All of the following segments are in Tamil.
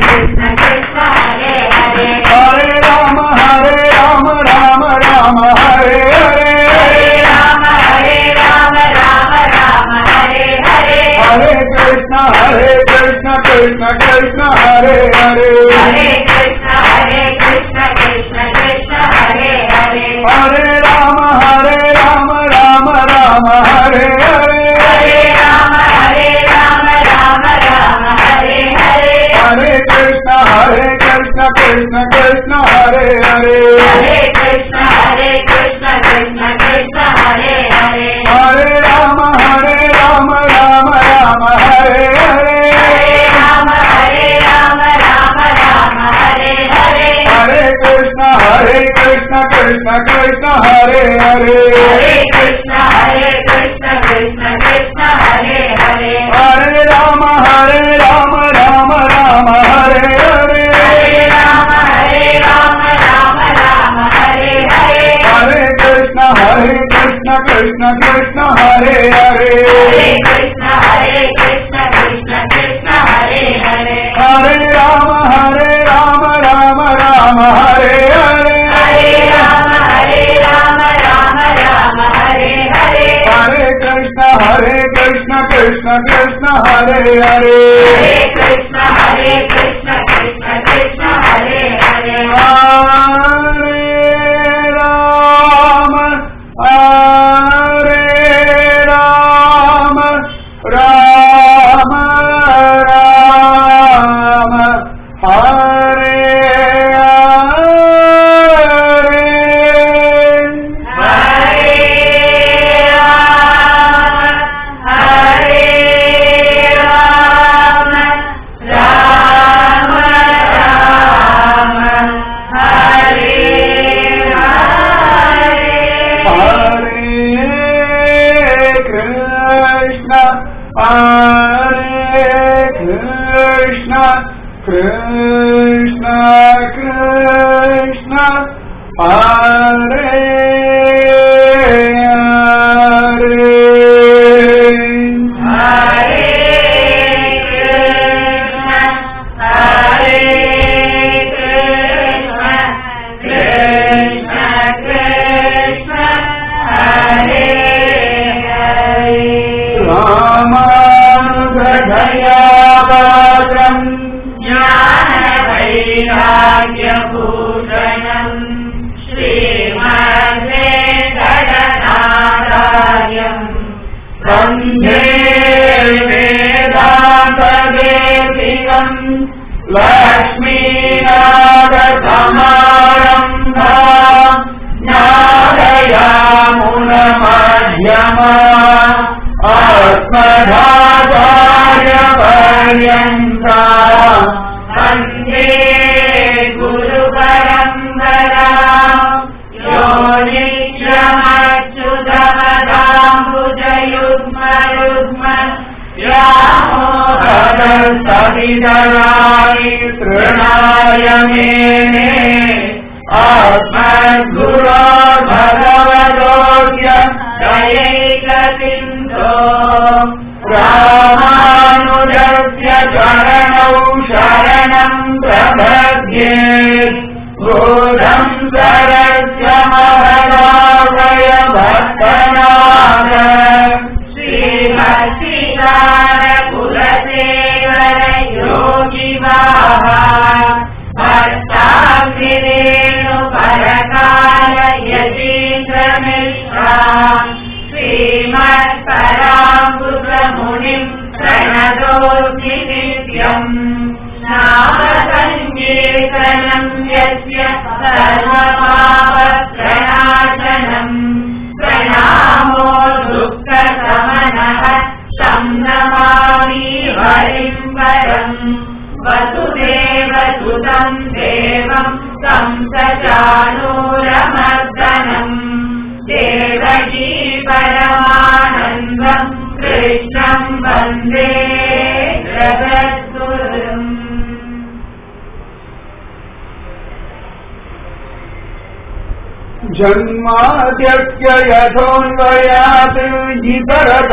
कृष्ण कृष्ण हरे हरे हरे राम हरे राम राम राम हरे हरे हरे राम हरे राम राम राम हरे हरे हरे कृष्ण हरे कृष्ण कृष्ण कृष्ण हरे हरे हरे कृष्ण हरे कृष्ण कृष्ण कृष्ण हरे हरे हरे राम हरे राम राम राम हरे हरे हरे राम हरे राम राम राम हरे हरे हरे कृष्ण हरे कृष्ण कृष्ण कृष्ण हरे हरे हरे कृष्ण हरे कृष्ण कृष्ण कृष्ण हरे हरे हरे राम हरे राम राम राम हरे हरे हरे राम हरे राम राम राम हरे हरे हरे कृष्ण हरे कृष्ण कृष्ण कृष्ण हरे हरे हरे कृष्ण हरे कृष्ण कृष्ण कृष्ण हरे हरे हरे राम हरे राम राम राम हरे हरे हरे राम हरे राम राम राम हरे हरे हरे कृष्ण हरे कृष्ण कृष्ण कृष्ण हरे हरे हरे कृष्ण हरे कृष्ण कृष्ण कृष्ण हरे हरे हरे राम हरे राम राम राम हरे हरे हरे राम हरे राम राम राम हरे हरे हरे कृष्ण हरे कृष्ण कृष्ण कृष्ण हरे हरे हरे कृष्ण हरे कृष्ण कृष्ण कृष्ण हरे हरे हरे राम हरे राम राम राम हरे हरे हरे राम हरे राम राम राम हरे हरे हरे कृष्ण हरे कृष्ण कृष्ण कृष्ण हरे हरे हरे कृष्ण हरे कृष्ण कृष्ण कृष्ण हरे हरे रामानुजधयापात्रम् ज्ञानवैराग्यभूषणम् श्रीमद्वेङ्कटनाथार्यम् वन्दे वेदान्तदेशिकम् लक्ष्मीनाथसमारम्भा ज्ञानयामुनमध्यमा अस्मदाचार्यपर्यन्ता वन्दे गुरुपरम्परा यो नित्यमच्युतमदाम्बुजयुग्मयुग्म सविदराणि तृणाय मेने आत्मद्गुरो भगवतोऽस्य दयैकसिन्धो रामानुजस्य चरणौ शरणम् प्रपद्ये बोधम् सरस्य महदावय भक्तनाथ श्रीभक्तिकारकुलसेवर योगिवाः भक्ताग्निरेणुपरकाल यतीन्द्रमिश्रा श्रीमत्परामृतमुनिम् प्रणतोऽस्मि नित्यम् नामसङ्कीर्तनम् यस्य सर्वपापप्रणाशनम् प्रणामो दुःखसमनः तं नमामि हरिम् परम् वसुदेवसुतं देवं तं सचानूरमर्दनम् देवकी परमानन्दम् कृष्णं वन्दे जगद्गुरुम् जन्माद्यस्य यथोन्वयात्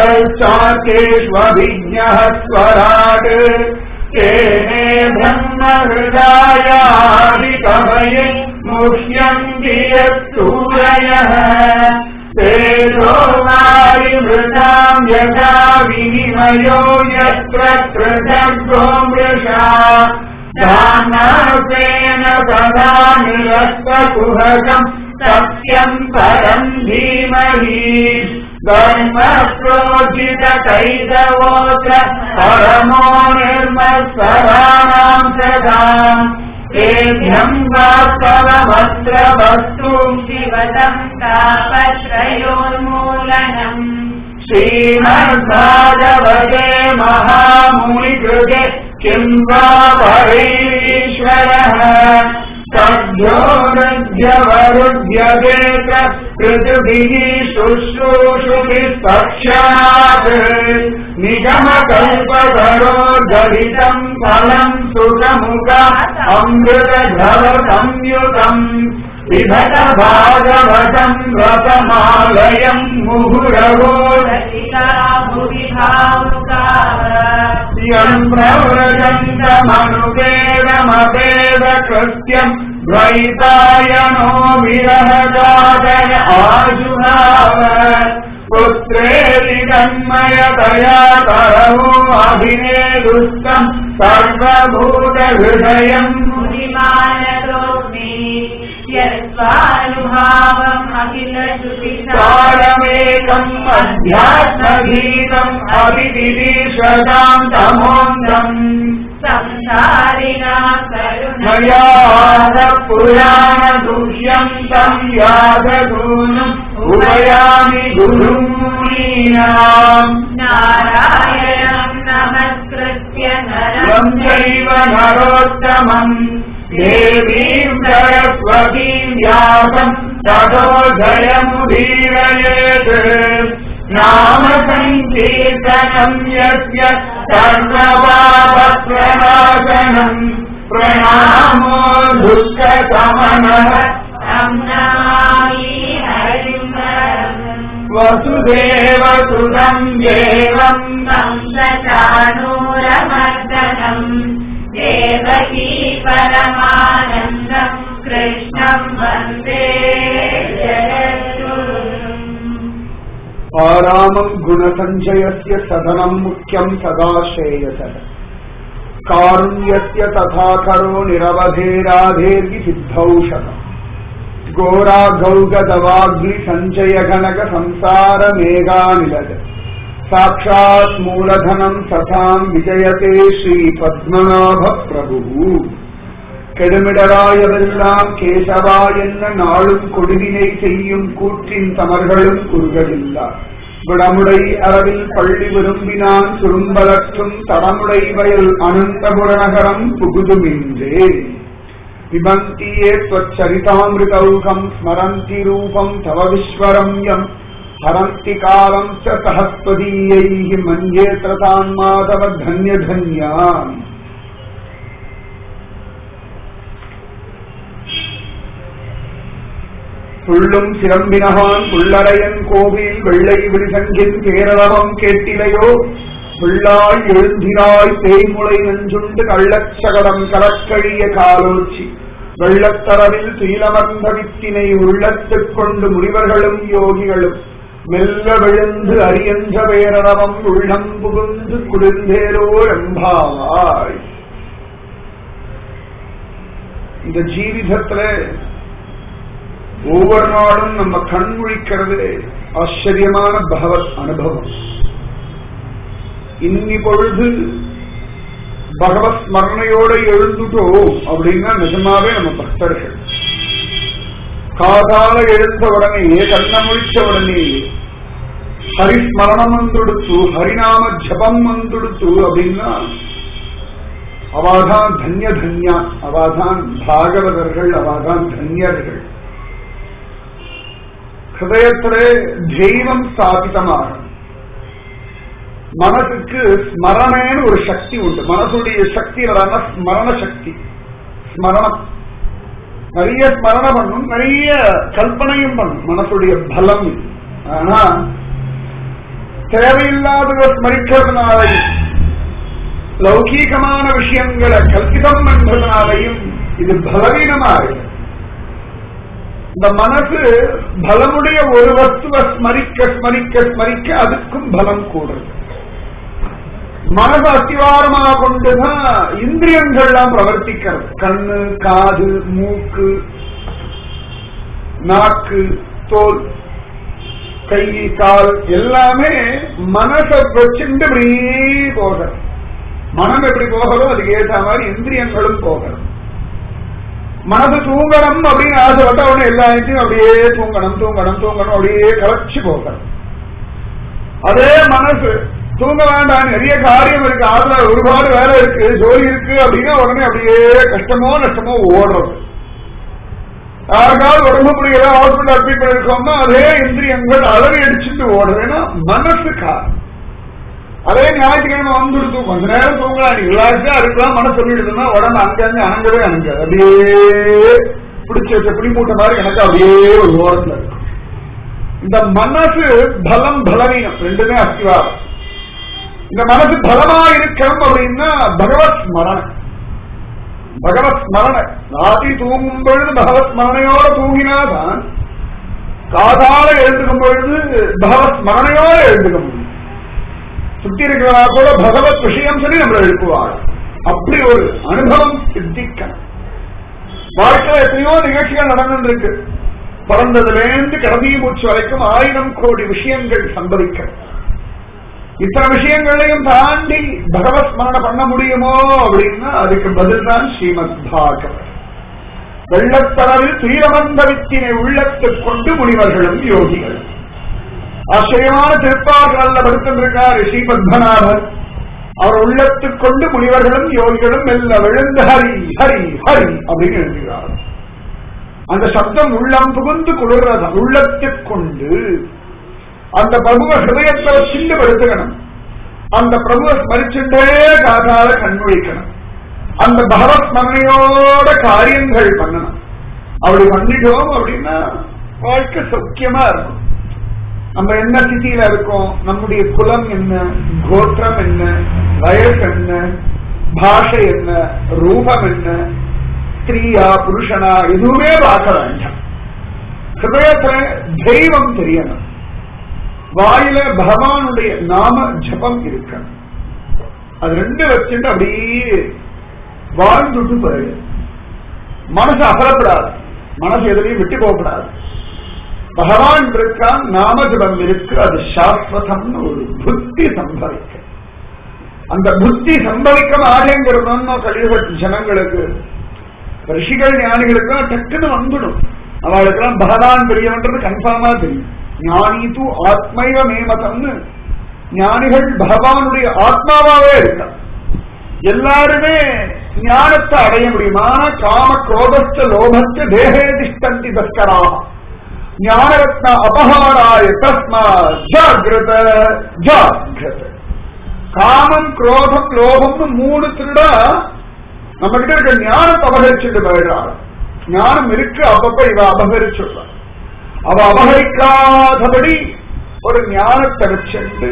जितरतश्चाकेष्वभिज्ञः स्वराट् तेने ब्रह्म हृदायादिकवये मुह्यन्ति यत्सूरयः तेजो वायुमृताम् यथा विनिमयो यत्र कृतर्गो मृषा दानासेन सदा निरस्तकुहकम् सत्यम् परम् धीमहि धर्मप्रोजितकैतवोऽत्र परमो निर्मत्सराणाम् सदाम् तेभ्यम् वास्तवमत्र वस्तु शिवदम् तापत्रयोन्मूलनम् श्रीमद्भागवते महामुनिकृते किम् वा परैश्वरः सभ्यो नद्यवरुध्यदेक पृथिभिः शुश्रूषुभिः साक्षात् निगमकल्पतरोर्गलितम् फलम् सुखमुख अमृतधवसंयुतम् विभत भागवतम् रसमालयम् मुहुरवो रसिका भुवि भावुकाः यम् प्रव्रजन्तमनुवेदमवेद कृत्यम् द्वैतायनो विरहगादय आजुहाव पुत्रेति तन्मयतया तरवो अभिनेदुस्तम् सर्वभूतहृदयम् मुनिमानतोऽस्मि यस्वानुभावम् अखिलश्रुतिसारम् सारमेकम् अध्यात्मगीतम् अभिदिशताम् तमोन्दम् संसारिणा करुण मयाद पुराणदुष्यम् तम् यादगुणम् उभयामि गुरुमुनीनाम् नारायणम् नमस्कृत्य यम् नरम् चैव नरोत्तमम् देवीम् सरस्वतीम् व्यासम् ततो जयमुदीरयेत् नाम सङ्कीर्तनम् यस्य सर्वपापप्रणाशनम् प्रणामो दुःखसमनः तं नमामि हरिम् परम् वसुदेवसुतम् देवम् तं सचानूरमर्दनम् देवकी परमानन्दम् कृष्णम् वन्दे जगद्गुरुम् आरामम् गुणसञ्चयस्य सदनम् मुख्यम् सदा श्रेयसः कारुण्यस्य तथा करो निरवधेराधेर्वि सिद्धौषधम् घोराघौगदवाग्निसञ्चयगणक संसारमेघानिलज साक्षात् मूलधनम् सथाम् विजयते श्रीपद्मनाभप्रभुः கெடுமிடராயவெல்லாம் கேசவா என்ன நாளும் கொடுவினை செய்யும் கூற்றின் தமர்களும் குறுகவில்லா விடமுடை அளவில் பள்ளி விரும்பினான் சுரும்பலற்றும் தடமுடை வயல் அனந்தபுரநகரம் புகுதுமின்றே பிபந்தியே त्वच्चरितामृतौघम् स्मरन्ति रूपम् तव विश्वरम्यम् हरन्ति कालम् च सहस्वदीयैः मन्ये त्रतान् माधव धन्यधन्यान् புள்ளும் சிரம்பினகான் புள்ளரையன் கோவில் வெள்ளை விரிசங்கின் பேரளவம் கேட்டிலையோ புள்ளாய் எழுந்திராய் தேய்முளை நஞ்சுண்டு கள்ளச்சகடம் கலக்கழிய காலோச்சி வெள்ளத்தரவில் துயிலமர்ந்த வித்தினை உள்ளத்துக் கொண்டு முனிவர்களும் யோகிகளும் மெல்ல விழுந்து அரியன்ற பேரளவம் உள்ளம் புகுந்து குளிர்ந்தேரோ எம்பாவாய் இந்த ஜீவிதத்துல ஒவ்வொரு நாளும் நம்ம கண் முழிக்கிறது ஆச்சரியமான பகவத் அனுபவம் இன்னி பொழுது பகவத் ஸ்மரணையோட எழுந்துட்டோம் அப்படின்னா நிஜமாவே நம்ம பக்தர்கள் காதால எழுந்த உடனேயே கண்ண முழிச்ச உடனேயே ஹரிஸ்மரணம் வந்துடுத்து ஹரிநாம ஜபம் வந்துடுத்து அப்படின்னா அவாதான் தன்ய தன்யா அவாதான் பாகவதர்கள் அவாதான் தன்யர்கள் ஹிருதயத்திலே தெய்வம் ஸ்தாபிதமாகும் மனசுக்கு ஸ்மரணேன்னு ஒரு சக்தி உண்டு மனசுடைய சக்தி என்னடான்னா ஸ்மரண சக்தி ஸ்மரணம் நிறைய ஸ்மரணம் பண்ணும் நிறைய கல்பனையும் பண்ணும் மனசுடைய பலம் இது. ஆனா தேவையில்லாத ஸ்மரிக்கிறதுனால லௌகீகமான விஷயங்களை கல்பிதம் பண்றதுனாலையும் இது பலவீனமா இருக்கு இந்த மனசு பலமுடைய ஒரு வஸ்துவ ஸ்மரிக்க ஸ்மரிக்க ஸ்மரிக்க அதுக்கும் பலம் கூடுறது மனசு அத்திவாரமாக கொண்டுதான் இந்திரியங்கள்லாம் பிரவர்த்திக்கிறது கண்ணு காது மூக்கு நாக்கு தோல் கை கால் எல்லாமே மனசை வச்சுட்டு அப்படியே போகிறது மனம் எப்படி போகிறதோ அதுக்கு ஏற்ற மாதிரி இந்திரியங்களும் போகிறது மனசு தூங்கணும் அப்படின்னு ஆசைப்பட்ட உடனே எல்லா இடத்தையும் அப்படியே தூங்கணும் தூங்கணும் தூங்கணும் அப்படியே கலைச்சு போகிறது அதே மனசு தூங்க வேண்டாம் நிறைய காரியம் இருக்கு ஆத்துல ஒருபாடு வேலை இருக்கு ஜோலி இருக்கு அப்படின்னா உடனே அப்படியே கஷ்டமோ நஷ்டமோ ஓடுறது யாருக்காவது உடம்பு முடியல ஹாஸ்பிட்டல் அட்மிட் பண்ணிருக்கோம்னா அதே இந்திரியங்கள் அலறி அடிச்சுட்டு ஓடுது ஏன்னா மனசு காரணம் அதே ஞாயிற்றுக்கிழமை வந்துடுத்து கொஞ்ச நேரம் தூங்கலாம் நீ ரிலாக்ஸா இருக்கலாம் மனசு சொல்லிடுதுன்னா உடம்பு அங்க அங்க அணங்கவே அணங்காது அப்படியே பிடிச்ச வச்ச பிடிமூட்ட மாதிரி எனக்கு அப்படியே ஒரு ஓரத்துல இருக்கும் இந்த மனசு பலம் பலவீனம் ரெண்டுமே அஸ்திவாரம் இந்த மனசு பலமா இருக்கணும் அப்படின்னா பகவத் ஸ்மரணம் பகவத் ஸ்மரண ராத்திரி தூங்கும் பொழுது பகவத் ஸ்மரணையோட தூங்கினாதான் காதால எழுந்துக்கும் பொழுது பகவத் ஸ்மரணையோட எழுந்துக்க முடியும் சுத்தி இருக்கிறவா கூட பகவத் விஷயம் சொல்லி நம்மளை எழுப்புவாள் அப்படி ஒரு அனுபவம் சித்திக்கணும் வாழ்க்கையில எத்தனையோ நிகழ்ச்சிகள் நடந்துருக்கு பிறந்ததுலேருந்து கடைசி மூச்சு வரைக்கும் ஆயிரம் கோடி விஷயங்கள் சம்பவிக்கிறது இத்தனை விஷயங்களையும் தாண்டி பகவத் ஸ்மரண பண்ண முடியுமோ அப்படின்னா அதுக்கு பதில் தான் ஸ்ரீமத் பாகவத் வெள்ளத்தளவில் துயரமந்த வித்தினை உள்ளத்துக் கொண்டு முனிவர்களும் யோகிகள் ஆச்சரியமான திருப்பார்கள்ல படுத்திருக்கார் ஸ்ரீ பத்மநாபர் அவர் உள்ளத்துக் கொண்டு முனிவர்களும் யோகிகளும் மெல்ல விழுந்து ஹரி ஹரி ஹரி அப்படின்னு எழுதுகிறார் அந்த சப்தம் உள்ளம் புகுந்து குளிர்றதா உள்ளத்துக் கொண்டு அந்த பிரபுவ ஹிருதயத்தை சிண்டு படுத்துக்கணும் அந்த பிரபுவ ஸ்மரிச்சுட்டே காதால கண்மொழிக்கணும் அந்த பகவத் ஸ்மரணையோட காரியங்கள் பண்ணணும் அப்படி பண்ணிட்டோம் அப்படின்னா வாழ்க்கை சௌக்கியமா இருக்கும் நம்ம என்ன ஸ்திதியில இருக்கோம் நம்முடைய குலம் என்ன கோத்திரம் என்ன வயசு என்ன பாஷை என்ன ரூபம் என்ன ஸ்திரீயா புருஷனா எதுவுமே பார்க்க வேண்டாம் ஹிருதயத்துல தெய்வம் தெரியணும் வாயில பகவானுடைய நாம ஜபம் இருக்கணும் அது ரெண்டு வச்சுட்டு அப்படியே வாழ்ந்துட்டு பிறகு மனசு அகலப்படாது மனசு எதுலையும் விட்டு போகப்படாது பகவான் இருக்கான் நாம ஜபம் இருக்கு அது சாஸ்வதம்னு ஒரு புத்தி சம்பவிக்க அந்த புத்தி சம்பவிக்க மாட்டேங்கிறதுன்னு கலியுக ஜனங்களுக்கு ரிஷிகள் ஞானிகளுக்கு டக்குன்னு வந்துடும் அவளுக்கெல்லாம் பகவான் பெரியவன்றது கன்ஃபார்மா தெரியும் ஞானி தூ ஆத்மைவ மேமதம்னு ஞானிகள் பகவானுடைய ஆத்மாவாவே இருக்கான் எல்லாருமே ஞானத்தை அடைய முடியுமா காம குரோதஸ்த லோபஸ்த தேகேதிஷ்டந்தி தஸ்கரா ஞானரத்ன அபகாராய தஸ்மா ஜாகிரத ஜாகிரத காமம் குரோதம் லோபம்னு மூணு திருடா நம்ம கிட்ட இருக்க ஞானத்தை அபகரிச்சுட்டு போயிடுறாள் ஞானம் இருக்கு அப்பப்ப இவ அபகரிச்சுடுறாள் அவ அபகரிக்காதபடி ஒரு ஞானத்தை வச்சுட்டு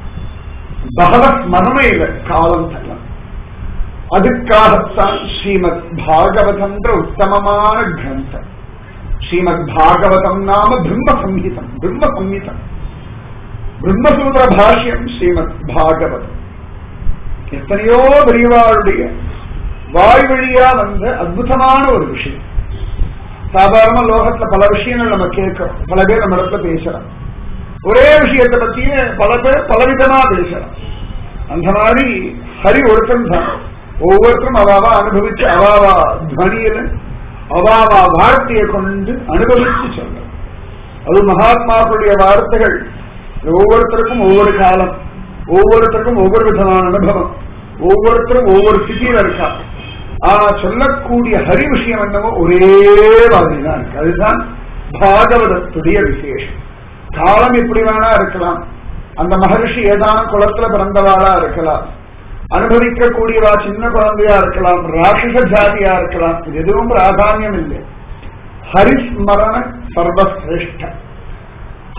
பகவத் மனமையில காலம் தரலாம் அதுக்காகத்தான் ஸ்ரீமத் பாகவதன்ற உத்தமமான கிரந்தம் ஸ்ரீமத் பாகவதம் நாம பிரம்ம சம்ஹிதம் பிரம்ம சம்ஹிதம் பிரம்மசூத்திர பாஷ்யம் ஸ்ரீமத் பாகவதம் எத்தனையோ பெரியவாளுடைய வாய் வழியா வந்த அற்புதமான ஒரு விஷயம் சாதாரண லோகத்துல பல விஷயங்கள் நம்ம கேட்கிறோம் பல பேர் நம்ம இடத்துல பேசுறோம் ஒரே விஷயத்தை பத்தியே பல பேர் பலவிதமா பேசுறோம் அந்த மாதிரி ஹரி ஒருத்தன் தான் ஒவ்வொருத்தரும் அவாவா அனுபவிச்சு அவாவா துவனியில அவாவா வார்த்தையை கொண்டு அனுபவிச்சு சொல்றோம் அது மகாத்மாக்களுடைய வார்த்தைகள் ஒவ்வொருத்தருக்கும் ஒவ்வொரு காலம் ஒவ்வொருத்தருக்கும் ஒவ்வொரு விதமான அனுபவம் ஒவ்வொருத்தரும் ஒவ்வொரு ஸ்திதியில இருக்கா ஆனா சொல்லக்கூடிய ஹரி விஷயம் என்னவோ ஒரே மாதிரி தான் இருக்கு அதுதான் பாகவதத்துடைய விசேஷம் காலம் எப்படி வேணா இருக்கலாம் அந்த மகர்ஷி ஏதான குளத்துல பிறந்தவாளா இருக்கலாம் அனுபவிக்கக்கூடியவா சின்ன குழந்தையா இருக்கலாம் ராட்சச ஜாதியா இருக்கலாம் இது எதுவும் பிராதானியம் இல்லை ஹரிஸ்மரண சர்வசிரேஷ்ட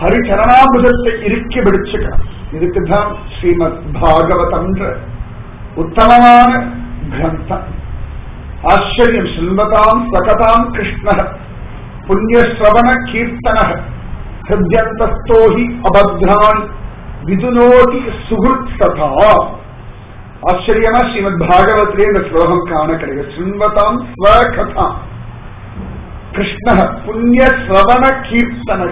ஹரிச்சரணாமுதத்தை இறுக்கி பிடிச்சுக்கலாம் இதுக்குதான் ஸ்ரீமத் பாகவதன்ற உத்தமமான கிரந்தம் ஆச்சரியம் சில்வதாம் சகதாம் கிருஷ்ண புண்ணியஸ்ரவண கீர்த்தன ஹிருத்யந்தஸ்தோ ஹி அபத்ராணி விதுனோதி சுகிருத் சதா ஆச்சரியமா ஸ்ரீமத் பாகவத்திலே இந்த ஸ்லோகம் காண கிடைக்கும் சில்வதாம் ஸ்வகதாம் கிருஷ்ண புண்ணிய ஸ்ரவண கீர்த்தனக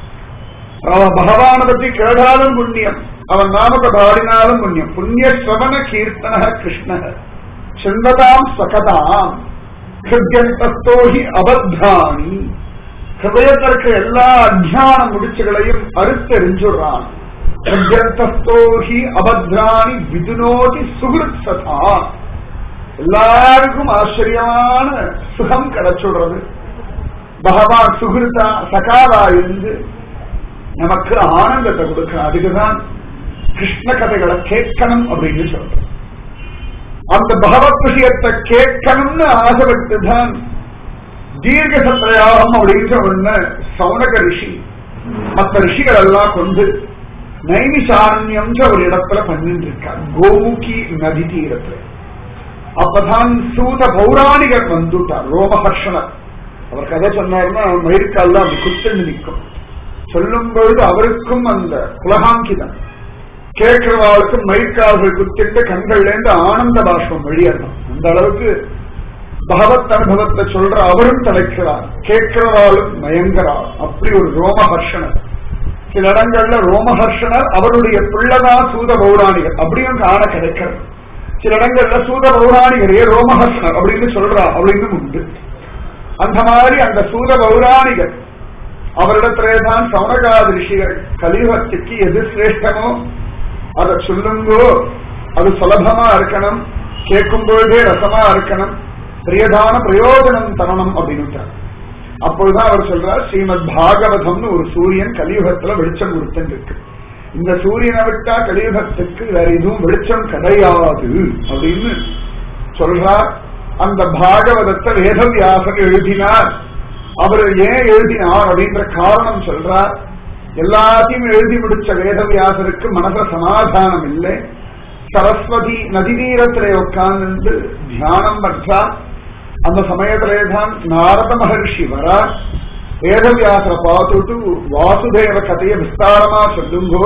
அவன் பகவான பத்தி கேட்டாலும் புண்ணியம் அவன் நாமத்தை பாடினாலும் புண்ணியம் புண்ணிய ஸ்ரவண கீர்த்தன கிருஷ்ண சிந்ததாம் சகதாம் ஹிருத்யந்தஸ்தோஹி அபத்தானி ஹிருதயத்திற்கு எல்லா அத்தியான முடிச்சுகளையும் அறுத்தெறிஞ்சுடுறான் ஹிருத்யந்தஸ்தோஹி அபத்ராணி விதுனோதி சுகிருத் சதா எல்லாருக்கும் ஆச்சரியமான சுகம் கிடைச்சுடுறது பகவான் சுகிருத்தா சகாவா இருந்து நமக்கு ஆனந்தத்தை கொடுக்கணும் அதுக்குதான் கிருஷ்ண கதைகளை கேட்கணும் அப்படின்னு சொல்றோம் அந்த பகவத் விஷயத்தை கேட்கணும்னு ஆசைப்பட்டு தான் தீர்க்க சத்திரயாகம் அப்படின்ற ஒண்ணு சௌனக ரிஷி மற்ற ரிஷிகள் எல்லாம் கொண்டு நைமிசாரண்யம்ன்ற ஒரு இடத்துல பண்ணிட்டு இருக்கார் கோமுகி நதி தீரத்துல அப்பதான் சூத பௌராணிகர் வந்துட்டார் ரோமஹர்ஷனர் அவர் கதை சொன்னார்னா மயிர்கால் தான் அப்படி குத்துண்டு நிற்கும் சொல்லும் பொழுது அவருக்கும் அந்த புலகாங்கிதம் கேட்கிறவாளுக்கும் மயிர்கால்கள் குத்திட்டு கண்கள்லேருந்து ஆனந்த பாஷ்பம் வெளியேறணும் அந்த அளவுக்கு பகவத் அனுபவத்தை சொல்ற அவரும் தலைக்கிறார் கேட்கிறவாளும் மயங்கரார் அப்படி ஒரு ரோமஹர்ஷனர் சில இடங்கள்ல ரோமஹர்ஷனர் அவருடைய பிள்ளைதான் சூத பௌராணிகர் அப்படியும் காண கிடைக்கிறது சில இடங்கள்ல சூத பௌராணிகரே ரோமஹர்ஷனர் அப்படின்னு சொல்றா அப்படின்னு உண்டு அந்த மாதிரி அந்த சூத பௌராணிகர் அவரிடத்திலே தான் சௌனகாத ரிஷிகள் கலியுகத்துக்கு எது சிரேஷ்டமோ அதை சொல்லுங்கோ அது சுலபமா இருக்கணும் கேட்கும் பொழுதே ரசமா இருக்கணும் பிரியதான பிரயோஜனம் தரணும் அப்படின்னு அப்பொழுதுதான் அவர் சொல்றார் ஸ்ரீமத் பாகவதம்னு ஒரு சூரியன் கலியுகத்துல வெளிச்சம் கொடுத்துட்டு இருக்கு இந்த சூரியனை விட்டா கலியுகத்துக்கு வேற எதுவும் வெளிச்சம் கிடையாது அப்படின்னு சொல்றார் அந்த பாகவதத்தை வேதவியாசர் எழுதினார் அவர் ஏன் எழுதினார் அப்படின்ற காரணம் சொல்றார் எல்லாத்தையும் எழுதி முடிச்ச வேதவியாசருக்கு மனச சமாதானம் இல்லை சரஸ்வதி நதி தீரத்திலே உட்கார்ந்து தியானம் பண்றார் அந்த சமயத்திலே தான் நாரத மகர்ஷி வரா வேதவியாசரை பார்த்துட்டு வாசுதேவ கதையை விஸ்தாரமா சொல்லுங்கோ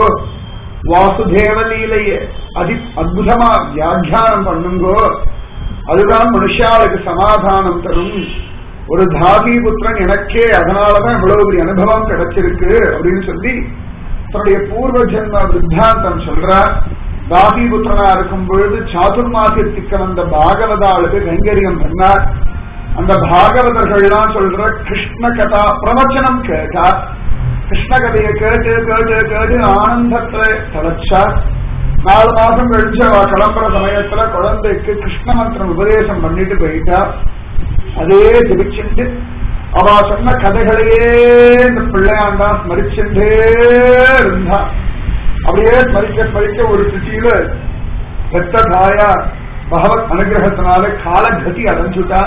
வாசுதேவ லீலைய அதி அற்புதமா வியாக்கியானம் பண்ணுங்கோ அதுதான் மனுஷாளுக்கு சமாதானம் தரும் ஒரு தாதி புத்திரன் எனக்கே அதனாலதான் இவ்வளவு பெரிய அனுபவம் கிடைச்சிருக்கு அப்படின்னு சொல்லி தன்னுடைய பூர்வ ஜென்ம வித்தாந்தம் சொல்றார் தாதி புத்திரனா இருக்கும் பொழுது சாதுர்மாசியத்துக்கு வந்த பாகவதாளுக்கு கைங்கரியம் பண்ணார் அந்த பாகவதர்கள்லாம் சொல்ற கிருஷ்ண கதா பிரவச்சனம் கேட்டார் கிருஷ்ண கதையை கேட்டு கேட்டு கேட்டு ஆனந்தத்துல தலைச்சார் நாலு மாசம் கழிச்சு அவ கிளம்புற சமயத்துல குழந்தைக்கு கிருஷ்ண மந்திரம் உபதேசம் பண்ணிட்டு போயிட்டா அதே ஜபிச்சுட்டு அவ சொன்ன கதைகளையே இந்த பிள்ளையாண்டா ஸ்மரிச்சுட்டே இருந்தா அப்படியே ஸ்மரிக்க ஸ்மரிக்க ஒரு சிட்டியில பெத்த தாயா பகவத் அனுகிரகத்தினால காலகதி அடைஞ்சுட்டா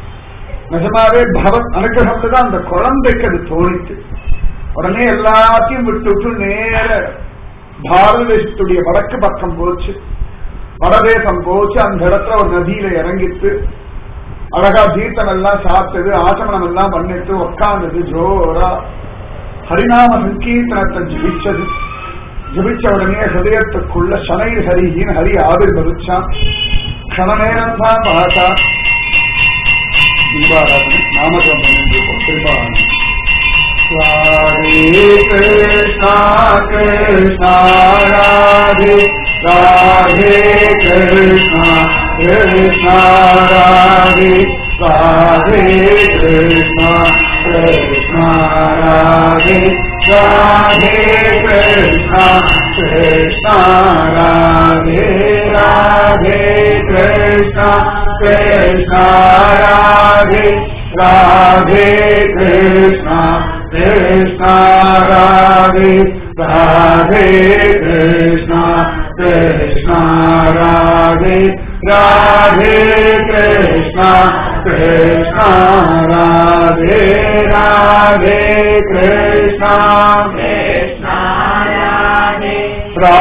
நிஜமாவே பகவத் அனுகிரகத்துல தான் அந்த குழந்தைக்கு அது தோணித்து உடனே எல்லாத்தையும் விட்டு விட்டு நேர பாரத தேசத்துடைய வடக்கு பக்கம் போச்சு வடதேசம் போச்சு அந்த இடத்துல ஒரு நதியில இறங்கிட்டு அழகா தீர்த்தம் எல்லாம் சாப்பிட்டது ஆச்சமனம் எல்லாம் பண்ணிட்டு உட்கார்ந்தது ஜோரா ஹரிநாம சங்கீர்த்தனத்தை ஜபிச்சது ஜபிச்ச உடனே ஹிருதயத்துக்குள்ள சனை ஹரிஹின்னு ஹரி ஆவிர் பவிச்சான் க்ஷண நேரம் தான் பார்த்தா தீபாராதனை நாமஜம் பண்ணிட்டு திரும்ப Radhe Krishna Krishna Radhe Radhe Krishna Krishna Radhe Radhe Krishna Krishna Radhe Radhe Krishna Krishna Radhe Radhe Krishna Krishna Radhe Radhe Krishna Krishna Radhe Radhe Krishna Krishna Radhe Radhe Krishna Krishna Radhe Radhe Krishna Krishna Radhe Radhe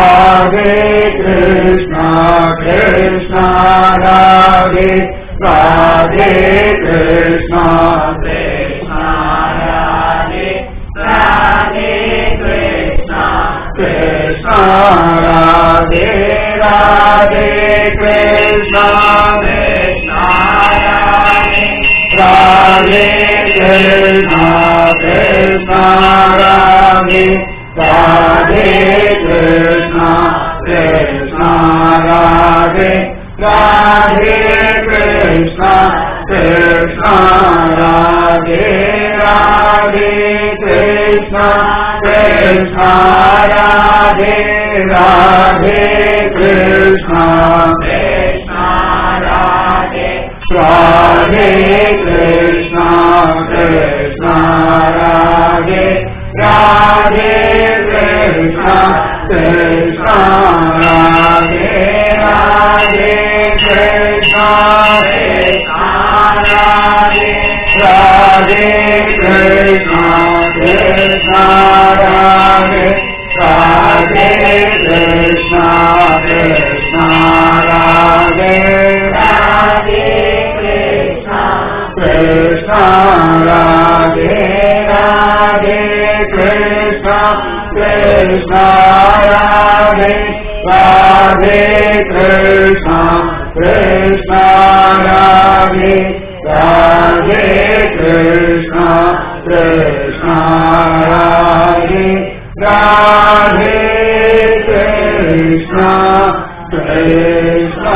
Radhe Krishna Krishna Radhe Radhe Krishna Krishna Radhe Radhe Krishna Krishna Radhe Radhe Krishna Krishna Radhe Radhe Krishna Krishna Radhe Radhe Krishna Krishna Radhe Radhe Krishna Krishna Radhe Radhe Krishna Krishna Radhe Radhe Krishna Krishna Radhe Radhe Krishna Krishna Radhe Radhe Krishna Krishna Radhe Radhe Krishna Krishna Radhe Radhe Krishna Krishna Radhe Radhe Krishna Krishna Radhe Radhe Krishna Krishna Radhe Radhe Krishna Krishna Radhe Radhe Krishna Krishna Radhe Radhe Krishna Krishna Radhe Radhe Krishna Krishna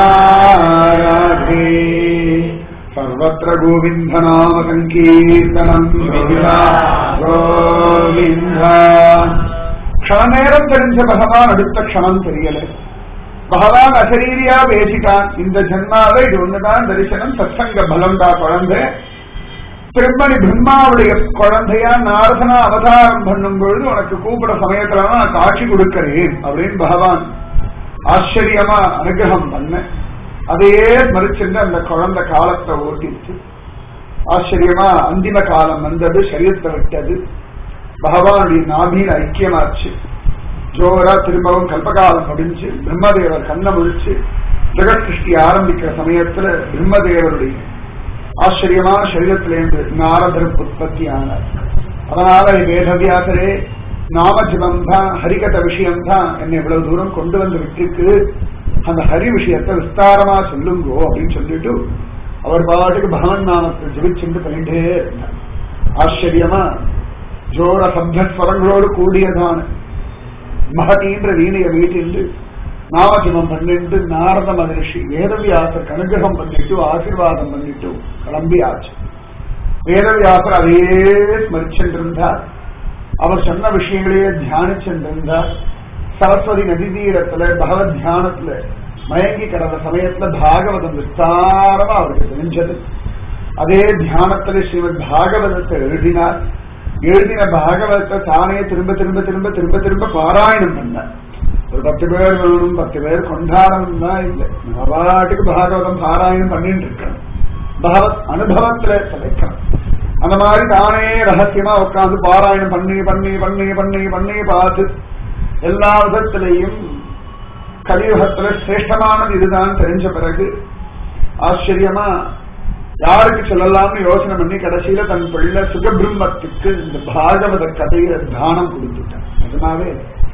Radhe सर्वत्र गोविन्दनाम सङ्कीर्तनम् गोविन्दा கோவிந்த க்ஷணநேரம் தெரிஞ்ச பகவான் அடுத்த க்ஷணம் தெரியல பகவான் அசரீரியா பேசிட்டான் இந்த ஜென்மாவை இது ஒண்ணுதான் தரிசனம் சத்சங்க பலம்டா குழந்தை திருமணி பிரம்மாவுடைய குழந்தையா நாரதனா அவதாரம் பண்ணும் பொழுது உனக்கு கூப்பிட சமயத்துல நான் காட்சி கொடுக்கிறேன் அப்படின்னு பகவான் ஆச்சரியமா அனுகிரகம் பண்ண அதையே ஸ்மரிச்சுட்டு அந்த குழந்தை காலத்தை ஓட்டிச்சு ஆச்சரியமா அந்திம காலம் வந்தது சரீரத்தை விட்டது பகவானுடைய நாபியில் ஐக்கியமாச்சு ஜோரா திரும்பவும் கல்பகாலம் முடிஞ்சு பிரம்மதேவர் கண்ணை முழிச்சு ஜெகத் சிருஷ்டி ஆரம்பிக்கிற சமயத்துல பிரம்மதேவருடைய ஆச்சரியமான சரீரத்திலேருந்து நாரதர் உற்பத்தி ஆனார் அதனால வேதவியாசரே நாம ஜபம் தான் ஹரிகத விஷயம் தான் என்னை இவ்வளவு தூரம் கொண்டு வந்து விட்டுருக்கு அந்த ஹரி விஷயத்தை விஸ்தாரமா சொல்லுங்கோ அப்படின்னு சொல்லிட்டு அவர் பாட்டுக்கு பகவன் நாமத்தை ஜபிச்சுட்டு பண்ணிட்டே இருந்தார் ஆச்சரியமா ஜோர சப்தஸ்வரங்களோடு கூடியதான மகதீன்ற வீணைய வீட்டில் நாமஜபம் பண்ணிட்டு நாரத மகரிஷி வேதவியாசர் கனுகிரகம் பண்ணிட்டு ஆசீர்வாதம் பண்ணிட்டு கிளம்பியாச்சு வேதவியாசர் அதையே ஸ்மரிச்சென்றிருந்தார் அவர் சொன்ன விஷயங்களையே தியானிச்சென்றிருந்தார் சரஸ்வதி நதி தீரத்துல பகவத் தியானத்துல மயங்கி கிடந்த சமயத்துல பாகவதம் விஸ்தாரமா அவருக்கு தெரிஞ்சது அதே தியானத்துல ஸ்ரீமத் பாகவதத்தை எழுதினார் எழுதின பாகவதத்தை தானே திரும்ப திரும்ப திரும்ப திரும்ப திரும்ப பாராயணம் பண்ணார் ஒரு பத்து பேர் வேணும் பத்து பேர் கொண்டாடணும் தான் இல்லை நம்ம பாட்டுக்கு பாகவதம் பாராயணம் பண்ணிட்டு இருக்கணும் பகவத் அனுபவத்துல கிடைக்கணும் அந்த மாதிரி தானே ரகசியமா உட்கார்ந்து பாராயணம் பண்ணி பண்ணி பண்ணி பண்ணி பண்ணி பார்த்து எல்லா விதத்திலையும் கலியுகத்துல சிரேஷ்டமானது இதுதான் தெரிஞ்ச பிறகு ஆச்சரியமா யாருக்கு சொல்லலாம்னு யோசனை பண்ணி கடைசியில தன் பிள்ளை சுகபிரம்மத்துக்கு இந்த பாகவத கதையில தானம் கொடுத்துட்டான் நிஜமாவே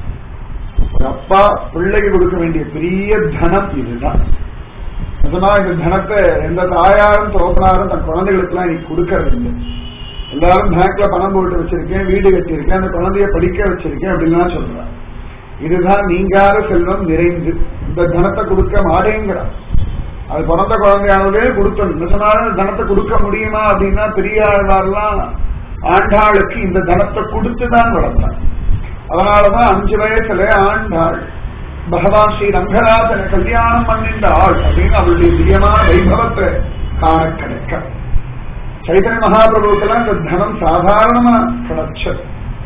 ஒரு அப்பா பிள்ளைக்கு கொடுக்க வேண்டிய பெரிய தனம் இதுதான் நிஜமா இந்த தனத்தை எந்த தாயாரும் தோப்பனாரும் தன் குழந்தைகளுக்கு எல்லாம் இன்னைக்கு கொடுக்கறது இல்லை எல்லாரும் பேங்க்ல பணம் போட்டு வச்சிருக்கேன் வீடு கட்டியிருக்கேன் அந்த குழந்தைய படிக்க வச்சிருக்கேன் அப்படின்லாம் சொல்றான் இதுதான் நீங்காத செல்வம் நிறைந்து இந்த தனத்தை கொடுக்க மாட்டேங்கிறான் அது பிறந்த குழந்தையானதே கொடுத்தணும் நிஜமான தனத்தை கொடுக்க முடியுமா அப்படின்னா பெரியாழ்வார்லாம் ஆண்டாளுக்கு இந்த தனத்தை கொடுத்துதான் வளர்த்தான் அதனாலதான் அஞ்சு வயசுல ஆண்டாள் பகவான் ஸ்ரீ ரங்கநாதனை கல்யாணம் பண்ணின்ற ஆள் அப்படின்னு அவளுடைய திவ்யமான வைபவத்தை காண கிடைக்க சைத்தன்ய மகாபிரபுக்கெல்லாம் இந்த தனம் சாதாரணமா கிடைச்சது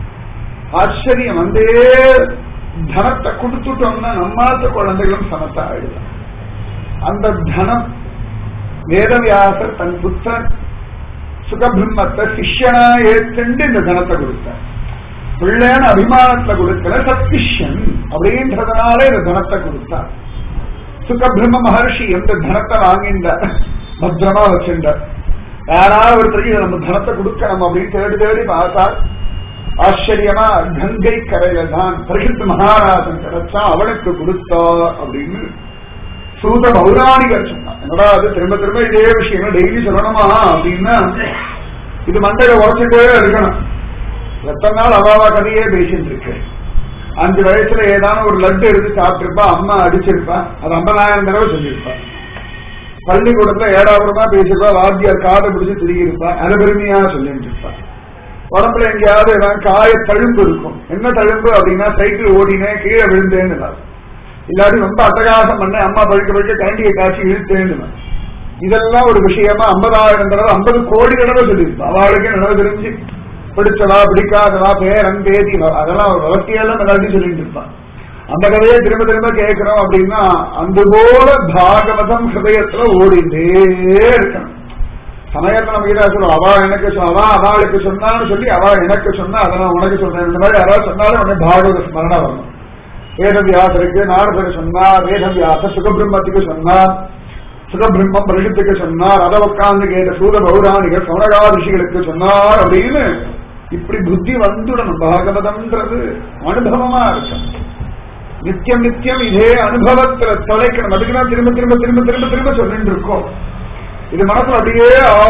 ஆச்சரியம் வந்தே தனத்தை கொடுத்துட்டோம்னா நம்மாத்த குழந்தைகளும் சமத்தா ஆயிடுதான் அந்த தனம் வேதவியாசர் தன் புத்தன் சுகபிரம்மத்தை சிஷ்யனா ஏற்கண்டு இந்த தனத்தை கொடுத்தார் பிள்ளையான அபிமானத்துல கொடுக்கல சத்திஷன் அப்படின்றதுனால இந்த தனத்தை கொடுத்தார் சுகபிரம்ம மகர்ஷி எந்த தனத்தை வாங்கிண்டார் பத்திரமா வச்சிருந்தார் யாராவது ஒருத்தருக்கு இதை நம்ம தனத்தை கொடுக்கணும் அப்படின்னு தேடி தேடி பார்த்தார் ஆச்சரியமா கங்கை கரையில தான் பிரகிருத் மகாராஜன் கிடைச்சா அவனுக்கு கொடுத்தா அப்படின்னு சூத பௌராணிகர் சொன்னான் என்னடா அது திரும்ப திரும்ப இதே விஷயங்கள் டெய்லி சொல்லணுமா அப்படின்னா இது மண்டையில உழைச்சிட்டே இருக்கணும் எத்தனை நாள் அவாவா கதையே பேசிட்டு இருக்கு அஞ்சு வயசுல ஏதான ஒரு லட்டு எடுத்து சாப்பிட்டிருப்பா அம்மா அடிச்சிருப்பா அது ஐம்பதாயிரம் தடவை சொல்லியிருப்பா பள்ளிக்கூடத்துல ஏடாபுரமா பேசிருப்பா வாத்தியார் காதை பிடிச்சு திருகியிருப்பா அனபெருமையா சொல்லிட்டு இருப்பா உடம்புல எங்கேயாவது ஏதாவது காய தழும்பு இருக்கும் என்ன தழும்பு அப்படின்னா சைக்கிள் ஓடினேன் கீழே விழுந்தேன்னு இல்லாட்டி ரொம்ப அட்டகாசம் பண்ண அம்மா பழுக்க பழுக்க கரண்டியை காய்ச்சி இழுத்தேன்னு இதெல்லாம் ஒரு விஷயமா ஐம்பதாயிரம் தடவை ஐம்பது கோடி தடவை சொல்லியிருப்பா அவளுக்கு நினைவு தெரிஞ்சு பிடிச்சதா பிடிக்காததா பேரன் பேதி அதெல்லாம் ஒரு வளர்ச்சியெல்லாம் எல்லாத்தையும் சொல்லிட்டு இருப்பான் அந்த கதையை திரும்ப திரும்ப கேட்கிறோம் அப்படின்னா அந்த போல பாகவதம் ஹிருதயத்துல ஓடிண்டே இருக்கணும் சமயத்துல நம்ம கிட்ட சொல்லுவோம் அவா எனக்கு சொ- அவா அவளுக்கு சொன்னான்னு சொல்லி அவா எனக்கு சொன்னா அதை நான் உனக்கு சொல்றேன் இந்த மாதிரி யாராவது சொன்னாலும் உடனே பாகவத ஸ்மரணம் வரணும் வேதவியாசருக்கு நாரதருக்கு சொன்னார் வேதவியாச சுகபிரம்மத்துக்கு சொன்னார் சுகபிரம்மம் பிரகித்துக்கு சொன்னார் அதை உட்கார்ந்து கேட்ட சூத பௌராணிகர் சமணகா ரிஷிகளுக்கு சொன்னார் அப்படின்னு இப்படி புத்தி வந்துடணும் பாகவதம்ன்றது அனுபவமா இருக்கும் நித்தியம் நித்தியம் இதே அனுபவத்துல தொலைக்கணும் அதுக்குதான் திரும்ப திரும்ப திரும்ப திரும்ப திரும்ப சொல்லிட்டு இருக்கோம் இது மனசுல அப்படியே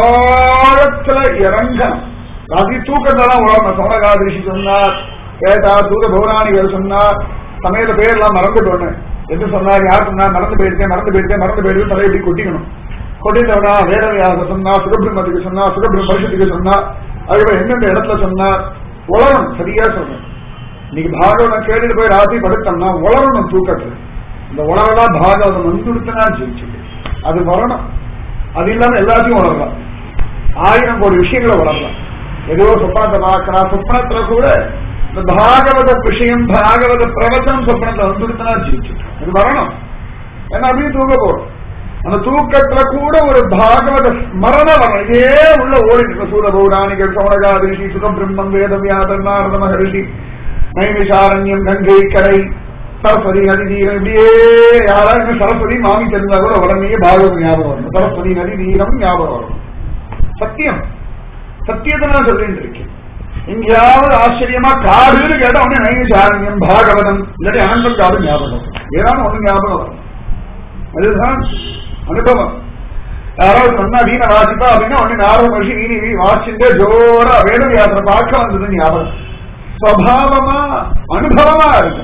ஆழத்துல இறங்கணும் ராத்திரி தூக்கத்தான் உழணும் சோனகாதிரிஷி சொன்னார் கேட்டா தூத பௌராணிகர் சொன்னார் சமயத்த பேர்லாம் மறந்துட்டோன்னு எது சொன்னார் யார் சொன்னார் மறந்து போயிருக்கேன் மறந்து போயிருக்கேன் மறந்து போயிருக்கு தலையை இப்படி கொட்டிக்கணும் கொட்டிட்டவனா வேதவியாச சொன்னா சுகபிரம்மத்துக்கு சொன்னா சுகபிரம் பரிஷத்துக்கு சொன்னா அதுக்கப்புறம் எந்தெந்த இடத்துல சொன்னார் உலகம் சரியா சொன்னேன் இன்னைக்கு பாகவதம் கேட்டுட்டு போய் ராத்திரி படுத்தோம்னா உலரணும் தூக்கத்துல இந்த உலகெல்லாம் பாகவதம் வந்துடுத்துனா ஜெயிச்சுட்டு அது வரணும் அது இல்லாம எல்லாத்தையும் வளரலாம் ஆயிரம் கோடி விஷயங்களை வளரலாம் ஏதோ சொப்பனத்தை பார்க்கலாம் சொப்பனத்துல கூட இந்த பாகவத விஷயம் பாகவத பிரவச்சனம் சொப்பனத்தை வந்துடுத்துனா ஜெயிச்சுட்டு அது வரணும் ஏன்னா அப்படியே தூங்க போறோம் அந்த தூக்கத்துல கூட ஒரு பாகவத ஸ்மரண வரணும் இதே உள்ள ஓடிட்டு சூர பௌராணிகர் சோனகாதிரிஷி சுகம் பிரம்மம் வேதவியாதர் நாரத மகரிஷி நைமிஷாரண்யம் கங்கை கரை சரஸ்வதி நதி தீரம் இப்படியே யாராவது சரஸ்வதி மாமி தெரிஞ்சா கூட உடனே பாகவதம் ஞாபகம் வரும் சரஸ்வதி நதி தீரம் ஞாபகம் வரும் சத்தியம் சத்தியத்தை நான் சொல்லிட்டு இருக்கேன் எங்கேயாவது ஆச்சரியமா காடுன்னு கேட்டா உடனே நைமிஷாரண்யம் பாகவதம் இல்லாட்டி ஆனந்தம் காடு ஞாபகம் வரும் ஏதாவது ஒண்ணு ஞாபகம் வரும் அதுதான் அனுபவம் யாராவது சொன்னா வீணை வாசிப்பா அப்படின்னா உடனே நாரத மகிழ்ச்சி வீணி வீ வாசிட்டு ஜோரா வேத யாத்திரை பார்க்க வந்தது ஞாபகம் சுவாவமா அனுபவமா இருக்கு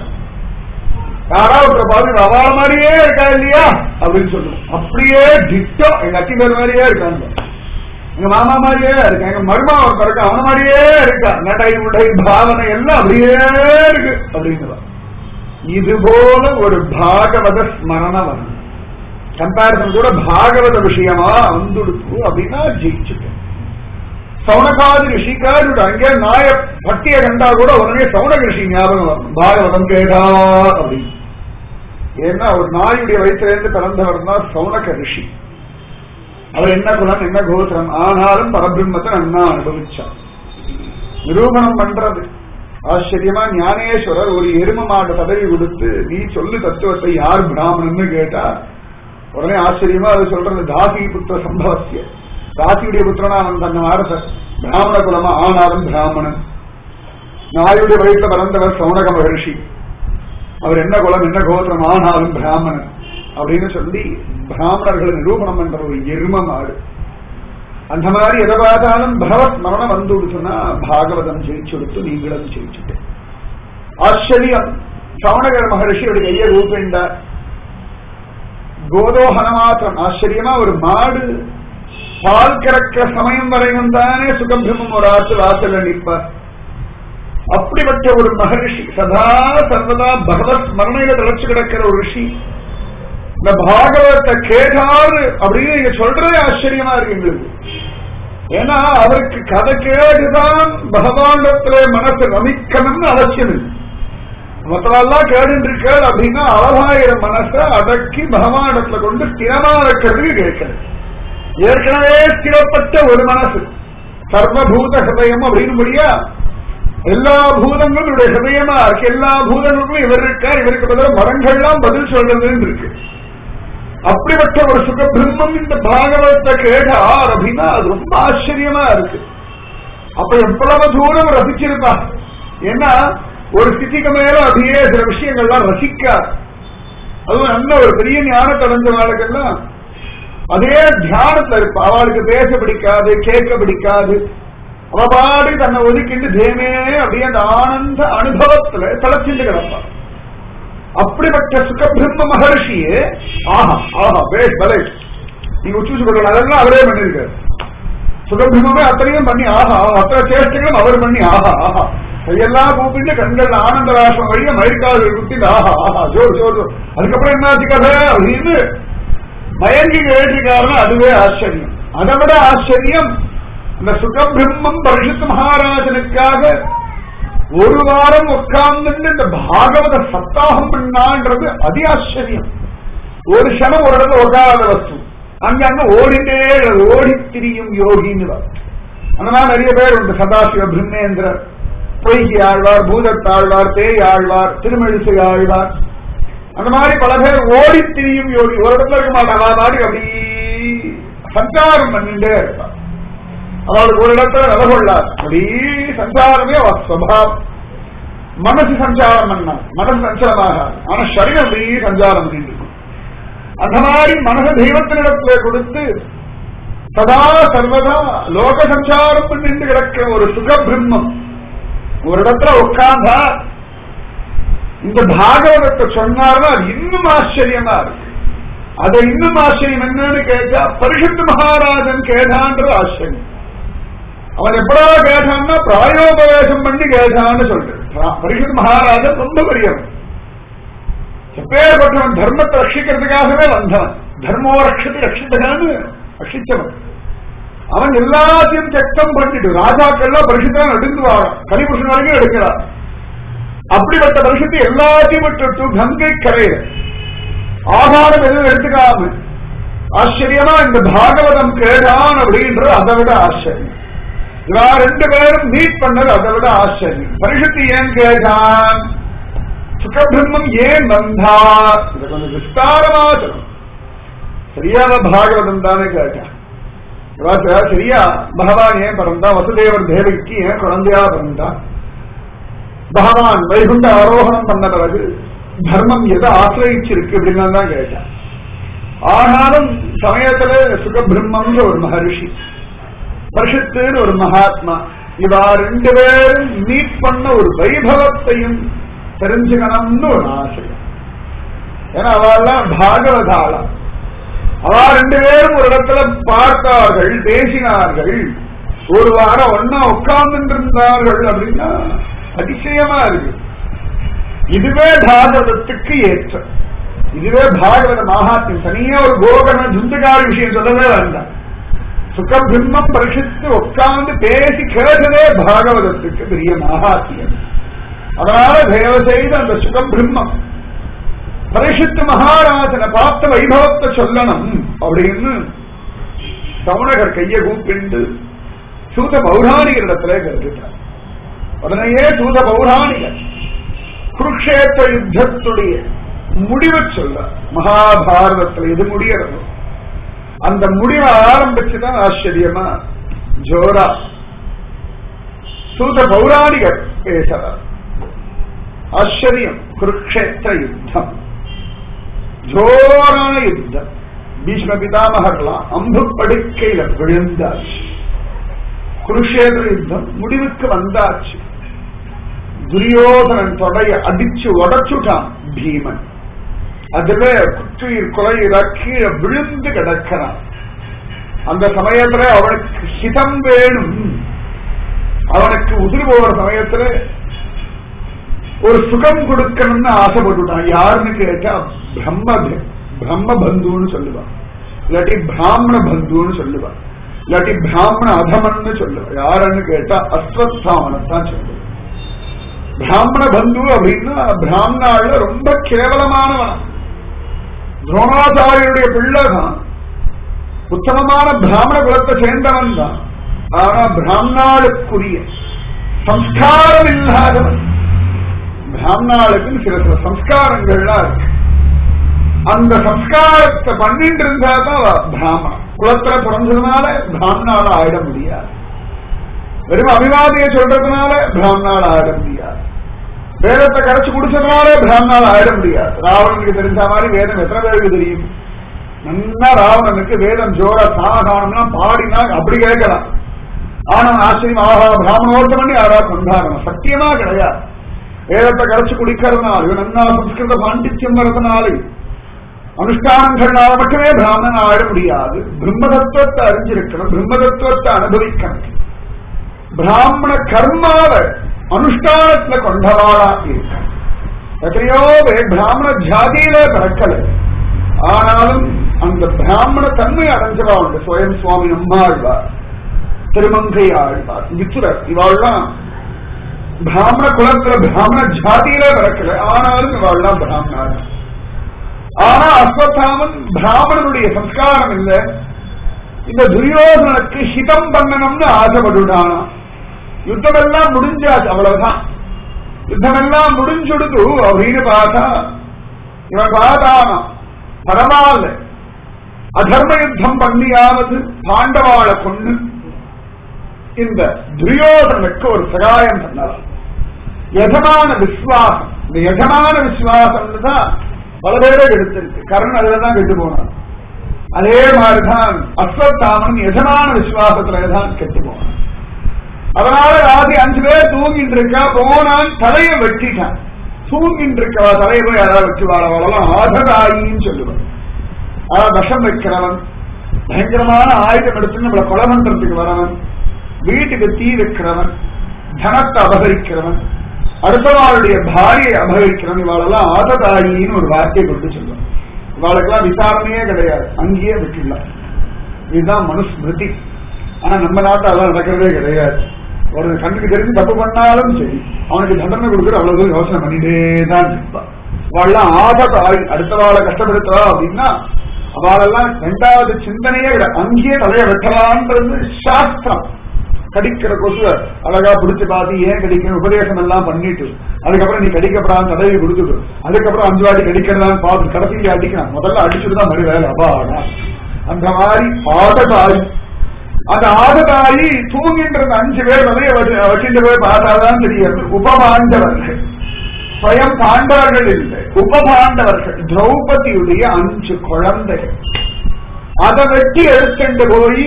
யாராவது பார்த்து அவா மாதிரியே இருக்கா இல்லையா அப்படின்னு சொல்லுவோம் அப்படியே டிட்டோ எங்க அத்தி பேர் மாதிரியே இருக்காங்க எங்க மாமா மாதிரியே இருக்கா எங்க மருமா ஒருத்தர் இருக்கா அவன மாதிரியே இருக்கா நடை உடை பாவனை எல்லாம் அப்படியே இருக்கு அப்படின்னு இது போல ஒரு பாகவத ஸ்மரணம் வரும் கம்பேரிசன் கூட பாகவத விஷயமா வந்துடுத்து அப்படின்னா ஜெயிச்சுட்டு சவுனகாதி ரிஷிக்காரு அங்கே நாய பட்டிய கண்டா கூட உடனே சவுனக ரிஷி ஞாபகம் வரும் பாகவதம் கேடா அப்படின்னு ஏன்னா ஒரு நாயுடைய வயிற்றிலிருந்து பிறந்தவர் தான் சவுனக ரிஷி அவர் என்ன குலம் என்ன கோத்திரம் ஆனாலும் பரபிரம்மத்தை நன்னா அனுபவிச்சார் நிரூபணம் பண்றது ஆச்சரியமா ஞானேஸ்வரர் ஒரு எரும மாடு பதவி கொடுத்து நீ சொல்லு தத்துவத்தை யார் பிராமணன்னு கேட்டா உடனே ஆச்சரியமா அது சொல்றது தாசி புத்திர சம்பவசிய தாசியுடைய புத்திரனா அவன் தன்னை அரசர் பிராமண குலமா ஆனாலும் பிராமணன் நாயுடைய வயிற்றுல பிறந்தவர் சௌனக மகர்ஷி அவர் என்ன குலம் என்ன கோத்திரம் ஆனாலும் பிராமணன் அப்படின்னு சொல்லி பிராமணர்களை நிரூபணம் பண்ற ஒரு எரும மாடு அந்த மாதிரி எதை பார்த்தாலும் பகவத் மரணம் வந்து சொன்னா பாகவதம் ஜெயிச்சு கொடுத்து நீங்களும் ஜெயிச்சுட்டு ஆச்சரியம் சவணகர் மகர்ஷியோட கையை ரூபேண்டார் கோதோகன மாத்திரம் ஆச்சரியமா ஒரு மாடு பால் கறக்க சமயம் வரையும் தானே சுகபிரமம் ஒரு ஆற்று வாசல்ல நிற்பார் அப்படிப்பட்ட ஒரு மகரிஷி சதா சர்வதா பகவத் மரணையில திளைச்சு கிடக்கிற ஒரு ரிஷி இந்த பாகவத்தை கேட்டாரு அப்படின்னு நீங்க சொல்றதே ஆச்சரியமா இருக்கு எங்களுக்கு ஏன்னா அவருக்கு கதை கேட்டுதான் பகவானிடத்துல மனசு ரமிக்கணும்னு அவசியம் இல்லை மற்றவெல்லாம் கேட்டு இருக்கார் அப்படின்னா அழகாயிர மனசை அடக்கி பகவானிடத்துல கொண்டு ஸ்திரமா இருக்கிறதுக்கு கேட்கிறது ஏற்கனவே ஸ்திரப்பட்ட ஒரு மனசு சர்வபூத ஹதயம் அப்படின்னு முடியா எல்லா பூதங்களும் இவருடைய ஹிருதயமா இருக்கு எல்லா பூதங்களுக்கும் இவர் இருக்கார் இவருக்கு பதிலாக மரங்கள்லாம் பதில் சொல்றதுன்னு இருக்கு அப்படிப்பட்ட ஒரு சுக பிரம்மம் இந்த பாகவத்தை கேட்டார் அப்படின்னா அது ரொம்ப ஆச்சரியமா இருக்கு அப்ப எவ்வளவு தூரம் ரசிச்சிருப்பா ஏன்னா ஒரு ஸ்திதிக்கு மேல அப்படியே சில விஷயங்கள்லாம் ரசிக்கார் அதுவும் நல்ல ஒரு பெரிய ஞானத்தை அடைஞ்சவாளுக்கெல்லாம் அதே தியானத்துல இருப்பா அவளுக்கு பேச பிடிக்காது கேட்க பிடிக்காது அவ பாடி தன்னை ஒதுக்கிட்டு தேமே அப்படியே அந்த ஆனந்த அனுபவத்துல தளச்சிட்டு கிடப்பா அப்படிப்பட்ட சுகபிரம்ம மகர்ஷியே ஆஹா ஆஹா பேஷ் பலேஷ் நீங்க உச்சு சொல்லலாம் அதெல்லாம் அவரே பண்ணிருக்காரு சுகபிரம்மே அத்தனையும் பண்ணி ஆஹா ஆஹா, அத்தனை சேஷ்டங்களும் அவர் பண்ணி ஆஹா ஆஹா கையெல்லாம் கூப்பிட்டு கண்கள் ஆனந்த ராசம் வழிய மயிர்கால் குத்திட்டு ஆஹா ஆஹா ஜோர் ஜோர் ஜோர் அதுக்கப்புறம் என்னாச்சு கதை அப்படின்னு மயங்கி கேட்டிருக்காருன்னா அதுவே ஆச்சரியம் அதை விட ஆச்சரியம் அந்த சுகபிரம்மம் பரிசுத்த மகாராஜனுக்காக ஒரு வாரம் உட்கார்ந்து இந்த பாகவத சப்தாகம் பண்ணான்றது அதி ஆச்சரியம் ஒரு க்ஷணம் ஒரு இடத்துல உட்காராத வஸ்து அங்க அங்க ஓடிட்டே ஓடி திரியும் யோகின்னு வரும். அந்த மாதிரி நிறைய பேர் உண்டு சதாசிவ பிரம்மேந்திரர் பொய்கி ஆழ்வார் பூதத்தாழ்வார் பேய் ஆழ்வார் திருமெழிசை ஆழ்வார் அந்த மாதிரி பல பேர் ஓடி திரியும் யோகி ஒரு இடத்துல இருக்க மாட்டாங்க அந்த மாதிரி அப்படி சஞ்சாரம் பண்ணிட்டே இருப்பார் அவளுக்கு ஒரு இடத்துல நில கொள்ளாது அப்படி சஞ்சாரமே அவ ஸ்வபாவம் மனசு சஞ்சாரம் பண்ண மனசு சஞ்சலமாக ஆனா சரீரம் அப்படி சஞ்சாரம் பண்ணிட்டு இருக்கும் அந்த மாதிரி மனச தெய்வத்தினிடத்துல கொடுத்து சதா சர்வதா லோக சஞ்சாரம் பண்ணிட்டு கிடக்கிற ஒரு சுக பிரம்மம் ஒரு இடத்துல உட்கார்ந்தா இந்த பாகவதத்தை சொன்னார்னா அது இன்னும் ஆச்சரியமா இருக்கு அதை இன்னும் ஆச்சரியம் என்னன்னு கேட்டா பரிசுத்த மகாராஜன் கேட்டான்றது ஆச்சரியம் அவன் எப்படா கேட்டான்னா பிராயோபவேசம் பண்ணி கேட்டான்னு சொல்றேன் பரிசுத்த மகாராஜன் ரொம்ப பெரியவன் எப்பேற்பட்டவன் தர்மத்தை ரட்சிக்கிறதுக்காகவே வந்தவன் தர்மோ ரட்சத்தை ரட்சித்தகான்னு ரட்சிச்சவன் அவன் எல்லாத்தையும் திட்டம் பண்ணிட்டு ராஜாக்கள்லாம் பரிசுத்தான் நடுங்குவாங்க கலிபுருஷன் வரைக்கும் எடுக்கிறார் அப்படிப்பட்ட பரிசுத்தை எல்லாத்தையும் விட்டுட்டு கங்கை கரையில ஆகாரம் எதுவும் எடுத்துக்காம ஆச்சரியமா இந்த பாகவதம் கேட்டான் அப்படின்றது அதை விட ஆச்சரியம் இவா ரெண்டு பேரும் மீட் பண்ணது அதை விட ஆச்சரியம் பரிசுத்தி ஏன் கேட்டான் சுகபிரம்மம் ஏன் வந்தார் இதை கொஞ்சம் விஸ்தாரமா சொல்லணும் சரியான பாகவதம் தானே கேட்டான் இவா ச- சரியா பகவான் ஏன் பிறந்தா வசுதேவர் தேவிக்கு ஏன் குழந்தையா பிறந்தா பகவான் வைகுண்ட ஆரோகணம் பண்ண பிறகு தர்மம் எதை ஆசிரயிச்சிருக்கு அப்படின்னு தான் கேட்டான் ஆனாலும் சமயத்துல சுகபிரம்மம்ன்ற ஒரு மகரிஷி பரிஷத்துன்னு ஒரு மகாத்மா இவா ரெண்டு பேரும் மீட் பண்ண ஒரு வைபவத்தையும் தெரிஞ்சுக்கணும்னு ஒரு ஆசை ஏன்னா அவெல்லாம் பாகவதாளம் அவா ரெண்டு பேரும் ஒரு இடத்துல பார்த்தார்கள் பேசினார்கள் ஒரு வாரம் ஒன்னா உட்கார்ந்து இருந்தார்கள் அப்படின்னா அதிசயமா இருக்கு இதுவே பாகவதத்துக்கு ஏற்ற இதுவே பாகவத மகாத்மியம் தனியா ஒரு கோகன துந்துகாரி விஷயம் சொல்லவே வேண்டாம் சுகபிரம்மம் பரிசுத்து உட்கார்ந்து பேசி கேட்டதே பாகவதத்துக்கு பெரிய மகாத்மியம் அதனால தயவு செய்து அந்த சுகபிரம்மம் பரிசுத்து மகாராஜனை பார்த்த வைபவத்தை சொல்லணும் அப்படின்னு சவுனகர் கையை கூப்பிண்டு சூத பௌராணிகரிடத்துல கேட்டுட்டார் உடனேயே சூத பௌராணிகர் குருக்ஷேத்திர யுத்தத்துடைய முடிவை சொல்ல மகாபாரதத்துல எது முடியறதோ அந்த முடிவை ஆரம்பிச்சுதான் ஆச்சரியமா ஜோரா சூத பௌராணிகர் பேசுறார் ஆச்சரியம் குருக்ஷேத்திர யுத்தம் ஜோரான யுத்தம் பீஷ்ம பிதாமகர்லாம் அம்பு படுக்கையில விழுந்தாச்சு குருஷேத்திர யுத்தம் முடிவுக்கு வந்தாச்சு துரியோதனன் தொடைய அடிச்சு உடச்சுட்டான் பீமன் அதுல குற்றுயிர் கொலையில கீழே விழுந்து கிடக்கிறான் அந்த சமயத்துல அவனுக்கு ஹிதம் வேணும் அவனுக்கு உதிர் போற சமயத்துல ஒரு சுகம் கொடுக்கணும்னு ஆசைப்பட்டுட்டான் யாருன்னு கேட்டா பிரம்ம பிரம்ம பந்துன்னு சொல்லுவான் இல்லாட்டி பிராமண பந்துன்னு சொல்லுவான் இல்லாட்டி பிராமண அதமன்னு சொல்லுவான் யாருன்னு கேட்டா அஸ்வத்தாமனத்தான் சொல்லுவான் பிராமண பந்து அப்படின்னா பிராமணால ரொம்ப கேவலமானவன் துரோணாச்சாரியருடைய பிள்ளை தான் உத்தமமான பிராமண குலத்தை சேர்ந்தவன் தான் ஆனா பிராமணாளுக்குரிய சம்ஸ்காரம் இல்லாதவன் பிராமணாளுக்கு சில சில சம்ஸ்காரங்கள்லாம் இருக்கு அந்த சம்ஸ்காரத்தை பண்ணிட்டு இருந்தா தான் பிராமணன் குலத்துல பிறந்ததுனால பிராமணால ஆயிட முடியாது வெறும் அபிவாதியை சொல்றதுனால பிராமணால ஆயிட முடியாது வேதத்தை கரைச்சு குடிச்சதுனால பிராமணால ஆயிட முடியாது ராவணனுக்கு தெரிஞ்ச மாதிரி வேதம் எத்தனை பேருக்கு தெரியும் நல்லா ராவணனுக்கு வேதம் ஜோர சாகானம்னா பாடினா அப்படி கேட்கலாம் ஆனா ஆச்சரியம் ஆகா பிராமணோர்த்தம் பண்ணி யாரா கொண்டாடணும் சத்தியமா கிடையாது வேதத்தை கரைச்சு குடிக்கிறதுனால இவன் நன்னா சம்ஸ்கிருத பாண்டித்யம் வரதுனால அனுஷ்டானங்களால மட்டுமே பிராமணன் ஆட முடியாது பிரம்ம தத்துவத்தை அறிஞ்சிருக்கணும் பிரம்ம தத்துவத்தை அனுபவிக்கணும் பிராமண கர்மாவை அனுஷ்டானத்துல கொண்டவாளா இருக்க எத்தனையோ பேர் பிராமண ஜாதியில பிறக்கல ஆனாலும் அந்த பிராமண தன்மை அடைஞ்சவா உண்டு சுயம் சுவாமி நம்மாழ்வார் திருமங்கை ஆழ்வார் மித்துரர் இவாள்லாம் பிராமண குலத்துல பிராமண ஜாதியில பிறக்கல ஆனாலும் இவாள்லாம் பிராமணர் ஆனா அஸ்வத்தாமன் பிராமணனுடைய சம்ஸ்காரம் இல்ல இந்த துரியோதனனுக்கு ஹிதம் பண்ணணும்னு ஆசைப்பட்டுட்டானா யுத்தமெல்லாம் முடிஞ்சாச்சு அவ்வளவுதான் யுத்தமெல்லாம் முடிஞ்சுடுது அப்படின்னு பார்த்தா இவன் பார்த்தானா பரவாயில்ல அதர்ம யுத்தம் பண்ணியாவது பாண்டவாளை கொண்டு இந்த துரியோதனுக்கு ஒரு சகாயம் பண்ணலாம் யஜமான விசுவாசம் இந்த யஜமான விசுவாசம் தான் பல பேரை எடுத்திருக்கு கர்ணன் அதுலதான் கெட்டு போனான் அதே மாதிரிதான் அஸ்வத்தாமன் யஜமான விசுவாசத்துலதான் கெட்டு போனான் அதனால ராதி அஞ்சு பேர் தூங்கிட்டு இருக்கா போனான் தலையை வெட்டிட்டான் தூங்கிட்டு இருக்கவா தலையை போய் யாராவது வெட்டுவாள் அவளெல்லாம் ஆததாயின்னு சொல்லுவான் அதாவது விஷம் வைக்கிறவன் பயங்கரமான ஆயுதம் எடுத்து நம்மளை கொலை பண்றதுக்கு வரவன் வீட்டுக்கு தீ வைக்கிறவன் தனத்தை அபகரிக்கிறவன் அடுத்தவாளுடைய பாரியை அபகரிக்கிறவன் இவாளெல்லாம் ஆததாயின்னு ஒரு வார்த்தையை கொண்டு சொல்லுவான் இவாளுக்கெல்லாம் விசாரணையே கிடையாது அங்கேயே விட்டுடலாம் இதுதான் மனுஸ்மிருதி ஆனா நம்ம நாட்டு அதெல்லாம் நடக்கிறதே கிடையாது ஒரு கண்ணுக்கு தெரிஞ்சு தப்பு பண்ணாலும் சரி அவனுக்கு தண்டனை கொடுக்குற அவ்வளவு தூரம் யோசனை பண்ணிட்டே தான் இருப்பான் அவள்லாம் ஆபத்தாய் அடுத்த வாழை கஷ்டப்படுத்துவா அப்படின்னா அவளெல்லாம் ரெண்டாவது சிந்தனையே விட அங்கேயே தலைய வெட்டலான்றது சாஸ்திரம் கடிக்கிற கொசு அழகா பிடிச்சு பார்த்து ஏன் கடிக்கணும் உபதேசம் எல்லாம் பண்ணிட்டு அதுக்கப்புறம் நீ கடிக்கப்படாத தடவை கொடுத்துட்டு அதுக்கப்புறம் அஞ்சு வாட்டி கடிக்கிறதான்னு பார்த்து கடைசியில் அடிக்கிறான் முதல்ல அடிச்சுட்டு தான் மறு வேலை அபாடா அந்த மாதிரி ஆததாய் அந்த ஆததாயி தூங்கின்றது அஞ்சு பேர் வதைய வச்சுட்டு போய் பார்த்தாதான் தெரியாது உபமாண்டவர்கள் ஸ்வயம் பாண்டவர்கள் இல்லை உபபாண்டவர்கள் திரௌபதியுடைய அஞ்சு குழந்தைகள் அதை வெட்டி எடுத்துட்டு போய்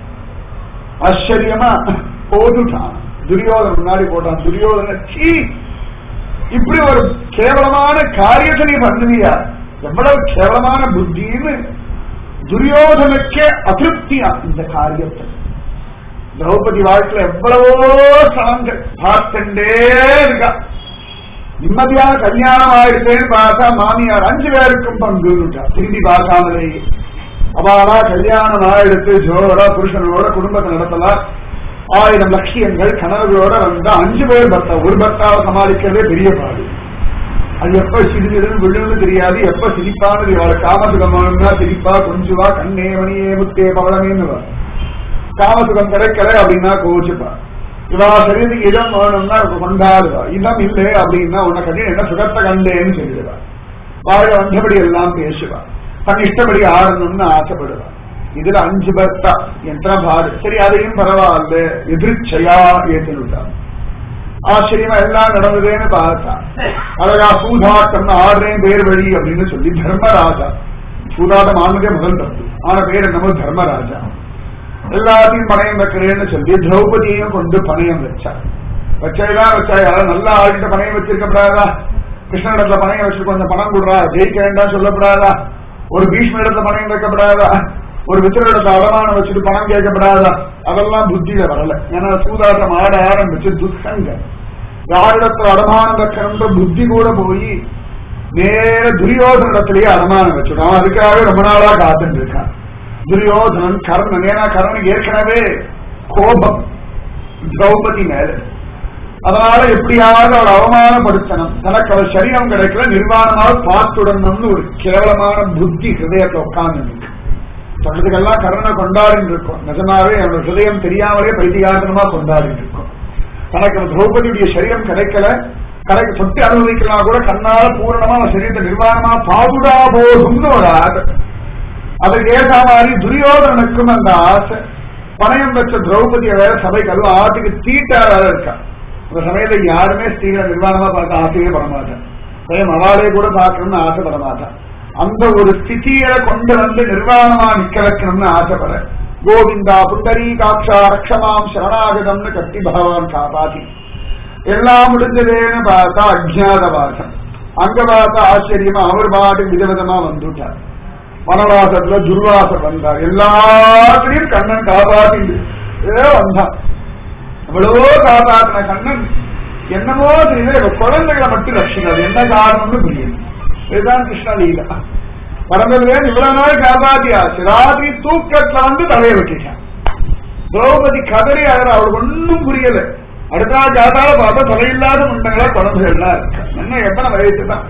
ஆச்சரியமா போதுட்டான் துரியோதன முன்னாடி போட்டான் துரியோதன சீ இப்படி ஒரு கேவலமான காரியத்தை நீ பண்ணுவியா எவ்வளவு கேவலமான புத்தின்னு துரியோதனுக்கே அதிருப்தியா இந்த காரியத்தை திரௌபதி வாழ்க்கையில எவ்வளவோ சாங்கள் பார்த்துட்டே இருக்கா நிம்மதியான கல்யாணம் ஆயிடுச்சேன்னு பார்த்தா மாமியார் அஞ்சு பேருக்கும் பங்குட்டா திரும்பி பார்க்காமலேயே அவாளா கல்யாணம் ஆயிடுத்து ஜோரா புருஷனோட குடும்பத்தை நடத்தலாம் ஆயிரம் லட்சியங்கள் கனவுகளோட வந்தா அஞ்சு பேர் பர்த்தா ஒரு பர்த்தாவை சமாளிக்கிறதே பெரிய பாடு அது எப்ப சிரிச்சிடும் விழுந்து தெரியாது எப்ப சிரிப்பானது அவளை காமசுகமானா சிரிப்பா கொஞ்சுவா கண்ணே மணியே முத்தே பவளமேன்னு காமசுகம் கிடைக்கல அப்படின்னா கோச்சுப்பா இவா சரீரத்துக்கு இடம் வேணும்னா கொண்டாடுவா இடம் இல்லை அப்படின்னா உன்னை கட்டி என்ன சுகத்தை கண்டேன்னு சொல்லிடுவா வாழ வந்தபடி எல்லாம் பேசுவா தன் இஷ்டப்படி ஆடணும்னு ஆசைப்படுவா இதுல அஞ்சு பர்த்தா எத்தனை பாடு சரி அதையும் பரவாயில்ல எதிர்ச்சையா ஏற்றுனுட்டா ஆச்சரியமா எல்லாம் நடந்ததேன்னு பார்த்தா அழகா சூதாட்டம் ஆடுறேன் பேர் வழி அப்படின்னு சொல்லி தர்மராஜா சூதாட்டம் ஆனதே முதல் தப்பு ஆன பேர் என்னமோ தர்மராஜா எல்லாத்தையும் பணயம் வைக்கிறேன்னு சொல்லி திரௌபதியையும் கொண்டு பணயம் வச்சா வச்சையெல்லாம் வச்சா யாரும் நல்லா ஆள்கிட்ட பணயம் வச்சிருக்கப்படாதா கிருஷ்ணனிடத்துல பணயம் வச்சு கொஞ்சம் பணம் கொடுறா ஜெயிக்க வேண்டாம் சொல்லப்படாதா ஒரு பீஷ்ம இடத்துல பணம் வைக்கப்படாதா ஒரு வித்திரிடத்துல அடமானம் வச்சுட்டு பணம் கேட்கப்படாதா அதெல்லாம் புத்தியில வரல ஏன்னா சூதாட்டம் ஆட ஆரம்பிச்சு துஷ்கங்க யாரிடத்துல அடமானம் வைக்கணும்ன்ற புத்தி கூட போய் நேர துரியோதன இடத்திலேயே அடமானம் வச்சுடும் அவன் அதுக்காக ரொம்ப நாளா காத்துட்டு இருக்கான் துரியோதனன் கர்ணன் ஏன்னா கர்ணனுக்கு ஏற்கனவே கோபம் திரௌபதி மேல அதனால எப்படியாவது அவள் அவமானப்படுத்தணும் தனக்கு அவள் சரீரம் கிடைக்கல நிர்வாணமாக பார்த்துடணும்னு ஒரு கேவலமான புத்தி ஹிருதயத்தை உட்கார்ந்து இருக்கு சொல்றதுக்கெல்லாம் கருணை கொண்டாடிட்டு இருக்கோம் நிஜமாவே அவனோட ஹிருதயம் தெரியாமலே பைத்தியாசனமா கொண்டாடிட்டு இருக்கோம் தனக்கு திரௌபதியுடைய சரீரம் கிடைக்கல கடைக்கு சொத்து அனுபவிக்கலாம் கூட கண்ணால பூரணமா அவன் சரீரத்தை நிர்வாணமா பாதுடா போகும்னு ஒரு ஆசை அதுக்கு ஏற்ற மாதிரி துரியோதனனுக்கும் அந்த ஆசை பணயம் வச்ச திரௌபதியை வேற சபைக்கு அதுவும் ஆட்டுக்கு தீட்டா வேற இருக்கா அந்த சமயத்துல யாருமே ஸ்திரீகளை நிர்வாணமா பார்க்க ஆசையே பட மாட்டேன் பயம் அவளே கூட பார்க்கணும்னு ஆசைப்பட மாட்டான் அந்த ஒரு ஸ்திதியை கொண்டு வந்து நிர்வாணமா நிக்க வைக்கணும்னு ஆசைப்பட கோவிந்தா புண்டரீ காட்சா ரக்ஷமாம் சரணாகதம்னு கத்தி பகவான் காப்பாத்தி எல்லாம் முடிஞ்சதேன்னு பார்த்தா அஜ்ஞாத வாசம் அங்க பார்த்தா ஆச்சரியமா அவர் பாட்டுக்கு விதவிதமா வந்துட்டார் வனவாசத்துல துர்வாசர் வந்தார் எல்லாத்திலையும் கண்ணன் காப்பாத்தி வந்தான் எவ்வளவோ காப்பாத்தின கண்ணன் என்னமோ தெரியல இவ குழந்தைகளை மட்டும் ரட்சிக்கிறது என்ன காரணம்னு புரியுது இதுதான் கிருஷ்ண லீலா பரம்பரையில இவ்வளவு நாள் காப்பாத்தியாச்சு ராத்திரி தூக்கத்துல வந்து தலையை வெட்டிட்டான் திரௌபதி கதறி அழற அவளுக்கு ஒன்னும் புரியல அடுத்த நாள் காத்தால பார்த்தா தலையில்லாத முண்டங்களா குழந்தைகள்லாம் இருக்கா என்ன எத்தனை வயசு தான்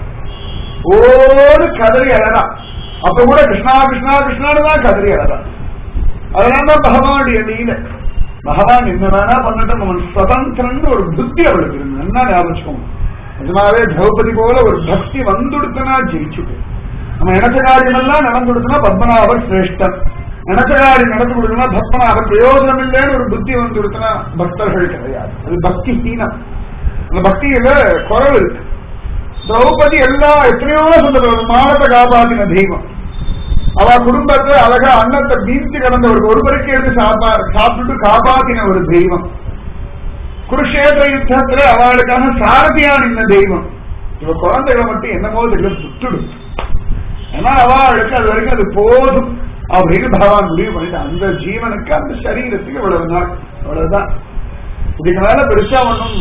ஓடு கதறி அழறா அப்ப கூட கிருஷ்ணா கிருஷ்ணா கிருஷ்ணான்னு தான் கதறி அழறா அதனால தான் பகவானுடைய லீலை பகவான் என்ன வேணா பண்ணட்டும் அவன் சுதந்திரன்னு ஒரு புத்தி அவளுக்கு இருந்து என்ன ஞாபகம் நிஜமாவே திரௌபதி போல ஒரு பக்தி வந்துடுத்துனா ஜெயிச்சுட்டு நம்ம நினைச்ச காரியமெல்லாம் நடந்துடுத்துனா பத்மநாபர் சிரேஷ்டன் நினைச்ச காரியம் நடந்து கொடுத்தனா பத்மநாபர் பிரயோஜனம் இல்லைன்னு ஒரு புத்தி வந்துடுத்துனா பக்தர்கள் கிடையாது அது பக்தி ஹீனம் அந்த பக்தியில குறவு இருக்கு திரௌபதி எல்லாம் எத்தனையோ சொல்றது மானத்தை காப்பாத்தின தெய்வம் அவ குடும்பத்தை அழகா அன்னத்தை பீந்து கிடந்த ஒரு ஒருவருக்கு எடுத்து சாப்பா சாப்பிட்டு காப்பாத்தின ஒரு தெய்வம் குருஷேத்திர யுத்தத்துல அவளுக்கான சாரதியா நின்ன தெய்வம் இவ குழந்தைகளை மட்டும் என்னமோ தெரியல சுட்டுடும் ஏன்னா அவளுக்கு அது வரைக்கும் அது போதும் அப்படின்னு பகவான் முடிவு பண்ணிட்டு அந்த ஜீவனுக்கு அந்த சரீரத்துக்கு இவ்வளவு நாள் அவ்வளவுதான் இதுக்கு மேல பெருசா ஒண்ணும்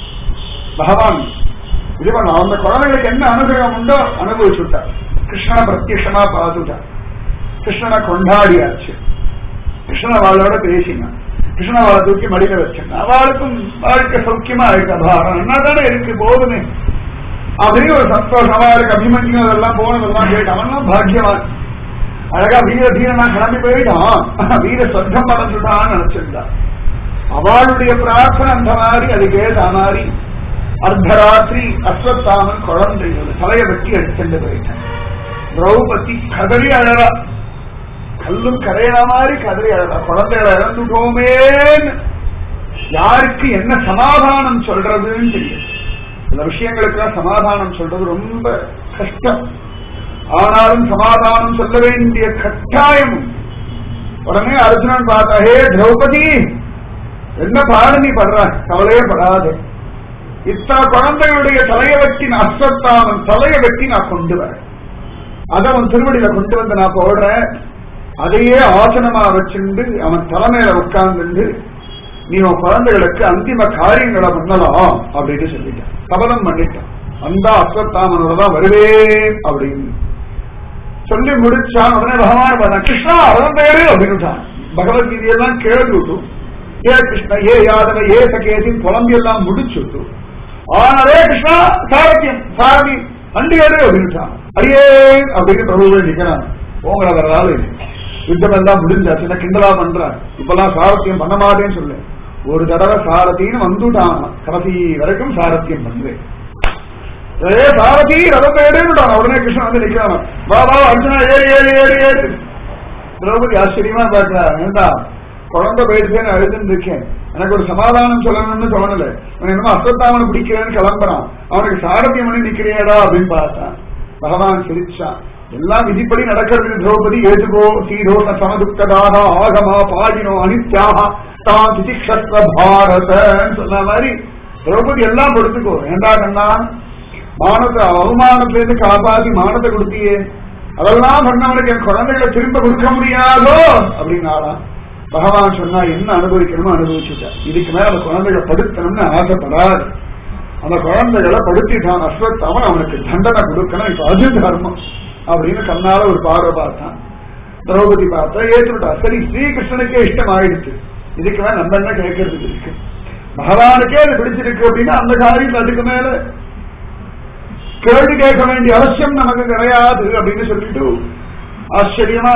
பகவான் இது பண்ண அந்த குழந்தைகளுக்கு என்ன அனுகிரகம் உண்டோ அனுபவிச்சுட்டார் கிருஷ்ணனை பிரத்யட்சமா பார்த்துட்டார் கிருஷ்ணனை கொண்டாடியாச்சு கிருஷ்ணன் அவளோட பேசினான் கிருஷ்ணன் அவளை தூக்கி மடியில வச்சிருந்தான் அவளுக்கும் வாழ்க்கை சௌக்கியமா இருக்கு அபாரம் என்ன தானே இருக்கு போதுமே அப்படின்னு ஒரு சந்தோஷமா இருக்கு அபிமன்யு அதெல்லாம் போனதெல்லாம் கேட்டு அவன்லாம் பாக்கியவான் அழகா வீர தீரனா கிளம்பி போயிட்டான் வீர சொர்க்கம் அடைஞ்சுட்டான்னு நினைச்சிருந்தான் அவளுடைய பிரார்த்தனை அந்த மாதிரி அது கேட்ட மாதிரி அர்த்தராத்திரி அஸ்வத்தாமன் குழந்தைகள் தலையை வெட்டி எடுத்துட்டு போயிட்டான் திரௌபதி கதறி அழறா கல்லும் கரையிற மாதிரி கதறி அழறா குழந்தைகளை இழந்துட்டோமேன்னு யாருக்கு என்ன சமாதானம் சொல்றதுன்னு தெரியும் சில விஷயங்களுக்கெல்லாம் சமாதானம் சொல்றது ரொம்ப கஷ்டம் ஆனாலும் சமாதானம் சொல்ல வேண்டிய கட்டாயம் உடனே அர்ஜுனன் பார்த்தா ஹே திரௌபதி என்ன பாடு நீ படுற கவலையே படாது இத்தனை குழந்தைகளுடைய தலையை வெட்டி நான் அஸ்வத்தாமன் தலையை வெட்டி நான் கொண்டு வரேன் அதை அவன் திருவடியில கொண்டு வந்து நான் போடுறேன் அதையே ஆசனமா வச்சுண்டு அவன் தலைமையில உட்கார்ந்து நீ உன் குழந்தைகளுக்கு அந்திம காரியங்களை பண்ணலாம் அப்படின்னு சொல்லிட்டான் சபதம் பண்ணிட்டான் அந்த அஸ்வத்தாமனோட தான் வருவேன் அப்படின்னு சொல்லி முடிச்சான் உடனே பகவான் பண்ண கிருஷ்ணா அவன் பேரு அப்படின்னுட்டான் பகவத்கீதையெல்லாம் கேட்டுட்டு ஏ கிருஷ்ண ஏ யாதவ ஏ சகேசின் புலம்பி எல்லாம் முடிச்சுட்டு ஆனதே கிருஷ்ணா சாரத்தியம் சாரதி வண்டி ஏறு அப்படின்ட்டான் அடியே அப்படின்னு பிரபுவே நிக்கிறான் உங்களை வரலாறு யுத்தம் எல்லாம் முடிஞ்சாச்சு நான் கிண்டலா பண்றேன் இப்பெல்லாம் சாரத்தியம் பண்ண மாட்டேன்னு சொல்லு ஒரு தடவை சாரத்தின்னு வந்துட்டான் கடைசி வரைக்கும் சாரத்தியம் பண்ணுவேன் ஏ சாரதி ரதத்தை எடுத்துட்டான் உடனே கிருஷ்ணன் வந்து நிக்கிறான் வா வா அர்ஜுனா ஏறு ஏறு ஏறு ஏறு திரௌபதி ஆச்சரியமா பாக்குறா ஏண்டா குழந்தை போயிடுச்சேன்னு அழுதுன்னு இருக்கேன் எனக்கு ஒரு சமாதானம் சொல்லணும்னு தோணல அவன் என்னமோ அஸ்வத்தாமனை பிடிக்கிறேன்னு கிளம்புறான் அவனுக்கு சாரத்தியம் பண்ணி நிக்கிறியாடா அப்படின்னு பார்த்தான் பகவான் சிரிச்சான் எல்லாம் விதிப்படி நடக்கிறது திரௌபதி ஏதுகோ சீரோஷ சமதுக்கதாக ஆகமா பாடினோ அனித்யாக தான் திதிக்ஷத்வ பாரதன்னு சொன்ன மாதிரி திரௌபதி எல்லாம் கொடுத்துக்கோ ஏண்டா கண்ணா மானத்தை அவமானத்துல இருந்து காப்பாத்தி மானத்தை கொடுத்தியே அதெல்லாம் பண்ணவனுக்கு என் குழந்தைகளை திரும்ப கொடுக்க முடியாதோ அப்படின்னாடா பகவான் சொன்னா என்ன அனுபவிக்கணுமோ அனுபவிச்சுட்டா இதுக்கு மேல அந்த குழந்தைகளை படுத்தணும்னு ஆசைப்படாது அந்த குழந்தைகளை படுத்திட்டான் அஸ்வத்தாமன் அவனுக்கு தண்டனை கொடுக்கணும் இப்ப அது தர்மம் அப்படின்னு கண்ணால ஒரு பார்வை பார்த்தான் திரௌபதி பார்த்தா ஏற்றுட்டா சரி ஸ்ரீகிருஷ்ணனுக்கே இஷ்டம் ஆயிடுச்சு இதுக்கு மேல நம்ம என்ன கேட்கறதுக்கு இருக்கு பகவானுக்கே அது பிடிச்சிருக்கு அப்படின்னா அந்த காரியம் அதுக்கு மேல கேள்வி கேட்க வேண்டிய அவசியம் நமக்கு கிடையாது அப்படின்னு சொல்லிட்டு ஆச்சரியமா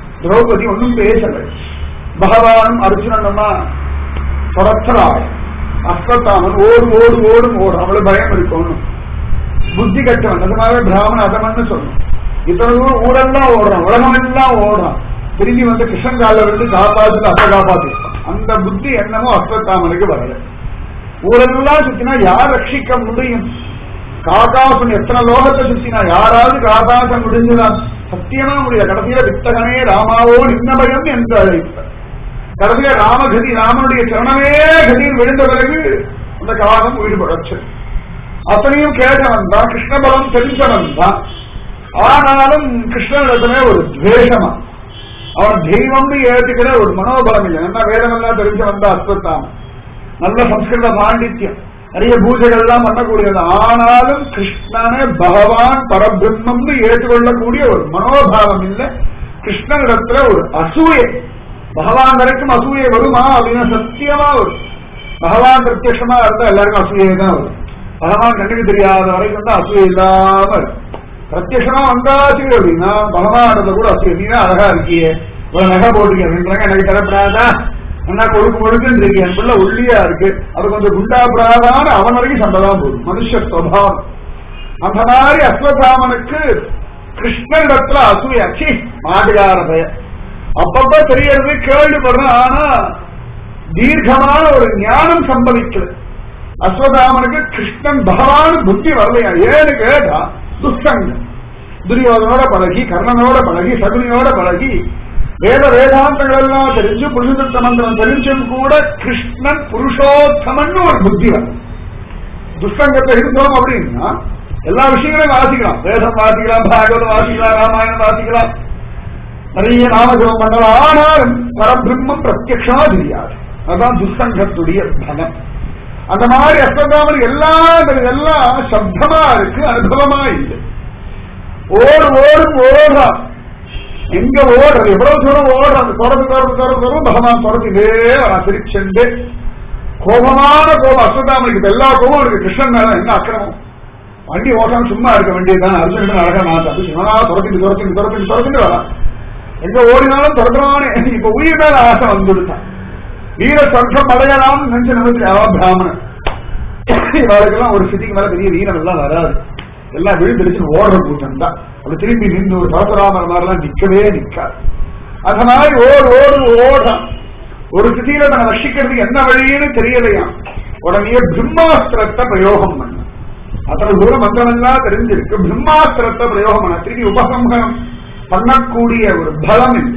திரௌபதி ஒன்றும் பேசல பகவானும் அர்ஜுனனுமா தொடர்த்தராய் அஸ்வத்தாமன் ஓடு ஓடு ஓடும் ஓடும் அவ்வளவு பயம் இருக்கணும் புத்தி கட்டவன் அது மாதிரி பிராமண அதமன்னு சொல்லணும் இத்தனை தூரம் ஊரெல்லாம் ஓடுறான் உலகம் எல்லாம் ஓடுறான் திரும்பி வந்து கிருஷ்ணன் காலில் விழுந்து காப்பாத்து அப்ப காப்பாத்து அந்த புத்தி என்னமோ அஸ்வத்தாமனுக்கு வரல ஊரெல்லாம் சுத்தினா யார் ரட்சிக்க முடியும் காகாசன் எத்தனை லோகத்தை சுத்தினா யாராவது காகாசம் முடிஞ்சுதா சத்தியமா முடியாது கடைசியில வித்தகனே ராமாவோ நின்ன பயம் என்று அழைத்த கடைசியில ராமகதி ராமனுடைய சரணமே கதியில் விழுந்த பிறகு அந்த காகம் ஈடுபடச்சு அத்தனையும் கேட்டவன் தான் கிருஷ்ணபலம் தெரிஞ்சவன் தான் ஆனாலும் கிருஷ்ணனிடத்துல ஒரு துவேஷமா அவன் தெய்வம்னு ஏற்றுக்கிற ஒரு மனோபலம் இல்லை என்ன வேதம் எல்லாம் தெரிஞ்சவன் தான் அஸ்வத்தாமன் நல்ல சம்ஸ்கிருத பாண்டித்யம் நிறைய பூஜைகள் எல்லாம் பண்ணக்கூடியது ஆனாலும் கிருஷ்ணனை பகவான் பரபிரம்மம்னு ஏற்றுக்கொள்ளக்கூடிய ஒரு மனோபாவம் இல்லை கிருஷ்ணனிடத்துல ஒரு அசூயை பகவான் வரைக்கும் அசூயை வருமா அப்படின்னா சத்தியமா வரும் பகவான் பிரத்யட்சமா இருந்தா எல்லாருக்கும் அசூயை தான் வரும் பகவான் கண்ணுக்கு தெரியாத வரைக்கும் தான் அசூயை இல்லாம இருக்கும் பிரத்யட்சமா வந்தாச்சு அப்படின்னா பகவான் கூட அசூயை நீ தான் அழகா இருக்கியே இவ்வளவு நகை போட்டுருக்கேன் எனக்கு தரப்படாதா அண்ணா கொழுக்கு கொழுக்குன்னு இருக்கு என் பிள்ளை ஒல்லியா இருக்கு அது கொஞ்சம் குண்டாபுராதான அவன் வரைக்கும் சண்டை தான் போடும் மனுஷ சுவாவம் அந்த மாதிரி அஸ்வதாமனுக்கு கிருஷ்ணனிடத்துல அசூய அச்சி மாட்டுக்கார பெயர் அப்பப்ப தெரியறது கேள்விப்படுறேன் ஆனா தீர்க்கமான ஒரு ஞானம் சம்பவிக்கல அஸ்வதாமனுக்கு கிருஷ்ணன் பகவான் புத்தி வரலையா ஏன்னு கேட்டா துஷ்டங்கள் துரியோதனோட பழகி கர்ணனோட பழகி சகுனியோட பழகி வேத வேதாந்தங்கள் எல்லாம் தெரிஞ்சு புருஷத்த மந்திரம் தெரிஞ்சும் கூட கிருஷ்ணன் புருஷோத்தமன் ஒரு புத்தி வரும் துஷ்டங்கத்தை இருந்தோம் அப்படின்னா எல்லா விஷயங்களையும் வாசிக்கலாம் வேதம் வாசிக்கலாம் பாகவதம் வாசிக்கலாம் ராமாயணம் வாசிக்கலாம் நிறைய நாமஜபம் பண்ணலாம் ஆனாலும் பரபிரம்மம் பிரத்யக்ஷமா தெரியாது அதுதான் துஷ்டங்கத்துடைய பலம் அந்த மாதிரி அஸ்வதாமன் எல்லாம் எல்லாம் சப்தமா இருக்கு அனுபவமா இல்லை ஓடு ஓடும் ஓடுறான் எங்க ஓடுறது எவ்வளவு தூரம் ஓடுறது அந்த தொடர்ந்து தொடர்ந்து தொடர்ந்து தொடர்ந்து பகவான் தொடர்ந்துட்டே வரான் திருச்செண்டு கோபமான கோபம் அஸ்வதாமனுக்கு எல்லா கோபம் இருக்கு கிருஷ்ணன் மேல என்ன அக்கிரமம் வண்டி ஓட்டாம சும்மா இருக்க வேண்டியதுதான் அர்ஜுன் அழகா மாத்தா சிவனா துரத்திட்டு துரத்திட்டு துரத்திட்டு துரத்திட்டு வரான் எங்க ஓடினாலும் தொடர்றானே இப்ப உயிர் மேல ஆசை வந்துடுத்தான் வீர சங்கம் அடையலாம் நினைச்சு நினைச்சு அவ பிராமணன் இவளுக்கெல்லாம் ஒரு சிட்டிக்கு மேல பெரிய வீரம் எல்லாம் வராது எல்லாம் விழுந்தடிச்சு ஓடுற கூட்டம் தான் அப்படி திரும்பி நின்று ஒரு பரசுராமர் மாதிரிலாம் நிக்கவே நிக்காது அந்த மாதிரி ஓடு ஓடு ஓடான் ஒரு சிட்டியில தன்னை ரஷிக்கிறதுக்கு என்ன வழின்னு தெரியலையா உடனே பிரம்மாஸ்திரத்தை பிரயோகம் பண்ண அத்தனை தூரம் மந்திரமெல்லாம் தெரிஞ்சிருக்கு பிரம்மாஸ்திரத்தை பிரயோகம் பண்ண திரும்பி உபசம்ஹரம் பண்ணக்கூடிய ஒரு பலம் இல்லை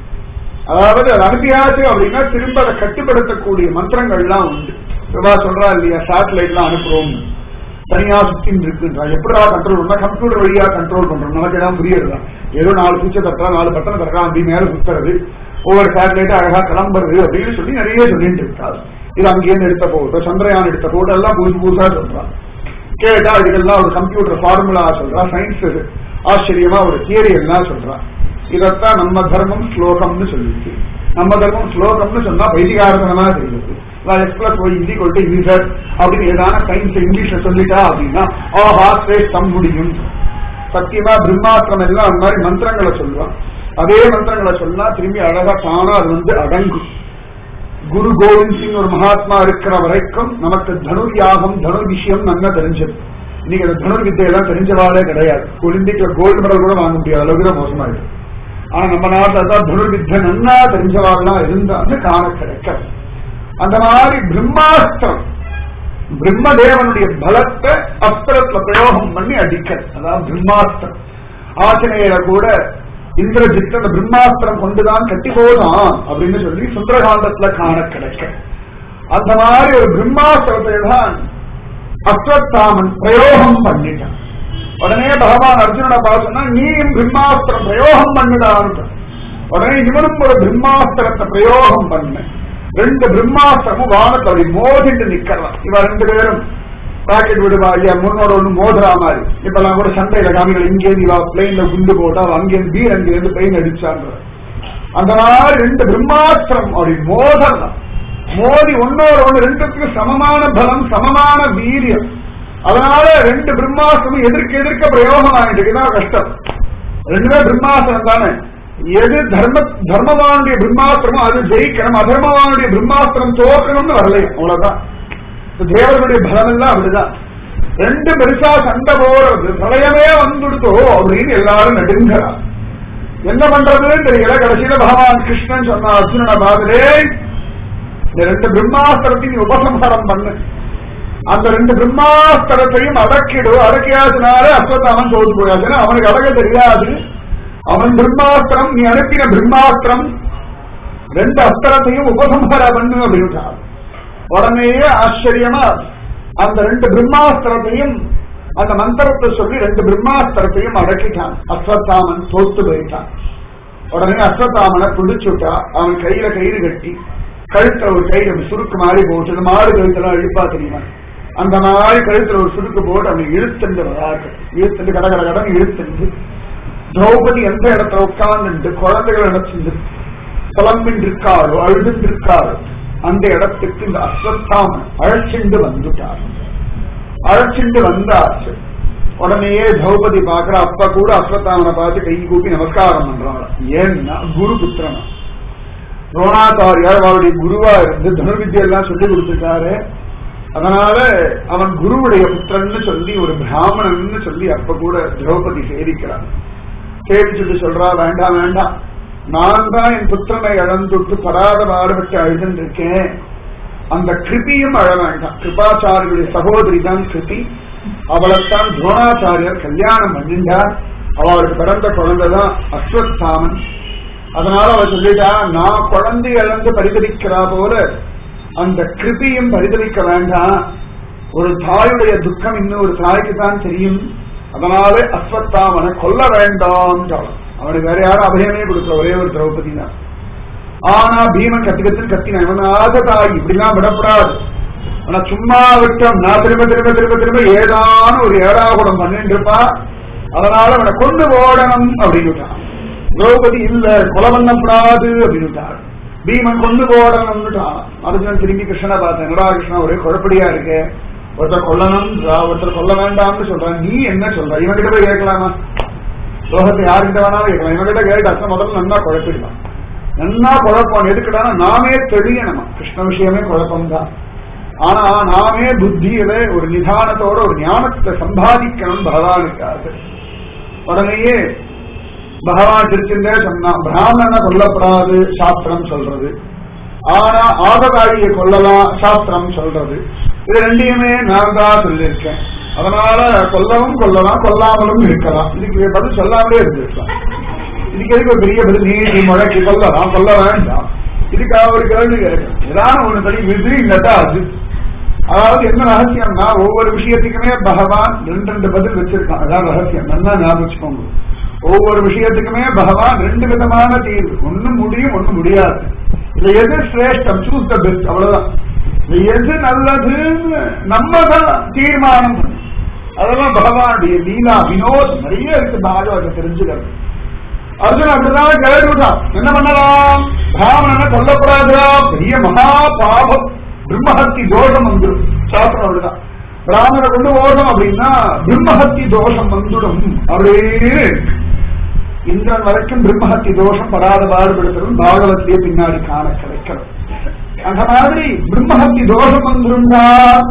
அதாவது அது அனுப்பியாச்சு அப்படின்னா திரும்ப அதை கட்டுப்படுத்தக்கூடிய மந்திரங்கள்லாம் உண்டு சிவா சொல்றா இல்லையா சேட்டலைட் எல்லாம் அனுப்புறோம் தனியா சுத்தின்னு இருக்குன்றா எப்படா கண்ட்ரோல் பண்ணா கம்ப்யூட்டர் வழியா கண்ட்ரோல் பண்றோம் நமக்கு எல்லாம் புரியுதுதான் ஏதோ நாலு பூச்சை தட்டா நாலு பட்டணம் தட்டா அப்படி மேல சுத்துறது ஒவ்வொரு சேட்டலைட்டும் அழகா கிளம்புறது அப்படின்னு சொல்லி நிறைய சொல்லிட்டு இருக்காது இது அங்கேருந்து எடுத்த போட்டோ சந்திரயான் எடுத்த போட்டோ எல்லாம் புதுசு புதுசா சொல்றான் கேட்டா இதுக்கெல்லாம் ஒரு கம்ப்யூட்டர் ஃபார்முலா சொல்றா சயின்ஸ் ஆச்சரியமா ஒரு தியரி எல்லாம் சொல்றான் இதத்தான் நம்ம தர்மம் ஸ்லோகம்னு சொல்லிச்சு நம்ம தர்மம் ஸ்லோகம்னு சொன்னா வைதிகாரதனமா தெரியுது எக்ஸ்பிரஸ் போய் ஹிந்தி கொண்டு இங்கிலீஷர் அப்படின்னு ஏதான சயின்ஸ் இங்கிலீஷ்ல சொல்லிட்டா அப்படின்னா ஆஹா சிரேஷ்டம் முடியும் சத்தியமா பிரம்மாஸ்திரம் எல்லாம் அந்த மாதிரி மந்திரங்களை சொல்லுவான் அதே மந்திரங்களை சொன்னா திரும்பி அழகா தானா அது வந்து அடங்கும் குரு கோவிந்த் சிங் ஒரு மகாத்மா இருக்கிற வரைக்கும் நமக்கு தனுர் யாகம் தனுர் விஷயம் நல்லா தெரிஞ்சது இன்னைக்கு அந்த தனுர் வித்தையெல்லாம் தெரிஞ்சவாளே கிடையாது ஒலிம்பிக்ல கோல்டு மெடல் கூட வாங்க முடியாத அளவுக்கு தான் மோசமா இருக்கு ஆனா நம்ம நாட்டில் தான் தனுர் வித்தை நன்னா தெரிஞ்சவாள்லாம் இருந்தான்னு காண கிடைக்க அந்த மாதிரி பிரம்மாஸ்திரம் பிரம்மதேவனுடைய பலத்தை அஸ்திரத்துல பிரயோகம் பண்ணி அடிக்க அதான் பிரம்மாஸ்திரம் ஆச்சனையரை கூட இந்திரஜித் அந்த பிரம்மாஸ்திரம் கொண்டுதான் கட்டி போதான் அப்படின்னு சொல்லி சுந்தரகாண்டத்துல காண கிடைக்க அந்த மாதிரி ஒரு பிரம்மாஸ்திரத்தை தான் அஸ்வத்தாமன் பிரயோகம் பண்ணிட்டான் உடனே பகவான் அர்ஜுனனை பார்த்தோம்னா நீயும் பிரம்மாஸ்திரம் பிரயோகம் பண்ணிடான்னு உடனே இவனும் ஒரு பிரம்மாஸ்திரத்தை பிரயோகம் பண்ண ரெண்டு பிரம்மாஸ்திரமும் வானத்தை அப்படி மோதிட்டு நிக்கலாம் இவ ரெண்டு பேரும் பாக்கெட் விடுவா ஐயா முன்னோட ஒண்ணு மோதுறா மாதிரி இப்ப எல்லாம் கூட சண்டையில காமிகள் இங்கேருந்து இவா பிளெயின்ல குண்டு போட்டா அவ அங்கேருந்து வீர் அங்கிருந்து பிளெயின் அடிச்சான்ற அந்த மாதிரி ரெண்டு பிரம்மாஸ்திரம் அப்படி மோதலாம் மோதி ஒன்னோட ஒண்ணு ரெண்டுத்துக்கும் சமமான பலம் சமமான வீரியம் அதனால ரெண்டு பிரம்மாஸ்திரம் எதிர்க்க எதிர்க்க பிரயோகம் ஆகிட்டு இதான் கஷ்டம் ரெண்டுமே பிரம்மாஸ்திரம் தானே எது தர்ம தர்மவானுடைய பிரம்மாஸ்திரமோ அது ஜெயிக்கணும் அதர்மவானுடைய பிரம்மாஸ்திரம் தோக்கணும்னு வரலையும் அவ்வளவுதான் இந்த தேவர்களுடைய பலம் எல்லாம் அப்படிதான் ரெண்டு பெருசா சண்டை போறது பிரளயமே வந்துடுதோ அப்படின்னு எல்லாரும் நடுங்கிறார் என்ன பண்றதுன்னு தெரியல கடைசியில பகவான் கிருஷ்ணன் சொன்ன அர்ஜுனனை பாதலே இந்த ரெண்டு பிரம்மாஸ்திரத்தையும் உபசம்ஹாரம் பண்ணு அந்த ரெண்டு பிரம்மாஸ்திரத்தையும் அடக்கிடு அடக்கியாச்சுனாலே அஸ்வத்தாமன் தோத்து போயாச்சுன்னா அவனுக்கு அடக்க தெரியாது அவன் பிரம்மாஸ்திரம் நீ அனுப்பின பிரம்மாஸ்திரம் ரெண்டு அஸ்திரத்தையும் உபசம்ஹார பண்ணு அப்படின்ட்டார் உடனேயே ஆச்சரியமா அந்த ரெண்டு பிரம்மாஸ்திரத்தையும் அந்த மந்திரத்தை சொல்லி ரெண்டு பிரம்மாஸ்திரத்தையும் அடக்கிட்டான் அஸ்வத்தாமன் தோத்து போயிட்டான் உடனே அஸ்வத்தாமனை பிடிச்சுட்டா அவன் கையில கயிறு கட்டி கழுத்துல ஒரு கயிறு சுருக்கு மாறி போட்டு இந்த மாடு கழுத்தெல்லாம் இழுப்பா தெரியுமா அந்த மாதிரி கழுத்துல ஒரு சுருக்கு போட்டு அவனை இழுத்துண்டு வராது இழுத்துண்டு கட கட கடன் இழுத்துண்டு திரௌபதி எந்த இடத்துல உட்கார்ந்து குழந்தைகள் நினைச்சிருந்து புலம்பின் இருக்காளோ அழுதுண்டு இருக்காளோ அந்த இடத்துக்கு இந்த அஸ்வத்தாமன் அழைச்சிண்டு வந்துட்டார் அழைச்சிண்டு வந்தாச்சு உடனேயே திரௌபதி பாக்குற அப்ப கூட அஸ்வத்தாமனை பார்த்து கை கூப்பி நமஸ்காரம் பண்றாங்க ஏன்னா குரு புத்திரனா துரோணாச்சாரியார் அவருடைய குருவா இருந்து தனுர்வித்யெல்லாம் சொல்லி கொடுத்துட்டாரு அதனால அவன் குருவுடைய புத்திரன்னு சொல்லி ஒரு பிராமணன்னு சொல்லி அப்ப கூட திரௌபதி சேவிக்கிறான் சேவிச்சுட்டு சொல்றா வேண்டாம் வேண்டாம் நான் தான் என் புத்திரனை இழந்துட்டு படாத பாடுபட்டு அழுதுருக்கேன் அந்த கிருபியும் அழ வேண்டாம் கிருபாச்சாரியருடைய சகோதரி தான் கிருபி அவளைத்தான் துரோணாச்சாரியர் கல்யாணம் பண்ணிண்டார் அவளுக்கு பிறந்த குழந்தைதான் அஸ்வத்தாமன் அதனால அவ சொல்லிட்டா நான் குழந்தை இழந்து பரிதவிக்கிறா போல அந்த கிருபியும் பரிதவிக்க வேண்டாம் ஒரு தாயுடைய துக்கம் இன்னும் ஒரு தாய்க்கு தான் தெரியும் அதனால அஸ்வத்தாமனை கொல்ல வேண்டாம் அவனுக்கு வேற யாரும் அபயமே கொடுக்கல ஒரே ஒரு திரௌபதி தான் ஆனா பீமன் கத்தி கத்து கத்தினான் இவனாக தாய் இப்படிலாம் விடப்படாது ஆனா சும்மா விட்டோம் நான் திரும்ப திரும்ப திரும்ப திரும்ப ஏதான ஒரு ஏடாகுடம் பண்ணிட்டு இருப்பா அதனால அவனை கொண்டு போடணும் அப்படின்னு விட்டான் திரௌபதி இல்ல கொலை பண்ணப்படாது அப்படின்னு விட்டார் பீமன் கொண்டு போடணும்னுட்டான் அர்ஜுனன் திரும்பி கிருஷ்ணனை பார்த்தேன் என்னடா கிருஷ்ணா ஒரே குழப்படியா இருக்கு ஒருத்தர் கொல்லணும் ஒருத்தர் கொல்ல வேண்டாம்னு சொல்றான் நீ என்ன சொல்ற இவன்கிட்ட போய் கேட்கலாமா லோகத்தை யாருக்கிட்ட வேணாலும் கேட்கலாம் இவன்கிட்ட கேட்டாச்சா முதல்ல நன்னா குழப்பிடலாம் நன்னா குழப்பம் எதுக்குடா நாமே தெரியணும் கிருஷ்ண விஷயமே குழப்பம்தான் ஆனா நாமே புத்தியில ஒரு நிதானத்தோட ஒரு ஞானத்தை சம்பாதிக்கணும் பகவானுக்காக உடனேயே பகவான் திருச்சிந்தே சொன்னான் பிராமணனை கொல்லப்படாது சாஸ்திரம் சொல்றது ஆனா ஆதகாரியை கொல்லலாம் சாஸ்திரம் சொல்றது இது ரெண்டையுமே நான் தான் சொல்லியிருக்கேன் அதனால கொல்லவும் கொல்லலாம் கொல்லாமலும் இருக்கலாம் இதுக்கு பதில் சொல்லாமலே இருந்திருக்கலாம் இதுக்கு எதுக்கு ஒரு பெரிய பதில் நீதி முழக்கி கொல்லலாம் கொல்ல வேண்டாம் இதுக்காக ஒரு கேள்வி கேட்கணும் ஏதாவது ஒண்ணு தனி விதி இல்லட்டா அது அதாவது என்ன ரகசியம்னா ஒவ்வொரு விஷயத்துக்குமே பகவான் ரெண்டு ரெண்டு பதில் வச்சிருக்கான் அதான் ரகசியம் நல்லா ஞாபகம் வச்சுக்கோங்க ஒவ்வொரு விஷயத்துக்குமே பகவான் ரெண்டு விதமான தீர்வு ஒண்ணு முடியும் ஒண்ணு முடியாது இதுல எது சிரேஷ்டம் சூஸ் த பெஸ்ட் அவ்வளவுதான் இது எது நல்லதுன்னு நம்ம தான் தீர்மானம் பண்ணணும். அதெல்லாம் பகவானுடைய லீலா வினோத் நிறைய இருக்கு பாகவத தெரிஞ்சுக்கிறது அர்ஜுன் அப்படிதான் கேட்டுட்டான் என்ன பண்ணலாம் பிராமணனை கொல்லப்படாதா பெரிய மகா பாபம் பிரம்மஹத்தி தோஷம் வந்துடும் சாஸ்திரம் அப்படிதான் பிராமணனை கொண்டு ஓடும் அப்படின்னா பிரம்மஹத்தி தோஷம் வந்துடும் அப்படியே இந்திரன் வரைக்கும் பிரம்மஹத்தி தோஷம் படாத பாடுபடுத்துறது பாகவத்திலே பின்னாடி காண கிடைக்கிறது அந்த மாதிரி பிரம்மஹத்தி தோஷம் வந்திருந்தா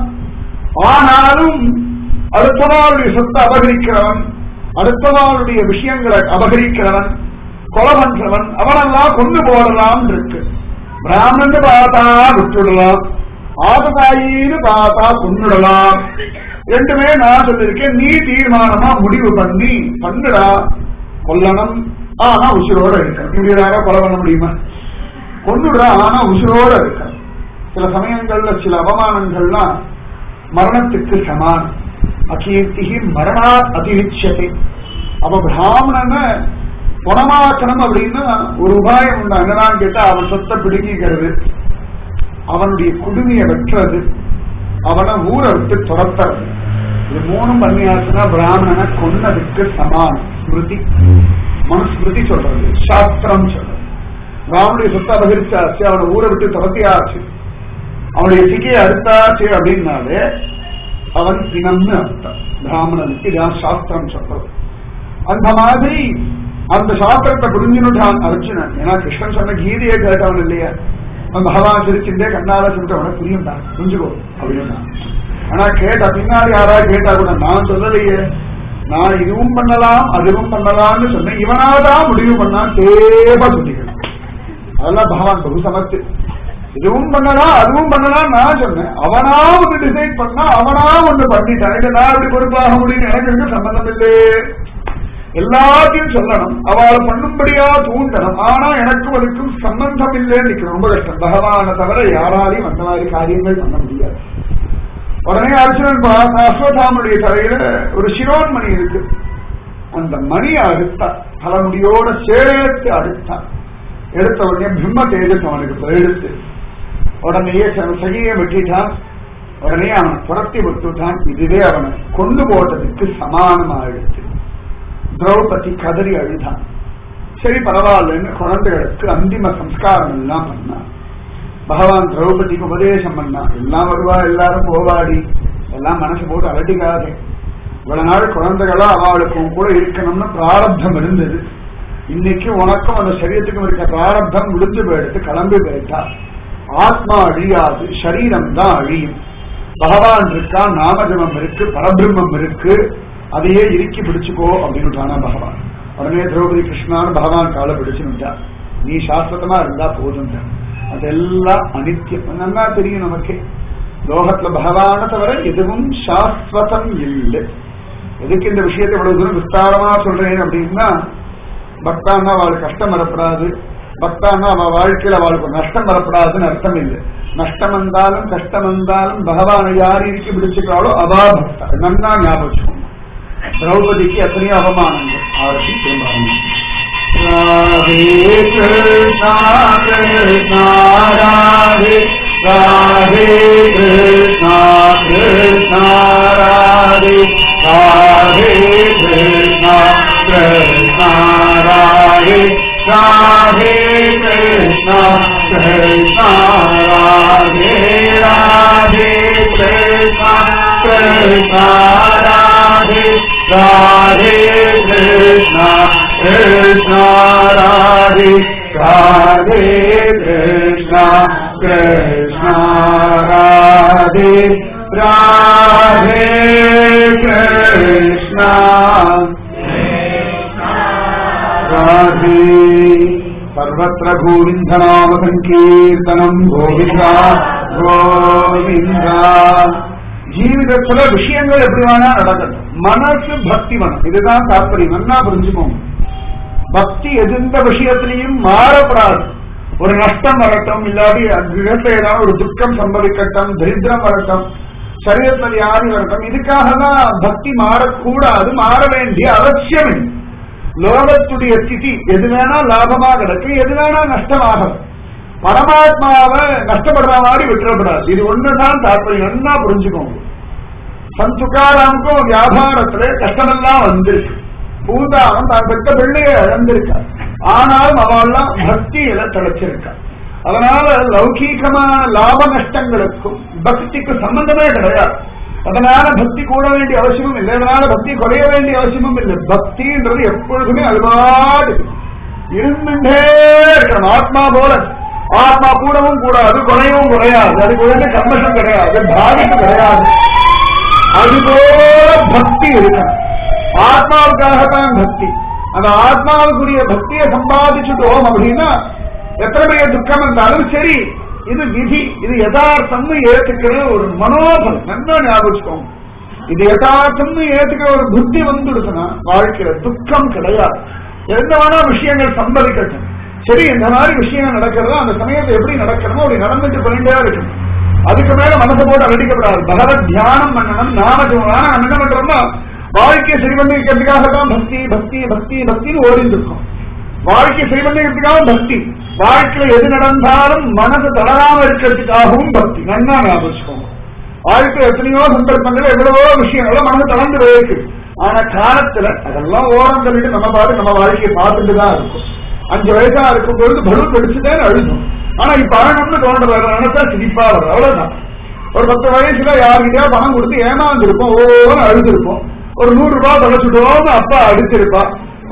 ஆனாலும் அடுத்தவாளுடைய சொத்தை அபகரிக்கிறவன் அடுத்தவாளுடைய விஷயங்களை அபகரிக்கிறவன் கொலை பண்றவன் அவனெல்லாம் கொண்டு போடலாம் இருக்கு பிராமணன் பார்த்தா விட்டுடலாம் ஆததாயின்னு பார்த்தா கொண்டுடலாம் ரெண்டுமே நான் சொல்லிருக்கேன் நீ தீர்மானமா முடிவு பண்ணி பண்ணுடா கொல்லணும் ஆனா உசுரோட இருக்கணும் இப்படி யாராவது கொலை பண்ண முடியுமா கொண்டுடா ஆனா உசுரோட இருக்கணும் சில சமயங்கள்ல சில அவமானங்கள்லாம் மரணத்துக்கு சமானம் அகீர்த்தி மரணா அதிரிச்சதை அவ பிராமணனை குணமாக்கணும் அப்படின்னா ஒரு உபாயம் உண்டு என்னதான் கேட்டா அவன் சொத்தை பிடுங்கிக்கிறது அவனுடைய குடுமையை வெட்டுறது அவனை ஊரை விட்டு துரத்துறது இது மூணும் பண்ணியாச்சுன்னா பிராமணனை கொன்னதுக்கு சமானம் ஸ்மிருதி மனுஸ்மிருதி சொல்றது சாஸ்திரம் சொல்றது ராமனுடைய சொத்தை அபகரிச்சாச்சு அவனை ஊரை விட்டு துரத்தியாச்சு அவனுடைய சிகையை அறுத்தாச்சு அப்படின்னாலே அவன் இனம்னு அர்த்தம் பிராமணனுக்கு இதான் சாஸ்திரம் சொல்றது அந்த மாதிரி அந்த சாஸ்திரத்தை புரிஞ்சுனுட்டான் அர்ஜுனன் ஏன்னா கிருஷ்ணன் சொன்ன கீதையை கேட்டவன் இல்லையா அவன் பகவான் சிரிச்சுட்டே கண்ணால சொல்லிட்டு உனக்கு புரியும்டா புரிஞ்சுக்கோ அப்படின்னா ஆனா கேட்டா பின்னாடி யாராவது கேட்டா கூட நான் சொல்லலையே நான் இதுவும் பண்ணலாம் அதுவும் பண்ணலாம்னு சொன்னேன் இவனாதான் முடிவு பண்ணான் சேபா சொல்லிக்கணும் அதெல்லாம் பகவான் பகு சமத்து இதுவும் பண்ணலாம் அதுவும் பண்ணலாம் நான் சொன்னேன் அவனா ஒன்று டிசைட் பண்ணா அவனா ஒன்று பண்ணிட்டான் இல்ல நான் எப்படி பொறுப்பாக முடியும் எனக்கு இருக்கு சம்பந்தம் இல்லையே எல்லாத்தையும் சொல்லணும் அவளை பண்ணும்படியா தூண்டணும் ஆனா எனக்கும் அதுக்கும் சம்பந்தம் இல்லைன்னு நிக்கணும் ரொம்ப கஷ்டம் பகவானை தவிர யாராலையும் அந்த மாதிரி காரியங்கள் பண்ண முடியாது உடனே அர்ஜுனன் பார்த்த அஸ்வதாமனுடைய தலையில ஒரு சிரோன்மணி இருக்கு அந்த மணியை அறுத்தான் தலைமுடியோட சேர்த்து அறுத்தான் எடுத்த உடனே பிரம்ம தேஜஸ் அவனுக்கு எடுத்து உடனேயே சகியை வெட்டிட்டான் உடனே அவனை துரத்தி விட்டுட்டான் இதுவே அவனை கொண்டு போட்டதுக்கு சமானமாயிடுச்சு திரௌபதி கதறி அழுதான் சரி பரவாயில்லன்னு குழந்தைகளுக்கு அந்திம சம்ஸ்காரம் எல்லாம் பண்ணான் பகவான் திரௌபதிக்கு உபதேசம் பண்ணா எல்லாம் வருவா எல்லாரும் போவாடி எல்லாம் மனசு போட்டு அலட்டிக்காதே இவ்வளவு நாள் குழந்தைகளா அவளுக்கும் கூட இருக்கணும்னு பிராரப்தம் இருந்தது இன்னைக்கு உனக்கும் அந்த சரீரத்துக்கும் இருக்க பிராரப்தம் முடிஞ்சு போயிடுத்து கிளம்பி போயிட்டா ஆத்மா அழியாது சரீரம் தான் அழியும் பகவான் இருக்கா நாமஜபம் இருக்கு பரபிரம்மம் இருக்கு அதையே இறுக்கி பிடிச்சுக்கோ அப்படின்னு பகவான் உடனே திரௌபதி கிருஷ்ணான்னு பகவான் காலை பிடிச்சுட்டா நீ சாஸ்வதமா இருந்தா போதும் அதெல்லாம் அனித்தியம் நல்லா தெரியும் நமக்கு லோகத்துல பகவான தவிர எதுவும் சாஸ்வதம் இல்லை எதுக்கு இந்த விஷயத்தை இவ்வளவு தூரம் விஸ்தாரமா சொல்றேன் அப்படின்னா பக்தான்னா அவளுக்கு கஷ்டம் வரப்படாது பக்தான்னா அவ வாழ்க்கையில அவளுக்கு நஷ்டம் வரப்படாதுன்னு அர்த்தம் இல்லை நஷ்டம் வந்தாலும் கஷ்டம் வந்தாலும் பகவானை யார் இறுக்கி பிடிச்சுக்கிறாளோ அவா பக்தா நன்னா ஞாபகம் திரௌபதிக்கு எத்தனையோ அவமானங்கள் ஆரம்பி திரும்ப ஆரம்பிச்சு ராதே கிருஷ்ணா கிருஷ்ணா ராதே ராதே கிருஷ்ணா கிருஷ்ணா ராதே ராதே கிருஷ்ணா கிருஷ்ணா ராதே ராதே கிருஷ்ணா கிருஷ்ணா ராதே ராதே கிருஷ்ணா கிருஷ்ணா ராதே ராதே கிருஷ்ணா கிருஷ்ணா ராதே ராதே கிருஷ்ணா கிருஷ்ணா ராதே ராதே கிருஷ்ணா ராதே சர்வத்திர கோவிந்த நாம சங்கீர்த்தனம் கோவிந்தா கோவிந்தா ஜீவிதத்துல விஷயங்கள் எப்படி வேணா நடக்கட்டும் மனசு பக்தி வேணும் இதுதான் தாற்பயம் நல்லா புரிஞ்சுக்கோங்க பக்தி எந்த விஷயத்திலையும் மாறப்படாது ஒரு நஷ்டம் வரட்டும் இல்லாட்டி கிரகத்துல ஏதாவது ஒரு துக்கம் சம்பவிக்கட்டும் தரித்திரம் வரட்டும் சரீரத்தில் யாரு வரட்டும் இதுக்காக தான் பக்தி மாறக்கூடாது மாற வேண்டிய அவசியம் இல்லை. லோகத்துடைய ஸ்திதி எது வேணா லாபமா கிடக்கு எது வேணா நஷ்டமாகும் பரமாத்மாவை நஷ்டப்படுற மாதிரி விட்டுறப்படாது இது ஒண்ணுதான் தாற்பயம் நல்லா புரிஞ்சுக்கோங்க சந்துகாராமுக்கும் வியாபாரத்துல கஷ்டமெல்லாம் வந்திருக்கு பூதாவன் தான் பெற்ற பிள்ளைய இழந்திருக்கார் ஆனாலும் அவெல்லாம் பக்தியில தலைச்சிருக்கா அதனால லௌகீகமான லாப நஷ்டங்களுக்கும் பக்திக்கு சம்பந்தமே கிடையாது அதனால பக்தி கூட வேண்டிய அவசியமும் இல்லை அதனால பக்தி குறைய வேண்டிய அவசியமும் இல்லை பக்தின்றது எப்பொழுதுமே அல்வாடு இருந்துட்டே இருக்கணும் ஆத்மா போல ஆத்மா கூடவும் கூடாது குறையவும் குறையாது அதுக்கு வந்து கர்மசம் கிடையாது பாதிப்பு கிடையாது அதுபோல பக்தி இருக்கணும் ஆத்மாவுக்காகத்தான் பக்தி அந்த ஆத்மாவுக்குரிய பக்தியை சம்பாதிச்சுட்டோம் அப்படின்னா எத்தனை பெரிய துக்கம் இருந்தாலும் சரி இது விதி இது யதார்த்தம்னு ஏத்துக்கிற ஒரு மனோபலம் நல்லா ஞாபகம் இது யதார்த்தம்னு ஏத்துக்கிற ஒரு புத்தி வந்துடுச்சுன்னா வாழ்க்கையில துக்கம் கிடையாது எந்த வேணா விஷயங்கள் சம்பவிக்கட்டும் சரி இந்த மாதிரி விஷயங்கள் நடக்கிறதோ அந்த சமயத்தை எப்படி நடக்கணுமோ அப்படி நடந்துட்டு போயிட்டே இருக்கணும் அதுக்கு மேல மனசை போட்டு அடிக்கப்படாது பகவத் தியானம் பண்ணணும் நாமஜம் ஆனா நம்ம என்ன பண்றோம்னா வாழ்க்கையை சரி பண்ணி வைக்கிறதுக்காக தான் பக்தி பக்தி பக்தி பக்தின்னு ஓடிட்டு இருக்கோம் வாழ்க்கை சரி பண்ணி வைக்கிறதுக்காக பக்தி வாழ்க்கையில எது நடந்தாலும் மனசு தளராம இருக்கிறதுக்காகவும் பக்தி நன்னா ஞாபகம் வாழ்க்கை எத்தனையோ சந்தர்ப்பங்கள் எவ்வளவோ விஷயங்களும் மனசு தளர்ந்து போயிருக்கு ஆனா காலத்துல அதெல்லாம் ஓரம் தள்ளிட்டு நம்ம பாட்டு நம்ம வாழ்க்கையை பார்த்துட்டு தான் இருக்கும் அஞ்சு வயசா இருக்கும் பொழுது பலூன் வெடிச்சுதான் அழுதும் ஆனா இப்ப அழகம்னு தோன்ற வர நினைச்சா சிரிப்பா வரும் அவ்வளவுதான் ஒரு பத்து வயசுல யாருக்கிட்டயா பணம் கொடுத்து ஏமாந்துருப்போம் ஓன்னு அழுதுருப்போம் ஒரு நூறு ரூபாய் தொலைச்சுட்டோம்னு அப்பா அடிச்சிருப்பா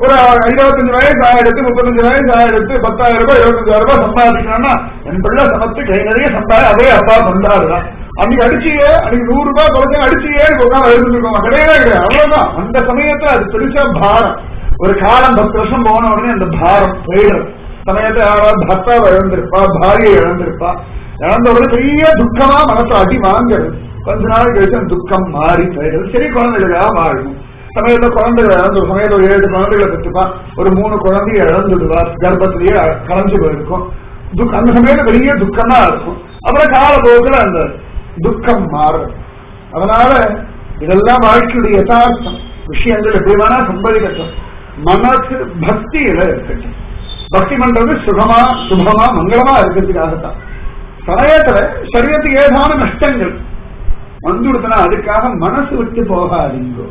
ஒரு இருபத்தஞ்சு வயசு ஆயிரத்து முப்பத்தஞ்சு வயசு ஆயிரத்து பத்தாயிரம் ரூபாய் இருபத்தஞ்சாயிரம் ரூபாய் சம்பாதிக்கணும்னா என் பிள்ளை சமத்து கை நிறைய சம்பாதி அதே அப்பா கொண்டாடுறான் அன்னைக்கு அடிச்சியே அன்னைக்கு நூறு ரூபாய் குறைச்சு அடிச்சியே உட்காந்து எழுந்துருக்கோம் கிடையவே கிடையாது அவ்வளவுதான் அந்த சமயத்துல அது பெருசா பாரம் ஒரு காலம் பத்து வருஷம் போன உடனே அந்த பாரம் போயிடும் சமயத்தை யாராவது பர்த்தாவை இழந்திருப்பா பாரியை இழந்திருப்பா இழந்த உடனே பெரிய துக்கமா மனசு அடி வாங்குறது கொஞ்ச நாள் கழிச்சு அந்த துக்கம் மாறி போயிடுது சரி குழந்தைகளுக்காக வாழணும் சமயத்துல குழந்தைகள் இழந்து ஒரு சமயத்துல ஒரு ஏழு குழந்தைகளை பெற்றுப்பா ஒரு மூணு குழந்தைய இழந்துடுவா கர்ப்பத்திலேயே கலைஞ்சு போயிருக்கும் துக்க- அந்த சமயத்துல பெரிய துக்கமா இருக்கும் அப்புறம் காலப்போக்கில் அந்த துக்கம் மாறும் அதனால இதெல்லாம் வாழ்க்கையுடைய யதார்த்தம் விஷயங்கள் எப்படி வேணா சம்பவிக்கட்டும் மனசு பக்தியில இருக்கட்டும் பக்தி பண்றது சுகமா சுபமா மங்களமா இருக்கிறதுக்காகத்தான் சமயத்துல சரீரத்துக்கு ஏதான நஷ்டங்கள் வந்துடுதுன்னா அதுக்காக மனசு விட்டு போகாதீங்க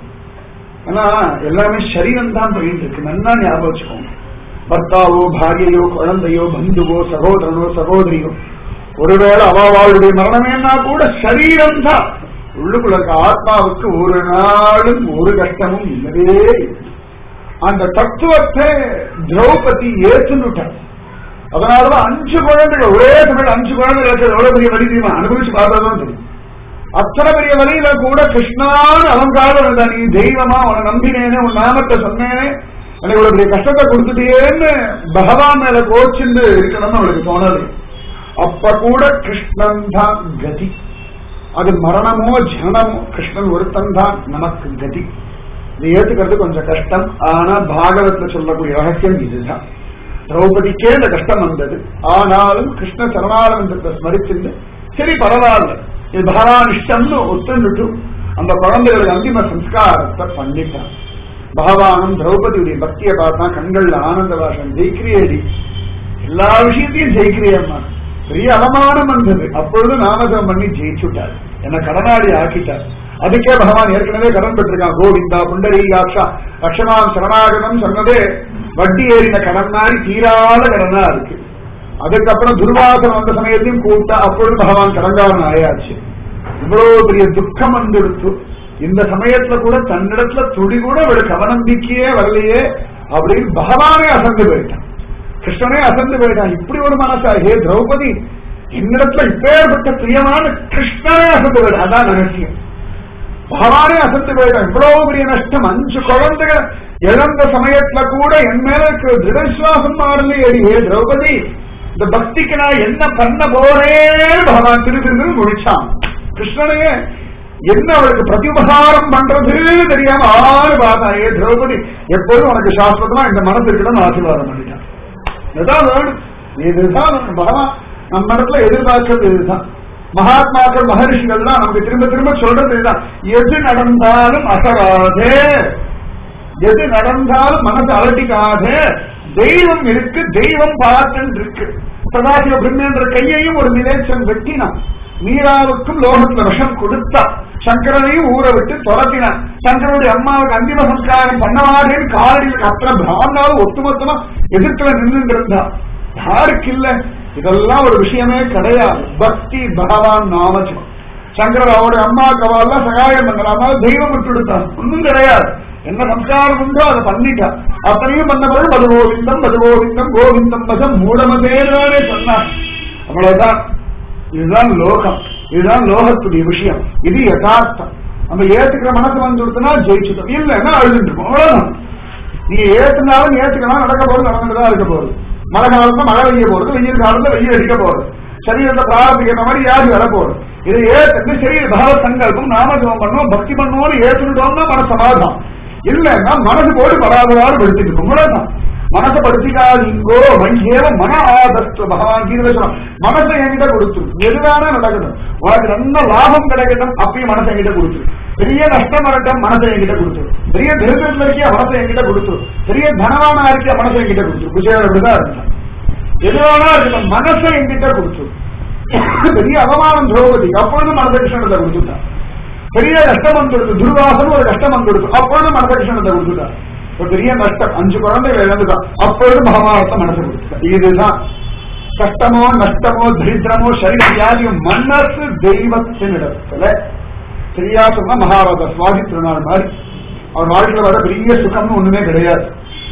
ஆனா எல்லாமே சரீரம் தான் போயிட்டு இருக்கு நல்லா ஞாபகம் வச்சுக்கோங்க பர்த்தாவோ பாரியையோ குழந்தையோ பந்துவோ சகோதரனோ சகோதரியோ ஒருவேளை அவாவாளுடைய மரணமேனா கூட சரீரம் தான் உள்ளுக்குள்ள இருக்க ஆத்மாவுக்கு ஒரு நாளும் ஒரு கஷ்டமும் இல்லவே இல்லை. அந்த தத்துவத்தை திரௌபதி ஏற்றுட்டார் அதனாலதான் அஞ்சு குழந்தைகள் ஒரே தமிழ் அஞ்சு குழந்தைகள் இருக்கிறது எவ்வளவு பெரிய வழி தெரியுமா அனுபவிச்சு பார்த்தாதான் தெரியும் அத்தனை பெரிய வழியில கூட கிருஷ்ணான்னு அலங்காரம் இருந்தா நீ தெய்வமா உன நம்பினேனே உன் நாமத்தை சொன்னேனே எனக்கு இவ்வளவு பெரிய கஷ்டத்தை கொடுத்துட்டியேன்னு பகவான் மேல கோச்சுண்டு இருக்கணும்னு அவளுக்கு தோணலை அப்ப கூட கிருஷ்ணன் தான் கதி அது மரணமோ ஜனனமோ கிருஷ்ணன் ஒருத்தன் தான் நமக்கு கதி இது ஏத்துக்கிறது கொஞ்சம் கஷ்டம் ஆனா பாகவத்துல சொல்லக்கூடிய ரகசியம் இதுதான் திரௌபதிக்கே இந்த கஷ்டம் வந்தது ஆனாலும் கிருஷ்ண சரணானந்தத்தை ஸ்மரிச்சிருந்து சரி பரவாயில்ல இது பகவான் இஷ்டம்னு ஒத்துந்துட்டு அந்த குழந்தைகளுக்கு அந்திம சம்ஸ்காரத்தை பண்ணிட்டான் பகவானும் திரௌபதியுடைய பக்தியை பார்த்தா கண்கள்ல ஆனந்த பாஷம் ஜெயிக்கிறியேடி எல்லா விஷயத்தையும் ஜெயிக்கிறியம்மா பெரிய அவமானம் வந்தது அப்பொழுது நாமதம் பண்ணி ஜெயிச்சுட்டார் என்ன கடனாடி ஆக்கிட்டார் அதுக்கே பகவான் ஏற்கனவே கடன் பெற்றிருக்கான் கோவிந்தா புண்டரீகாட்சா லட்சணாம் சரணாகதம் சொன்னதே வட்டி ஏறின கடன் மாதிரி தீராத கடனா இருக்கு அதுக்கப்புறம் துர்வாசனம் வந்த சமயத்தையும் கூப்பிட்டா அப்பொழுது பகவான் கடங்காரன் ஆயாச்சு இவ்வளவு பெரிய துக்கம் வந்துடுத்து இந்த சமயத்துல கூட தன்னிடத்துல துளி கூட அவளுக்கு அவநம்பிக்கையே வரலையே அப்படின்னு பகவானே அசந்து போயிட்டான் கிருஷ்ணனே அசந்து போயிட்டான் இப்படி ஒரு மனசா ஹே திரௌபதி என்னிடத்துல இப்பேற்பட்ட பிரியமான கிருஷ்ணனே அசந்து போயிட்டான் அதான் ரகசியம் பகவானே அசந்து போயிட்டான் இவ்வளவு பெரிய நஷ்டம் அஞ்சு குழந்தைகள் இழந்த சமயத்துல கூட என் மேல இருக்கிற திருடவிசுவாசம் மாறலையே ஹே திரௌபதி இந்த பக்திக்கு நான் என்ன பண்ண போறேன்னு பகவான் திரு திரு முடிச்சான் கிருஷ்ணனையே என்ன அவளுக்கு பிரதிபகாரம் பண்றதுன்னு தெரியாம ஆறு பார்த்தா ஏ திரௌபதி எப்போதும் உனக்கு சாஸ்திரமா இந்த மனசு இருக்கணும்னு ஆசீர்வாதம் பண்ணிட்டான் இதுதான் வேணும் இதுதான் வேணும். பகவான் நம்ம இடத்துல எதிர்பார்க்கிறது இதுதான் மகாத்மாக்கள் மகரிஷிகள்லாம் நமக்கு திரும்ப திரும்ப சொல்றது இதுதான் எது நடந்தாலும் அசராதே எது நடந்தாலும் மனசு அலட்டிக்காதே தெய்வம் இருக்கு தெய்வம் பார்த்துன்னு இருக்கு சதாசிவ பிரம்மேந்திர கையையும் ஒரு நிலேச்சன் வெட்டினான் மீராவுக்கும் லோகத்துல விஷம் கொடுத்தா சங்கரனையும் ஊற விட்டு துரத்தினான் சங்கரனுடைய அம்மாவுக்கு அந்திம சம்ஸ்காரம் பண்ணவாதேன்னு காலடியில் அத்தனை பிராமணாவும் ஒட்டுமொத்தமா எதிர்த்துல நின்று இருந்தா யாருக்கு இல்ல இதெல்லாம் ஒரு விஷயமே கிடையாது பக்தி பகவான் நாமஜம் சங்கரர் அவருடைய அம்மாவுக்கு அவெல்லாம் சகாயம் பண்ணலாமா தெய்வம் விட்டு கொடுத்தான் ஒன்றும் கிடையாது என்ன சம்ஸ்காரம் உண்டோ அதை பண்ணிட்டா அத்தனையும் பண்ண பிறகு மது கோவிந்தம் மது கோவிந்தம் கோவிந்தம் பதம் மூடமதேதானே சொன்னார் அவ்வளவுதான் இதுதான் லோகம் இதுதான் லோகத்துடைய விஷயம் இது யதார்த்தம் நம்ம ஏத்துக்கிற மனசு வந்து கொடுத்தனா ஜெயிச்சுட்டோம் இல்லைன்னா அழுதுட்டு இருப்போம் அவ்வளவுதான் நீ ஏத்துனாலும் ஏத்துக்கலாம் நடக்க போறது நடந்துதான் இருக்க போகுது மழை காலத்துல மழை பெய்ய போறது வெயில் காலத்துல வெயில் அடிக்க போறது சரீரத்தை பிராரம்பிக்கிற மாதிரி யாரு வர போறது இதை ஏத்துட்டு சரி பகவத் சங்கல்பம் நாமஜபம் பண்ணுவோம் பக்தி பண்ணுவோம்னு ஏத்துக்கிட்டோம்னா மன சமாதானம் இல்லைன்னா மனசு போட்டு படாதவாறு படுத்திட்டு இருக்கும் அவ்வளவுதான் மனசை படுத்திக்காதீங்கோ வையேவ மன ஆதஸ்து பகவான் கீதை சொல்றான் மனசை என்கிட்ட கொடுத்து எதுதானே நடக்கட்டும் உனக்கு நல்ல லாபம் கிடைக்கட்டும் அப்பயும் மனசை என்கிட்ட கொடுத்து பெரிய நஷ்டம் வரட்டும் மனசை என்கிட்ட கொடுத்து பெரிய திருத்தத்தில் இருக்கிய மனசை என்கிட்ட கொடுத்து பெரிய தனவானா இருக்கிய மனசை என்கிட்ட கொடுத்து குஜேர அப்படிதான் இருந்தான் எதுவானா இருக்கட்டும் மனசை என்கிட்ட கொடுத்து பெரிய அவமானம் திரௌபதி அப்பொழுது மனசை கிருஷ்ணத்தை கொடுத்துட்டான் பெரிய கஷ்டம் வந்துடுது துர்வாசன் ஒரு கஷ்டம் வந்துடுது அப்பொழுது மனச கிருஷ்ணத்தை கொடுத்துட்டார் ஒரு பெரிய நஷ்டம் அஞ்சு குழந்தைகள் இழந்துட்டான் அப்பொழுது மகாபாரத்தை மனசு கொடுத்துட்டார் இதுதான் கஷ்டமோ நஷ்டமோ தரித்திரமோ சரீர வியாதியோ மனசு தெய்வத்தின் இடத்துல சரியா சொன்னா மகாபாரத சுவாதி திருநாள் மாதிரி அவர் வாழ்க்கையில வர பெரிய சுகம்னு ஒண்ணுமே கிடையாது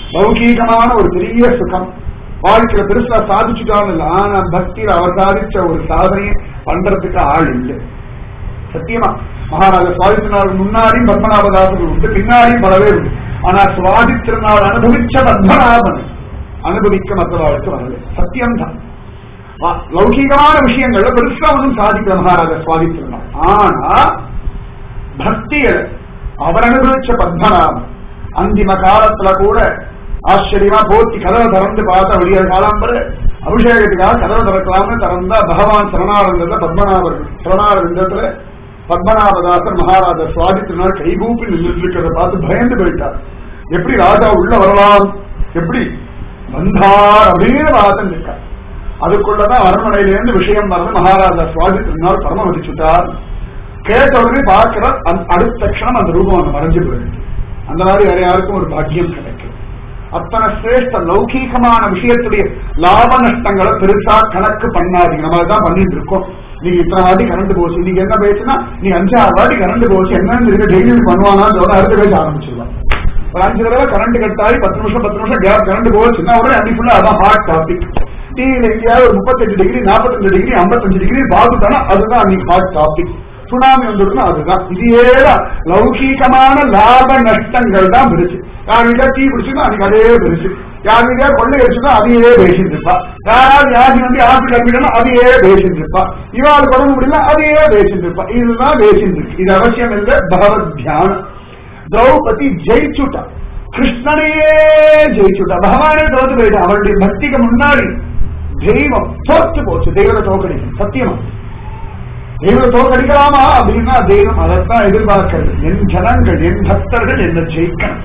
லௌகீகமான ஒரு பெரிய சுகம் வாழ்க்கையில பெருசா சாதிச்சுட்டாலும் இல்லை ஆனா பக்தியில அவர் சாதிச்ச ஒரு சாதனையை பண்றதுக்கு ஆள் இல்லை சத்தியமா மகாராஜா சுவாதி திருநாள் முன்னாடியும் பத்மநாபதாசர்கள் உண்டு பின்னாடியும் பல பேர் உண்டு ஆனா சுவாதி திருநாள் அனுபவிச்ச பத்மநாபன் அனுபவிக்க மற்றவர்களுக்கு வரல சத்தியம்தான் வா- லௌகீகமான விஷயங்கள்ல பெருசா ஒன்றும் சாதிக்கல மகாராஜா சுவாதி திருநாள் ஆனா பக்தியில அவர் அனுபவிச்ச பத்மநாபன் அந்திம காலத்துல கூட ஆச்சரியமா போத்தி கதவை திறந்து பார்த்த வெளியே காலாம்பர அபிஷேகத்துக்காக கதவை திறக்கலாம்னு திறந்தா பகவான் சரணாரங்கத்துல பத்மநாபர் சரணாரங்கத்துல பத்மநாபதாசர் மகாராஜா சுவாதி திருநாள் கைகூப்பி நின்று இருக்கிறத பார்த்து பயந்து போயிட்டார் எப்படி ராஜா உள்ள வரலாம் எப்படி வந்தார் அப்படின்னு வாதம் இருக்கார் அதுக்குள்ளதான் அரண்மனையிலிருந்து விஷயம் வந்து மகாராஜா சுவாதி திருநாள் பரமவதிச்சுட்டார் கேட்ட உடனே பார்க்கிற அந்த- அடுத்த க்ஷணம் அந்த ரூபம் அங்க மறைஞ்சு போயிடுது அந்த மாதிரி வேற யாருக்கும் ஒரு பாக்கியம் கிடைக்கும் அத்தனை சிரேஷ்ட லௌகீகமான விஷயத்துடைய லாப நஷ்டங்களை பெருசா கணக்கு பண்ணாதீங்க நம்ம தான் பண்ணிட்டு இருக்கோம் நீங்க இத்தனை வாட்டி கரண்ட் போச்சு நீங்க என்ன பேசுனா நீ அஞ்சாறு வாட்டி கரண்ட் போச்சு என்னன்னு இருக்க டெய்லி பண்ணுவானா அடுத்த பேச ஆரம்பிச்சிடலாம் ஒரு அஞ்சு தடவை கரண்ட் கட் ஆகி பத்து நிமிஷம் பத்து நிமிஷம் கேப் கரண்ட் போச்சுன்னா உடனே அன்னைக்கு ஃபுல்லா அதான் ஹாட் டாபிக் டிவியில எங்கேயாவது ஒரு முப்பத்தஞ்சு டிகிரி நாற்பத்தஞ்சு டிகிரி ஐம்பத்தஞ்சு டிகிரி பார்த்துட்டானா அதுதான் அன்னைக்கு ஹாட் டாபிக் சுனாமி வந்துருக்குன்னா அதுதான் இதே தான் லௌகீகமான லாப நஷ்டங்கள் தான் பெருசு யார் வீட்டா தீ பிடிச்சுன்னா அன்னைக்கு அதே பெருசு யார் வீட்டா கொள்ளை அடிச்சுன்னா அதையே பேசிட்டு இருப்பா யாராவது யாசி வந்து ஹாஸ்பிட்டல் அட்மிட்னா அதையே பேசிட்டு இருப்பா இவாள் உடம்பு முடியல அதையே பேசிட்டு இருப்பா இதுதான் பேசிட்டு இருக்கு இது அவசியம் இல்லை பகவத் தியானம் திரௌபதி ஜெயிச்சுட்டா கிருஷ்ணனையே ஜெயிச்சுட்டா பகவானே தோத்து போயிட்டா அவருடைய பக்திக்கு முன்னாடி தெய்வம் தோத்து போச்சு தெய்வத்தை தோக்கடிக்கும் சத்தியமா தெய்வத்தை தோக்கடிக்கலாமா அப்படின்னா தெய்வம் அதைத்தான் எதிர்பார்க்கிறது என் ஜனங்கள் என் பக்தர்கள் என்ன ஜெயிக்கணும்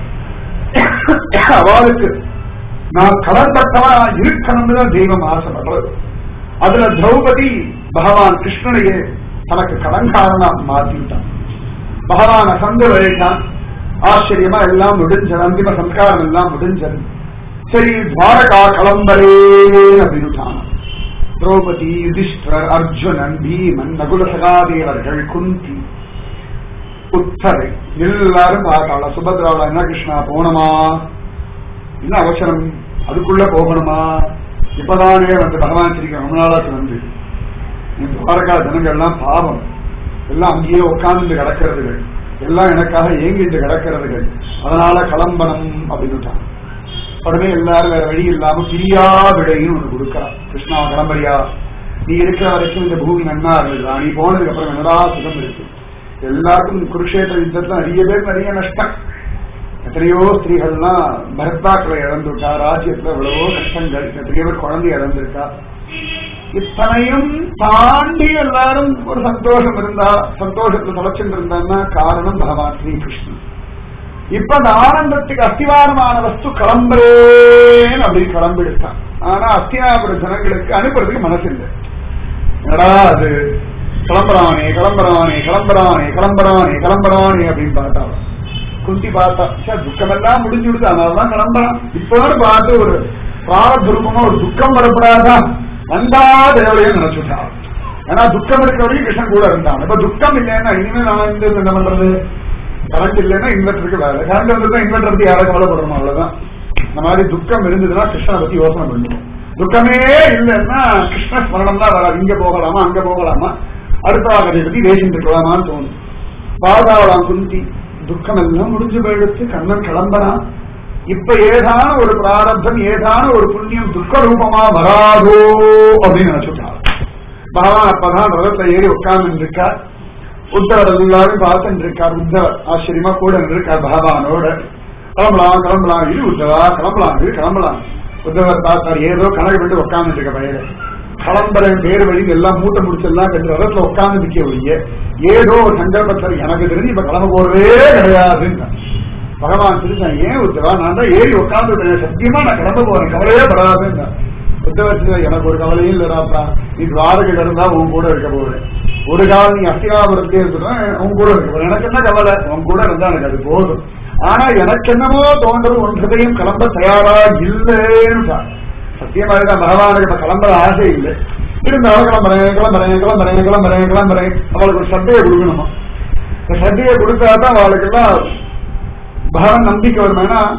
அவளுக்கு நான் கடன்பட்டவா இருக்கணும்னு தான் தெய்வம் ஆசைப்படுறது அதுல திரௌபதி பகவான் கிருஷ்ணனையே தனக்கு கடன்காரனா மாத்திட்டான் பகவான் அசந்து வழிட்டான் ஆச்சரியமா எல்லாம் முடிஞ்சது அந்திம சம்ஸ்காரம் எல்லாம் முடிஞ்சது சரி துவாரகா கிளம்பரே அப்படின்னுட்டான் திரௌபதி யுதிஷ்டர் அர்ஜுனன் பீமன் நகுல சகாதேவர்கள் குந்தி உத்தரை எல்லாரும் பார்த்தாளா சுபத்ராவளா என்ன கிருஷ்ணா போனமா என்ன அவசரம் அதுக்குள்ள போகணுமா இப்பதானே வந்து பகவான் ஸ்ரீக்கு ரொம்ப நாளாச்சு வந்து இந்த துவாரகா ஜனங்கள்லாம் பாவம் எல்லாம் அங்கேயே உட்கார்ந்து கிடக்கிறதுகள் எல்லாம் எனக்காக ஏங்கிட்டு கிடக்கிறதுகள் அதனால கிளம்பணும் அப்படின்னுட்டான் உடனே எல்லாரும் வேற வழி இல்லாம பிரியா விடைன்னு ஒண்ணு கொடுக்கறான் கிருஷ்ணா கிளம்பரியா நீ இருக்கிற வரைக்கும் இந்த பூமி நன்னா இருந்ததா நீ போனதுக்கு அப்புறம் என்னடா சுகம் இருக்கு எல்லாருக்கும் இந்த குருஷேத்திர யுத்தத்துல நிறைய பேர் நிறைய நஷ்டம் எத்தனையோ ஸ்திரீகள்லாம் பர்த்தாக்களை இழந்துட்டா ராஜ்யத்துல எவ்வளவோ கஷ்டங்கள் எத்தனையோ பேர் குழந்தை இழந்திருக்கா இத்தனையும் தாண்டி எல்லாரும் ஒரு சந்தோஷம் இருந்தா சந்தோஷத்துல தொலைச்சுட்டு இருந்தான்னா காரணம் பகவான் ஸ்ரீகிருஷ்ணன் இப்ப அந்த ஆனந்தத்துக்கு அஸ்திவாரமான வஸ்து கிளம்புறேன்னு அப்படி கிளம்பிடுத்தான் ஆனா அஸ்தினாபுர ஜனங்களுக்கு அனுப்புறதுக்கு மனசு இல்லை என்னடா அது கிளம்புறானே கிளம்புறானே கிளம்புறானே கிளம்புறானே கிளம்புறானே அப்படின்னு பார்த்தா குந்தி பார்த்தா சார் துக்கமெல்லாம் முடிஞ்சு விடுது அதனாலதான் கிளம்புறான் இப்போன்னு பார்த்து ஒரு பிராரபூர்வமா ஒரு துக்கம் வரப்படாதா வந்தா தேவையும் நினைச்சுட்டான் ஏன்னா துக்கம் இருக்கிற வரைக்கும் கிருஷ்ணன் கூட இருந்தான் இப்ப துக்கம் இல்லைன்னா இனிமே நான் இந்த என்ன பண்றது கரண்ட் இல்லைன்னா இன்வெர்டருக்கு வேலை கரண்ட் வந்ததுன்னா இன்வெர்டர் பத்தி யாரும் கவலைப்படணும் அவ்வளவுதான் இந்த மாதிரி துக்கம் இருந்ததுன்னா கிருஷ்ணனை பத்தி யோசனை பண்ணுவோம் துக்கமே இல்லைன்னா கிருஷ்ண ஸ்மரணம் தான் வராது இங்க போகலாமா அங்க போகலாமா அடுத்த வாகத்தை பத்தி பேசிட்டு இருக்கலாமான்னு தோணும் பாதாவலாம் குந்தி துக்கம் எல்லாம் முடிஞ்சு போயிடுச்சு கண்ணன் கிளம்பலாம் இப்ப ஏதான ஒரு பிராரப்தம் ஏதான ஒரு புண்ணியம் துக்க ரூபமா வராதோ அப்படின்னு நினைச்சுட்டார் பகவான் அப்பதான் ரதத்தை ஏறி உட்கார்ந்து இருக்கார் உத்தவர் எல்லாரும் பார்த்துட்டு இருக்கார் உத்தவர் ஆச்சரியமா கூட இருக்கார் பகவானோட கிளம்பலாம் கிளம்பலாம் இது உத்தவா கிளம்பலாம் இது கிளம்பலாம் உத்தவர் பார்த்தார் ஏதோ கணக்கு விட்டு உட்கார்ந்து இருக்க பயிர கிளம்புற பேர் வழி எல்லாம் மூட்டை முடிச்செல்லாம் கண்டு ரதத்துல உட்கார்ந்து நிக்க ஒழிய ஏதோ ஒரு சங்கல்பத்தில் எனக்கு தெரிஞ்சு இப்ப கிளம்ப போறதே கிடையாதுன்னு பகவான் திருச்சான் ஏன் உத்தவா நான் தான் ஏறி உட்கார்ந்து சத்தியமா நான் கிளம்ப போறேன் கவலையே படாதுன்னு உத்தவத்துல எனக்கு ஒரு கவலையும் இல்லடாப்பா நீ துவாரகையில இருந்தா உன் கூட இருக்க போறேன் ஒரு காலம் நீ அஸ்தினாபுரத்தே இருந்துட்டா உன் கூட இருக்க போறேன் எனக்கு என்ன கவலை உன் கூட இருந்தா எனக்கு அது போதும் ஆனா எனக்கு என்னமோ தோன்றது ஒன்றதையும் கிளம்ப தயாரா இல்லைன்னு சத்தியமாக பகவானுக்கு இப்ப கிளம்புற ஆசை இல்லை இருந்தாலும் கிளம்புறேன் கிளம்புறேன் கிளம்புறேன் கிளம்புறேன் கிளம்புறேன் அவளுக்கு ஒரு சத்தையை கொடுக்கணுமா இந்த சத்தையை கொடுத்தாதான் அவளுக்கு எல்லாம் பகவான் நம்பிக்கை வரும் ஏன்னா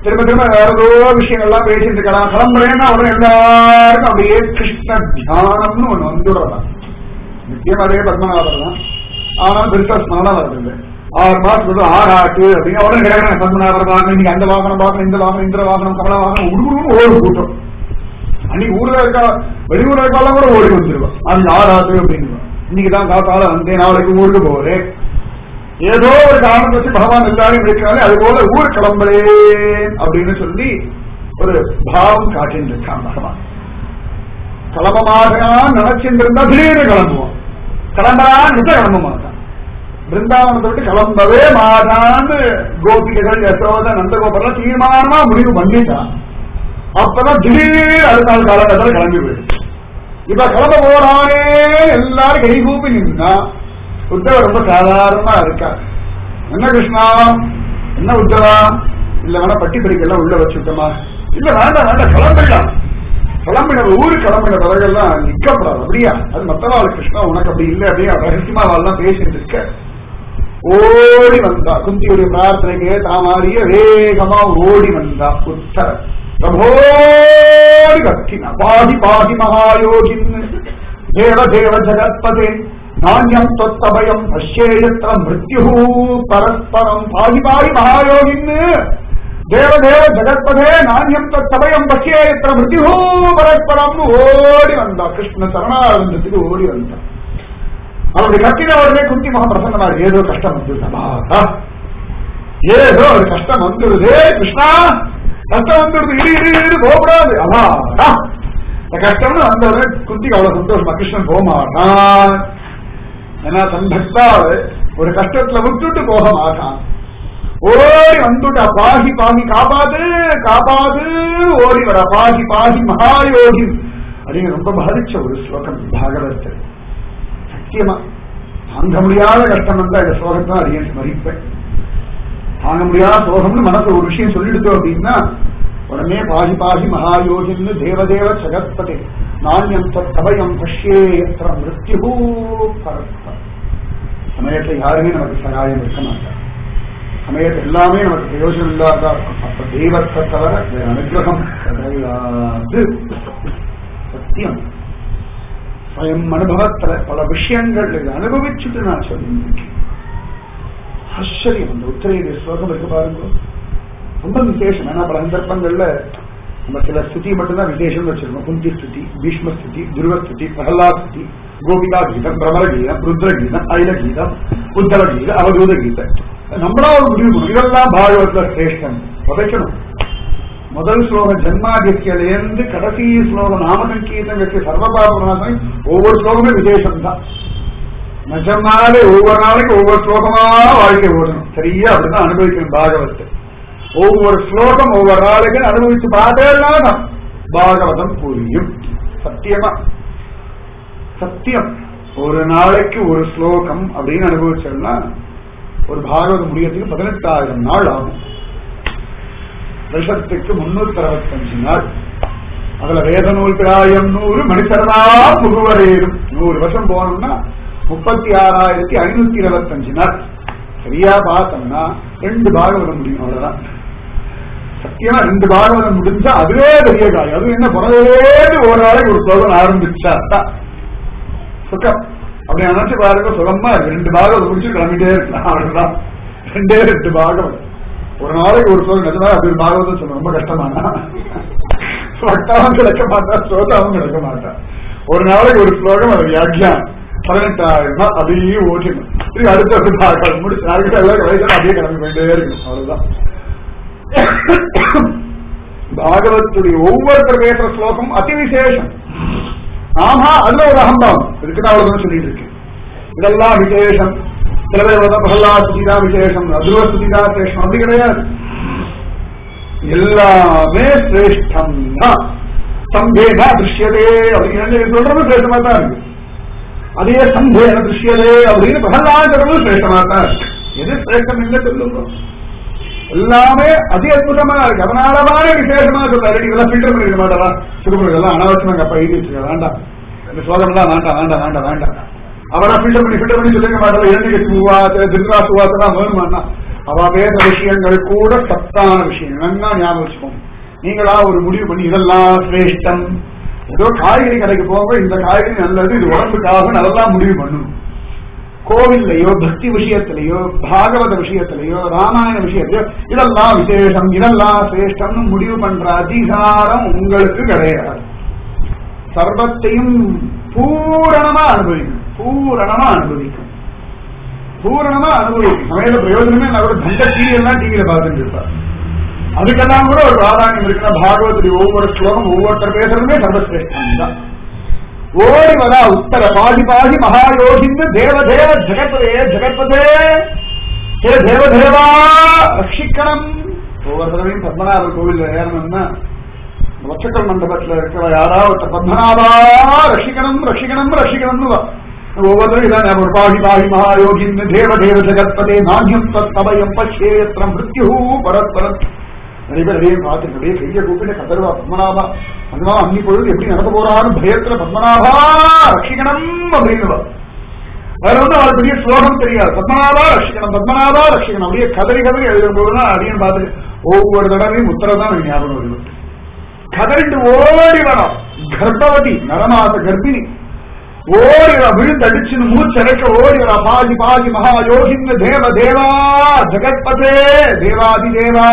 திரும்ப திரும்ப வேற ஏதோ விஷயங்கள்லாம் பேசிட்டு இருக்கலாம் கிளம்புறேன்னா உடனே எல்லாருக்கும் அப்படியே கிருஷ்ண தியானம்னு ஒண்ணு வந்துடுறதான் நித்தியம் அதே பத்மநாபர் தான் ஆனா பெருசா ஸ்மரணம் வருது ஆறு மாசத்துக்கு ஆறாட்டு அப்படின்னு உடனே கிடையாது பத்மநாபர் வாகனம் இன்னைக்கு அந்த வாகனம் பார்க்கணும் இந்த வாகனம் இந்த வாகனம் கமல வாகனம் உடுகுடுன்னு ஓடு கூட்டம் அன்னைக்கு ஊர்ல இருக்கா வெளியூர்ல இருக்காலும் கூட ஓடி வந்துருவான் அது ஆறாட்டு அப்படின்னு இன்னைக்கு தான் காத்தால வந்தேன் நாளைக்கு ஊருக்கு போறேன் ஏதோ ஒரு காரணத்தை வச்சு பகவான் எல்லாரையும் இருக்கிறாரு அது போல ஊர் கிளம்புறேன் அப்படின்னு சொல்லி ஒரு பாவம் காட்டின்னு இருக்கான் பகவான் கிளம்ப மாட்டான் நினைச்சிட்டு இருந்தா திடீர்னு கிளம்புவான் கிளம்புறான்னு விட்டு கிளம்ப மாட்டான் பிருந்தாவனத்தை விட்டு கிளம்பவே மாட்டான்னு கோபிகைகள் யசோத நந்தகோபுரம் தீர்மானமா முடிவு பண்ணிட்டான் அப்பதான் திடீர் அடுத்த நாள் காலகட்டத்தில் கிளம்பி போயிடுச்சு இப்ப கிளம்ப போறானே எல்லாரும் கை கூப்பி நின்னா உத்தவ ரொம்ப சாதாரணமா இருக்கா என்ன கிருஷ்ணா என்ன உத்தவா இல்ல வேணா பட்டி படிக்கெல்லாம் உள்ள வச்சுட்டோமா இல்ல வேண்டாம் வேண்டாம் கிளம்பிடலாம் கிளம்பின ஊரு கிளம்பின பிறகெல்லாம் நிக்கப்படாது அப்படியா அது மத்தவாள் கிருஷ்ணா உனக்கு அப்படி இல்லை அப்படியே ரகசியமா அவள்லாம் பேசிட்டு இருக்க ஓடி வந்தா குந்தியுடைய பிரார்த்தனைக்கு ஏத்தா மாதிரியே வேகமா ஓடி வந்தா உத்தர பிரபோடி கத்தினா பாதி பாதி மகாயோகின் தேவ தேவ ஜகத்பதே நாண்யம் தொத்தபயம் பஷ்யேயத்திர மிருத்யு பரஸ்பரம் பாதி பாதி மகாயோகின் தேவ தேவ ஜகத்பதே நாண்யம் தொத்தபயம் பஷ்யேயத்திர மிருத்யு பரஸ்பரம் ஓடி வந்தா கிருஷ்ண சரணானந்தத்துக்கு ஓடி வந்தா அவருடைய கத்தின உடனே குந்தி மகா பிரசன்னமாரு ஏதோ கஷ்டம் வந்து ஏதோ ஒரு கஷ்டம் வந்துடுது கிருஷ்ணா கஷ்டம் வந்துடுது இரு இரு இரு போகக்கூடாது அதான் இந்த கஷ்டம்னு வந்த உடனே குந்திக்கு அவ்வளவு சந்தோஷமா கிருஷ்ணன் போக மாட்டான் ஏன்னா தன் பக்தாவை ஒரு கஷ்டத்துல விட்டுட்டு போக மாட்டான் ஓடி வந்துட்டா பாகி பாகி காப்பாது காப்பாது ஓடி வர பாகி பாகி மகாயோகி அப்படின்னு ரொம்ப பாதிச்ச ஒரு ஸ்லோகம் பாகவத்தில் சத்தியமா தாங்க முடியாத கஷ்டம் வந்தா இந்த ஸ்லோகத்தான் அதிகம் ஸ்மரிப்பேன் தாங்க முடியாத சோகம்னு மனசு ஒரு விஷயம் சொல்லிடுதோம் அப்படின்னா உடனே பாகி பாகி மகாயோகின்னு தேவதேவ ஜகத்பதே நாண்யம் தபயம் பஷ்யே எத்திர மிருத்யு பரஸ்பரம் சமயத்துல யாருமே நமக்கு சகாயம் இருக்க மாட்டார் சமயத்தில் எல்லாமே நமக்கு பிரயோஜனம் இல்லாத அப்ப தெய்வத்தை தவிர வேற அனுகிரகம் கிடையாது சத்தியம் ஸ்வயம் அனுபவத்துல பல விஷயங்கள் இதை அனுபவிச்சுட்டு நான் சொல்லியிருக்கேன் ஆச்சரியம் அந்த உத்தரையுடைய ஸ்லோகம் இருக்கு பாருங்க ரொம்ப விசேஷம் ஏன்னா பல சந்தர்ப்பங்கள்ல நம்ம சில ஸ்துதி மட்டும்தான் விசேஷம் வச்சிருக்கோம் குந்தி ஸ்துதி பீஷ்ம ஸ்துதி துருவ ஸ்துதி பிரகலாத் ஸ்துதி கோபிகா கீதம் பிரமர கீதம் ருத்ர கீதம் ஐல கீதம் உத்தர கீதம் அவதூத கீதம் நம்மளா ஒரு முடிவு பண்ணணும். இதெல்லாம் பாகவத்துல சிரேஷ்டம் புதைக்கணும் முதல் ஸ்லோகம் ஜன்மாதித்யிலேருந்து கடைசி ஸ்லோகம் நாமசங்கீதம் வச்சு சர்வபாபநாசன் ஒவ்வொரு ஸ்லோகமே விசேஷம் தான் நிஜமாவே ஒவ்வொரு நாளைக்கு ஒவ்வொரு ஸ்லோகமா வாழ்க்கை ஓடணும் சரியா அப்படிதான் அனுபவிக்கணும் பாகவத்தை ஒவ்வொரு ஸ்லோகம் ஒவ்வொரு நாளைக்கு அனுபவிச்சு பார்த்தேன்னா பாகவதம் புரியும் சத்தியமா சத்தியம் ஒரு நாளைக்கு ஒரு ஸ்லோகம் அப்படின்னு அனுபவிச்சோம்னா ஒரு பாகவதம் முடியறதுக்கு பதினெட்டாயிரம் நாள் ஆகும் வருஷத்துக்கு முன்னூத்தி அறுபத்தஞ்சு நாள் அதுல வேத நூல் பிராயம் நூறு மணித்தரனா முகவரேறும் நூறு வருஷம் போனோம்னா முப்பத்தி ஆறாயிரத்தி ஐநூத்தி இருபத்தஞ்சு நாள் சரியா பார்த்தோம்னா ரெண்டு பாகவதம் முடியும் அவ்வளவுதான் சத்தியமா ரெண்டு பாகவதம் முடிஞ்சா அதுவே பெரிய காரியம் அது என்ன பிறந்தேது ஒரு நாளைக்கு ஒரு ஸ்லோகம் ஆரம்பிச்சா தான் சுகம் அப்படி நினைச்சு பாருங்க சுகமா இருக்கு ரெண்டு பாகவதம் முடிச்சு கிளம்பிட்டே இருக்கலாம் அவ்வளவுதான் ரெண்டே ரெண்டு பாகவதம் ஒரு நாளைக்கு ஒரு ஸ்லோகம் நிஜமா அது ஒரு பாகவதம் சொல்ல ரொம்ப கஷ்டமானா பக்தாவும் கிடைக்க மாட்டா ஸ்ரோதாவும் கிடைக்க மாட்டா ஒரு நாளைக்கு ஒரு ஸ்லோகம் அது வியாக்கியம் பதினெட்டாயிரம் நாள் அதையே ஓட்டணும் சரி அடுத்த ஒரு பாகம் முடிச்சு நாளைக்கு எல்லாம் வயசுல அப்படியே கிளம்பி போயிட்டே இருக்கணும் அவ்வளவுதான் பாகவத்துடைய ஒவ்வொருத்தர் பேசுற ஸ்லோகம் அதி விசேஷம் ஆமா அதுல ஒரு அகம்பாவம் இருக்குன்னு அவ்வளவுதான் சொல்லிட்டு இருக்கு இதெல்லாம் விசேஷம் சில பேர் வந்து பிரகலாத் ஸ்துதிதான் விசேஷம் அத்ருவ ஸ்துதிதான் சிரேஷ்டம் அப்படி கிடையாது எல்லாமே சிரேஷ்டம் தான் சம்பேனா திருஷ்யதே அப்படின்னு சொல்றது சிரேஷ்டமா தான் இருக்கு அதே சம்பேன திருஷ்யதே அப்படின்னு பிரகலாத் சொல்றது சிரேஷ்டமா தான் இருக்கு எது சிரேஷ்டம் எங்க சொல்லுங்க எல்லாமே அதி அற்புதமா இருக்கு அதனாலதானே விசேஷமா சொல்றாரு இதெல்லாம் ஃபில்டர் பண்ணிக்க மாட்டாரா சுடுமுறை இதெல்லாம் அனாவசியமா அப்ப எழுதி வச்சுக்க வேண்டாம் இந்த ஸ்லோகம் எல்லாம் வேண்டாம் வேண்டாம் வேண்டாம் வேண்டாம் அவரா ஃபில்டர் பண்ணி ஃபில்டர் பண்ணி சொல்லிக்க மாட்டாரா இரண்டு கட்சி பூவா திருநா சுவாசனா வேணுமானா அவ பேச விஷயங்கள் கூட சத்தான விஷயம் நல்லா ஞாபகம் வச்சுக்கோங்க நீங்களா ஒரு முடிவு பண்ணி இதெல்லாம் சிரேஷ்டம் ஏதோ காய்கறி கடைக்கு போக இந்த காய்கறி நல்லது இது உடம்புக்காக நல்லா முடிவு பண்ணணும் கோவில்லையோ பக்தி விஷயத்திலேயோ பாகவத விஷயத்திலேயோ ராமாயண விஷயத்திலேயோ இதெல்லாம் விசேஷம் இதெல்லாம் சிரேஷ்டம்னு முடிவு பண்ற அதிகாரம் உங்களுக்கு கிடையாது சர்வத்தையும் பூரணமா அனுபவிக்கும் பூரணமா அனுபவிக்கும் பூரணமா அனுபவிக்கும் சமையல பிரயோஜனமே நான் கூட தண்ட டிவி எல்லாம் டிவியில பார்த்துட்டு இருப்பார் அதுக்கெல்லாம் கூட ஒரு பிராதானியம் இருக்கிற பாகவத்துடைய ஒவ்வொரு ஸ்லோகம் ஒவ்வொருத்தர் பேசுறதுமே சர்வசிரேஷ்டம் தான் ஓடி வரா உத்தர பாதி பாதி மகாயோகிந்து தேவதேவ ஜெகத்பதே ஜெகத்பதே ஹே தேவதேவா ரட்சிக்கணும் ஒவ்வொரு தடவையும் பத்மநாபர் கோவில் ஏறணும்னா வச்சக்கல் மண்டபத்துல இருக்கிற யாராவது பத்மநாபா ரட்சிக்கணும் ரட்சிக்கணும் ரட்சிக்கணும்னு வா. ஒவ்வொருத்தரும் இதான் ஞாபகம். பாதி பாதி மகாயோகிந்து தேவதேவ ஜெகத்பதே நாண்யம் தத்தபயம் பச்சேத்திரம் மிருத்யு பரஸ்பரம் நிறைய பேர் அதையும் பார்த்துட்டு அப்படியே கையை கூப்பிட்டு கதருவா பத்மநாபா பத்மநாபா அன்னி பொழுது எப்படி நடக்க போறான்னு பயத்துல பத்மநாபா ரட்சிக்கணும் அப்படின்னு அதுல வந்து அவருக்கு பெரிய ஸ்லோகம் தெரியாது பத்மநாபா ரட்சிக்கணும் பத்மநாபா ரட்சிக்கணும் அப்படியே கதறி கதறி எழுதும் போதுதான் அடியன் பார்த்துட்டு ஒவ்வொரு தடவையும் உத்தரதான் எனக்கு ஞாபகம் வருது கதறிட்டு ஓடி வரோம் கர்ப்பவதி நரமாச கர்ப்பிணி ஓடி வரா விழுந்தடிச்சுன்னு மூச்சரைக்க ஓடி வரா பாதி பாதி மகா யோகிந்த தேவ தேவா ஜெகத்பதே தேவாதி தேவா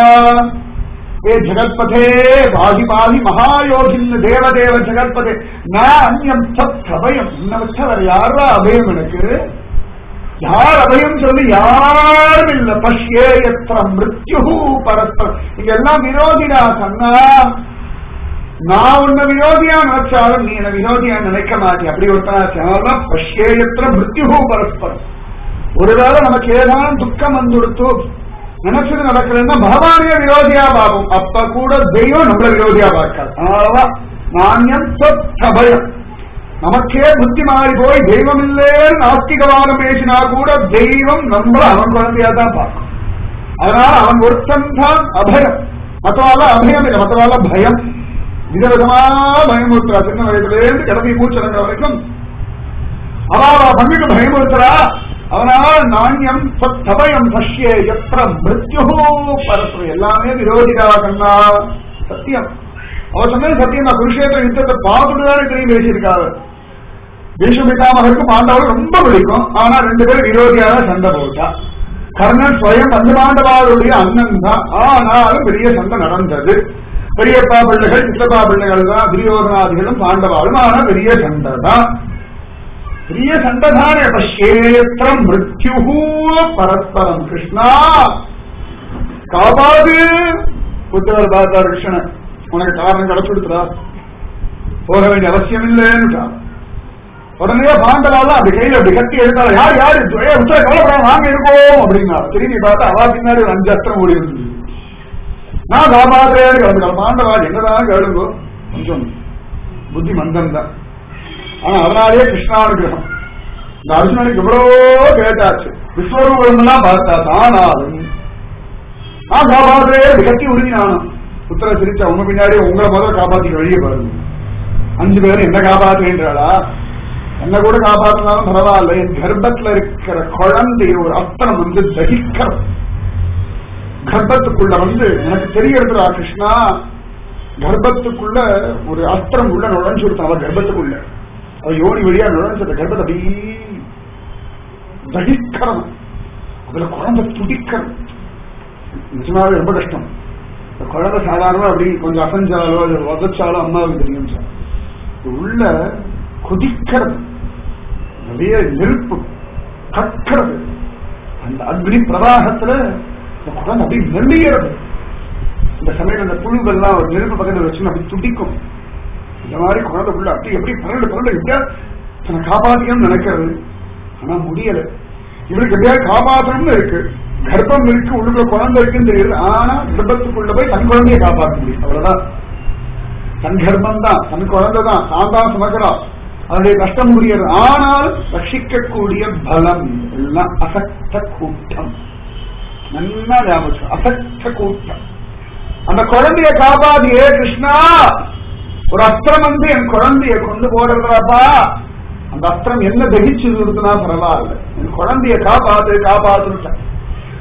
ஏ ஜெகத்பதே பாதி பாதி மகாயோகின் தேவதேவ ஜெகத்பதே நான் அந்நியம் சத் அபயம் இன்ன வச்சவர் யாரா அபயம் எனக்கு யார் அபயம் சொல்லி யாரும் இல்ல பஷ்யே எத்திர மிருத்யு பரஸ்பரம் இங்க எல்லாம் விரோதிடா கண்ணா நான் உன்னை விரோதியா நினைச்சாலும் நீ என்ன விரோதியா நினைக்க மாட்டே அப்படி ஒருத்தனா பஷ்யேயத்திர மிருத்யு பரஸ்பரம் ஒருவேளை நமக்கு ஏதாவது துக்கம் வந்துடுத்து நினைச்சது நடக்கலன்னா பகவானே விரோதியா பார்க்கும் அப்ப கூட தெய்வம் நம்மள விரோதியா பார்க்காது அதனாலதான் நாண்யம் சொத்தபயம் நமக்கே புத்தி மாறி போய் தெய்வம் இல்லேன்னு நாஸ்திகவாதம் பேசினா கூட தெய்வம் நம்மள அவன் குழந்தையா தான் பார்க்கும் அதனால அவன் ஒருத்தன் தான் அபயம் மற்றவால அபயம் இல்லை மற்றவால பயம் விதவிதமா பயமுறுத்துறா சின்ன வயசுல இருந்து கிளம்பி மூச்சடங்கிற வரைக்கும் அவாவா பங்குக்கு பயமுறுத்துறா அதனால் நாண்யம் சபயம் பஷ்ய எத்த மிருத்யு பரஸ்பரம் எல்லாமே விரோதிகா கண்ணா சத்தியம் அவர் சொன்னது சத்தியம் நான் குருஷேத்திர யுத்தத்தை பார்த்துட்டு தானே தெரியும் பேசியிருக்காரு பீஷ்மிதாமகருக்கு பாண்டவர் ரொம்ப பிடிக்கும் ஆனா ரெண்டு பேரும் விரோதியாக சண்டை போட்டா கர்ணன் ஸ்வயம் பஞ்சபாண்டவாருடைய அண்ணன் தான் ஆனாலும் பெரிய சண்டை நடந்தது பெரியப்பா பிள்ளைகள் சித்தப்பா பிள்ளைகள் தான் துரியோதனாதிகளும் பாண்டவாளும் ஆனா பெரிய சண்டை தான் பெரிய சண்டை தானே பஷ்யேத்திரம் மிருத்யு பரஸ்பரம் கிருஷ்ணா காபாது புத்தவர் பார்த்தார் கிருஷ்ணன் உனக்கு காரணம் கிடைச்சுடுத்துறா போக வேண்டிய அவசியம் இல்லைன்னு உடனே பாண்டவாலாம் அப்படி கையில அப்படி கட்டி எடுத்தாலும் யார் யாரு ஏ, உத்தர கவலைப்படாம வாங்க இருக்கோம் அப்படின்னா திரும்பி பார்த்தா அவா பின்னாடி ஒரு அஞ்சு அஸ்திரம் ஓடி இருந்தது நான் காப்பாத்துறேன்னு கிளம்பிட்டாள் பாண்டவா என்னதான் கேளுங்கோ கொஞ்சம் புத்தி மந்தம் தான் ஆனா அதனாலேயே கிருஷ்ணானுகிரகம் இந்த அர்ஜுனனுக்கு எவ்வளவோ கேட்டாச்சு விஸ்வரூபம் எல்லாம் பார்த்தா தானாலும் நான் காப்பாத்துறே அப்படி கட்டி உறுதினானும் உத்தர சிரிச்சா உங்க பின்னாடி உங்களை முதல்ல காப்பாத்தி வழியே பாருங்க அஞ்சு பேரும் என்ன காப்பாத்துறேன்றாளா என்ன கூட காப்பாத்தினாலும் பரவாயில்ல என் கர்ப்பத்துல இருக்கிற குழந்தைய ஒரு அஸ்திரம் வந்து தகிக்கிறது கர்ப்பத்துக்குள்ள வந்து எனக்கு தெரியறதுடா கிருஷ்ணா கர்ப்பத்துக்குள்ள ஒரு அஸ்திரம் உள்ள நுழைஞ்சு கொடுத்தான் அவ கர்ப்பத்துக்குள்ள அவ யோனி வழியா நுழைஞ்சது கர்ப்பத்தை அப்படியே தகிக்கிறது அதுல குழந்தை துடிக்கிறது நிஜமாவே ரொம்ப கஷ்டம் இந்த குழந்தை சாதாரணமா அப்படி கொஞ்சம் அசைஞ்சாலோ இல்ல உதச்சாலோ அம்மாவுக்கு தெரியும் சார் உள்ள கொதிக்கிறது நிறைய நெருப்பு கக்கிறது அந்த அக்னி பிரவாகத்துல இந்த குழந்தை அப்படியே நெல்லியறது இந்த சமயம் அந்த புழுவெல்லாம் ஒரு நெருப்பு பக்கத்துல வச்சு அப்படி துடிக்கும் இந்த மாதிரி குழந்தைக்குள்ள அப்படி எப்படி பரண்டு பரண்டு எப்படியா தன்னை காப்பாத்திக்கணும்னு நினைக்கிறது ஆனா முடியல இவருக்கு எப்படியாவது காப்பாற்றணும்னு இருக்கு கர்ப்பம் இருக்கு உள்ளுக்குள்ள குழந்தை இருக்குன்னு தெரியுது ஆனா கர்ப்பத்துக்குள்ள போய் தன் குழந்தைய காப்பாற்ற முடியும் அவ்வளவுதான் தன் கர்ப்பம் தான் தன் குழந்தை தான் தான் தான் சுமக்கிறான் அதனுடைய கஷ்டம் புரியாது ஆனால் ரட்சிக்கக்கூடிய பலம் எல்லாம் அசக்த கூட்டம் நல்லா ஞாபகம் வச்சுக்கோ. அசக்த கூட்டம் அந்த குழந்தைய காப்பாதியே கிருஷ்ணா ஒரு அஸ்திரம் வந்து என் குழந்தைய கொண்டு போடுறதாப்பா அந்த அஸ்திரம் என்ன தகிச்சு நிறுத்தினா பரவாயில்ல என் குழந்தைய காப்பாத்து காப்பாத்துட்டேன்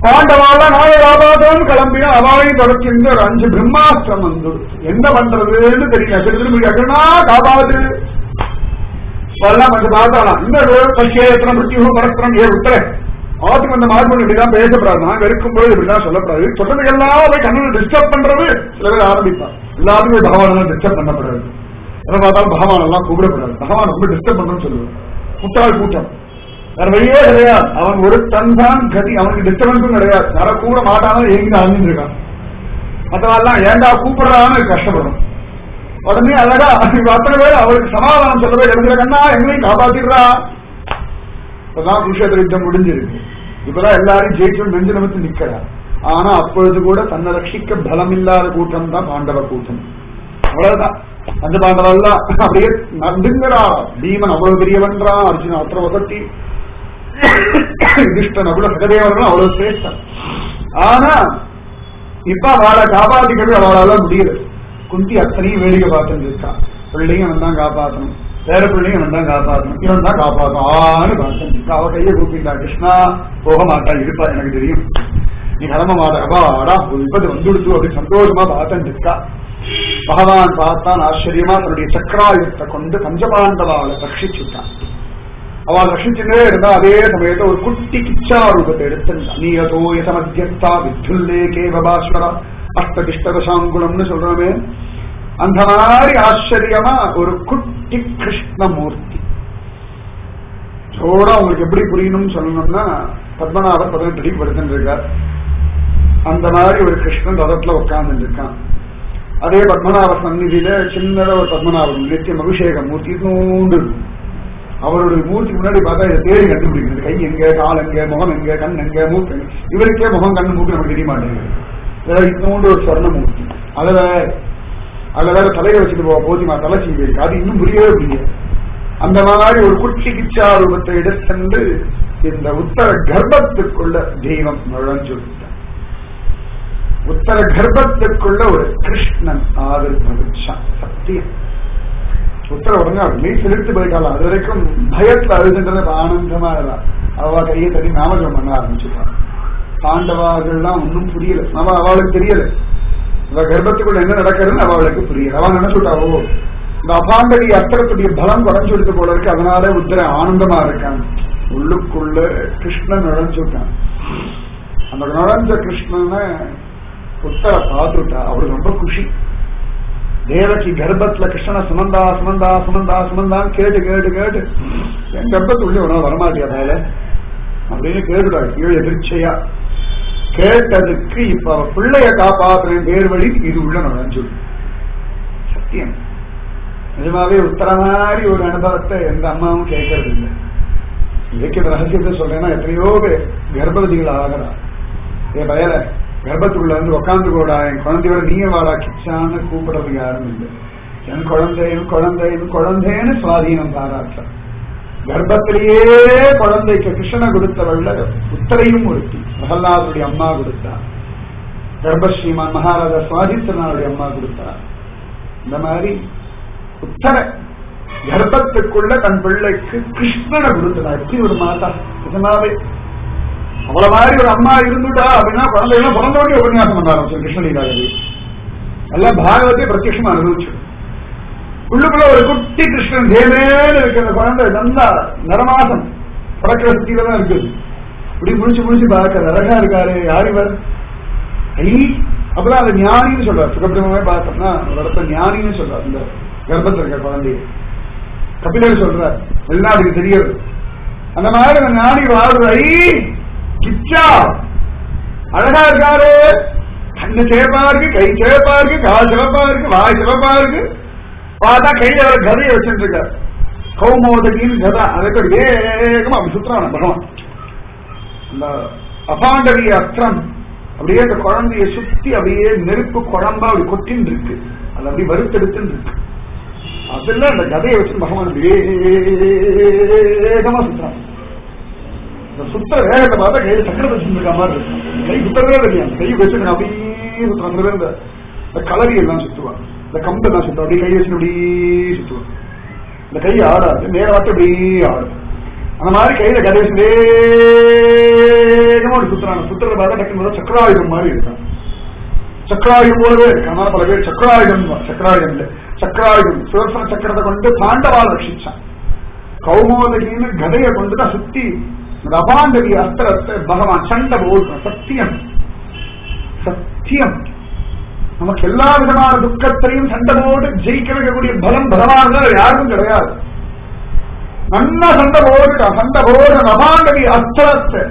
பாண்டவாலாம் நாளை காப்பாத்தம் கிளம்பினா அவாவையும் தொடர்ச்சின்ற ஒரு அஞ்சு பிரம்மாஸ்திரம் வந்து என்ன பண்றதுன்னு தெரியல திரு திரும்பி அண்ணா காப்பாத்து எல்லாம் வந்து பார்த்தாலாம் இன்னொரு சசியேத்திரம் மிருத்தியும் பரஸ்பரம் ஏ உத்தர ஆத்துக்கு வந்த மார்பன் இப்படிதான் பேசப்படாது நாங்க இருக்கும்போது இப்படிதான் சொல்லப்படாது சொல்றதுக்கெல்லாம் போய் கண்ணனை டிஸ்டர்ப் பண்றது சில பேர் ஆரம்பிப்பான் எல்லாத்துக்கும் பகவான் டிஸ்டர்ப் பண்ணப்படாது எதை பார்த்தாலும் பகவான் எல்லாம் கூப்பிடப்படாது பகவான் ரொம்ப டிஸ்டர்ப் பண்றோம்னு சொல்லுவார் முட்டாள் கூட்டம் வேற வழியே கிடையாது அவன் ஒரு தன் தான் கதி அவனுக்கு டிஸ்டர்பன்ஸும் கிடையாது யாரை கூட மாட்டானோ ஏங்கி அழிஞ்சிட்டு இருக்கான் மற்றவெல்லாம் ஏண்டா கூப்பிடுறான்னு கஷ்டப்படும் உடனே அழகா இப்ப அத்தனை பேர் அவருக்கு சமாதானம் சொல்லவே எடுக்கிற கண்ணா எங்களையும் காப்பாத்திடுறா இப்பதான் குருஷேத்திர யுத்தம் முடிஞ்சிருக்கு இப்பதான் எல்லாரும் ஜெயிச்சு நெஞ்சு நிமித்து நிக்கிறார் ஆனா அப்பொழுது கூட தன்னை ரட்சிக்க பலம் இல்லாத கூட்டம் தான் பாண்டவ கூட்டம் அவ்வளவுதான் அந்த பாண்டவெல்லாம் அப்படியே நடுங்கிறா பீமன் அவ்வளவு பெரியவன்றான் அர்ஜுன் அத்தனை வசத்தி யுதிஷ்டன் அவ்வளவு சகதேவர்கள் அவ்வளவு சிரேஷ்டம் ஆனா இப்ப அவளை காப்பாத்திக்கிறது அவளால முடியல குந்தி அத்தனையும் வேடிக்கை பார்த்துட்டு இருக்கான் பிள்ளைங்க அவன் தான் காப்பாற்றணும் வேற பிள்ளைங்க அவன் தான் காப்பாற்றணும் இவன் தான் காப்பாற்றணும் ஆன்னு பார்த்துட்டு இருக்கா அவ கையை கூப்பிட்டா கிருஷ்ணா போக மாட்டா இருப்பா எனக்கு தெரியும் நீ கிளம்ப மாட்டா வாடா ஒரு விபத்து வந்துடுச்சு அப்படி சந்தோஷமா பார்த்துட்டு இருக்கா பகவான் பார்த்தான் ஆச்சரியமா தன்னுடைய சக்கராயுத்தை கொண்டு பஞ்சபாண்டவாளை ரட்சிச்சுட்டான் அவள் ரட்சிச்சுட்டே இருந்தா அதே சமயத்துல ஒரு குட்டி கிச்சா ரூபத்தை எடுத்துட்டான் நீயதோ யசமத்தியஸ்தா வித்துல்லே கேவபாஸ்வரா அஷ்டதிஷ்டதசாங்குலம்னு சொல்றோமே அந்த மாதிரி ஆச்சரியமா ஒரு குட்டி கிருஷ்ணமூர்த்தி சோட உங்களுக்கு எப்படி புரியணும்னு சொல்லணும்னா பத்மநாபர் பதினெட்டு அடிக்கு படுத்துட்டு இருக்கார் அந்த மாதிரி ஒரு கிருஷ்ணன் ரதத்துல உட்கார்ந்து இருக்கான் அதே பத்மநாப சந்நிதியில சின்னதா ஒரு பத்மநாபன் நித்தியம் அபிஷேக மூர்த்தி நூண்டு அவருடைய மூர்த்தி முன்னாடி பார்த்தா இதை தேடி கண்டுபிடிக்கிறது கை எங்க கால் எங்க முகம் எங்க கண் எங்க மூக்கு எங்க இவருக்கே முகம் கண்ணு மூக்கு நமக்கு தெரிய மாட்டேங்குது இன்னொன்று ஒரு சொர்ண மூர்த்தி அதுல அதுல வேற தலையை வச்சுட்டு போவா போதிமா தலை செய்தி இருக்கு அது இன்னும் புரியவே புரியாது அந்த மாதிரி ஒரு குட்டி கிச்சா ரூபத்தை எடுத்து இந்த உத்தர கர்ப்பத்துக்குள்ள தெய்வம் நுழைஞ்சுட்டான் உத்தர கர்ப்பத்துக்குள்ள ஒரு கிருஷ்ணன் ஆவிர்வவிச்சான் சத்தியம் உத்தர உடனே அவர் மெய் செலுத்து போயிட்டாலும் அது வரைக்கும் பயத்துல அழுதுன்றது ஆனந்தமா இருந்தா அவ கையை தட்டி நாமஜம் பண்ண ஆரம்பிச்சுட்டான் பாண்டவார்கள்லாம் ஒன்னும் புரியல அவ அவளுக்கு தெரியல அவ கர்ப்பத்துக்குள்ள என்ன நடக்கிறதுன்னு அவளுக்கு புரியல அவன் என்ன சொல்லிட்டாவோ இந்த அபாண்டடி அஸ்திரத்துடைய பலம் குறைஞ்சு எடுத்து போல இருக்கு அதனால உத்தர ஆனந்தமா இருக்கான் உள்ளுக்குள்ள கிருஷ்ணன் நுழைஞ்சுட்டான் அந்த நுழைஞ்ச கிருஷ்ணனை உத்தர பார்த்துட்டா அவருக்கு ரொம்ப குஷி தேவகி கர்ப்பத்துல கிருஷ்ணனை சுமந்தா சுமந்தா சுமந்தா சுமந்தான்னு கேட்டு கேட்டு கேட்டு என் கர்ப்பத்துள்ளே உணவு வரமாட்டியா மேல அப்படின்னு கேட்டுடா கீழே எதிர்ச்சையா கேட்டதுக்கு இப்ப அவ பிள்ளைய காப்பாத்துறேன் பேர் வழி இது உள்ள நுழைஞ்சு சத்தியம் நிஜமாவே உத்தர மாதிரி ஒரு அனுபவத்தை எந்த அம்மாவும் கேட்கறது இல்லை இலக்கிய ரகசியத்தை சொல்றேன்னா எத்தனையோ பேர் கர்ப்பவதிகள் ஆகிறா என் பயல கர்ப்பத்துக்குள்ள வந்து உட்காந்து கூடா என் குழந்தையோட நீங்க வாடா கிச்சான்னு கூப்பிடுறதுக்கு யாரும் இல்லை என் குழந்தை என் குழந்தை என் குழந்தைன்னு சுவாதீனம் பாராட்ட கர்ப்பத்திலேயே குழந்தைக்கு கிருஷ்ணனை கொடுத்தவள்ல உத்தரையும் ஒருத்தி பிரகலாதுடைய அம்மா கொடுத்தா கர்ப்பஸ்ரீமான் மகாராஜா சுவாதித்தனாருடைய அம்மா கொடுத்தா இந்த மாதிரி உத்தர கர்ப்பத்துக்குள்ள தன் பிள்ளைக்கு கிருஷ்ணனை கொடுத்ததா எப்படி ஒரு மாதா நிஜமாவே அவ்வளவு மாதிரி ஒரு அம்மா இருந்துட்டா அப்படின்னா குழந்தைகள்லாம் பிறந்தோடனே உபன்யாசம் பண்ண ஆரம்பிச்சு கிருஷ்ணலீலாகவே எல்லாம் பாகவத்தை பிரத்யட்சமா அனுபவிச்சு உள்ளுக்குள்ள ஒரு குட்டி கிருஷ்ணன் தேவேன்னு இருக்கிற குழந்தை நல்லா நரமாசம் படக்கிற சுத்தியில தான் இருக்குது இப்படி முடிச்சு முடிச்சு பார்க்க அழகா இருக்காரு யார் இவர் ஐ அப்பதான் அந்த ஞானின்னு சொல்றார் சுகப்பிரமே பார்த்தோம்னா ஒரு இடத்துல ஞானின்னு சொல்றார் இந்த கர்ப்பத்தில் இருக்க குழந்தைய கபிலர் சொல்றார் வெளிநாட்டுக்கு தெரியாது அந்த மாதிரி அந்த ஞானி வாழ்ற ஐ கிச்சா அழகா இருக்காரு கண்ணு சேப்பா இருக்கு கை சேப்பா இருக்கு கால் சிவப்பா இருக்கு வாய் சிவப்பா இருக்கு பார்த்தா கையில ஒரு கதையை வச்சுட்டு இருக்காரு கௌமோதகின்னு கதா அதுக்கு வேகமா அப்படி சுத்துறான் பகவான் இந்த அபாண்டவி அஸ்திரம் அப்படியே அந்த குழந்தைய சுத்தி அப்படியே நெருப்பு குழம்பா அப்படி கொட்டின்னு இருக்கு அது அப்படி வறுத்தெடுத்துன்னு இருக்கு அதெல்லாம் அந்த கதையை வச்சு பகவான் வேகமா சுத்துறான் இந்த சுத்த வேகத்தை பார்த்தா கையில சக்கரத்தை வச்சுருக்க மாதிரி இருக்கு கை சுத்தவே இல்லையா கை வச்சுருக்க அப்படியே சுத்துறான் அந்த இந்த இந்த கலரி எல்லாம் சுத்துவான் இந்த கம்பு எல்லாம் சுத்துவான் அப்படியே கை வச்சு அப்படியே சுத்துவான் இந்த கை ஆடாது நேர வாட்டு அப்படியே ஆடும் அந்த மாதிரி கையில கதை வச்சு வேகமா ஒரு சுத்துறான் சுத்துறத பார்த்தா டக்குனு சக்கராயுதம் மாதிரி இருக்கான் சக்கராயுதம் போலவே இருக்கு அதனால பல பேர் சக்கராயுதம் சக்கராயுதம் இல்ல சக்கராயுதம் சுதர்சன சக்கரத்தை கொண்டு பாண்டவால் ரட்சிச்சான் கௌமோதகின்னு கதையை கொண்டு தான் சுத்தி இந்த அபாண்டவி அஸ்திரத்தை பகவான் சண்டை போடுறான் சத்தியம் சத்தியம் நமக்கு எல்லா விதமான துக்கத்தையும் சண்டை போட்டு ஜெயிக்க வைக்கக்கூடிய பலம் பகவான் யாருக்கும் கிடையாது நல்லா சண்டை போட்டுட்டான் சண்டை போடுற அபாண்டவி அஸ்திரத்தை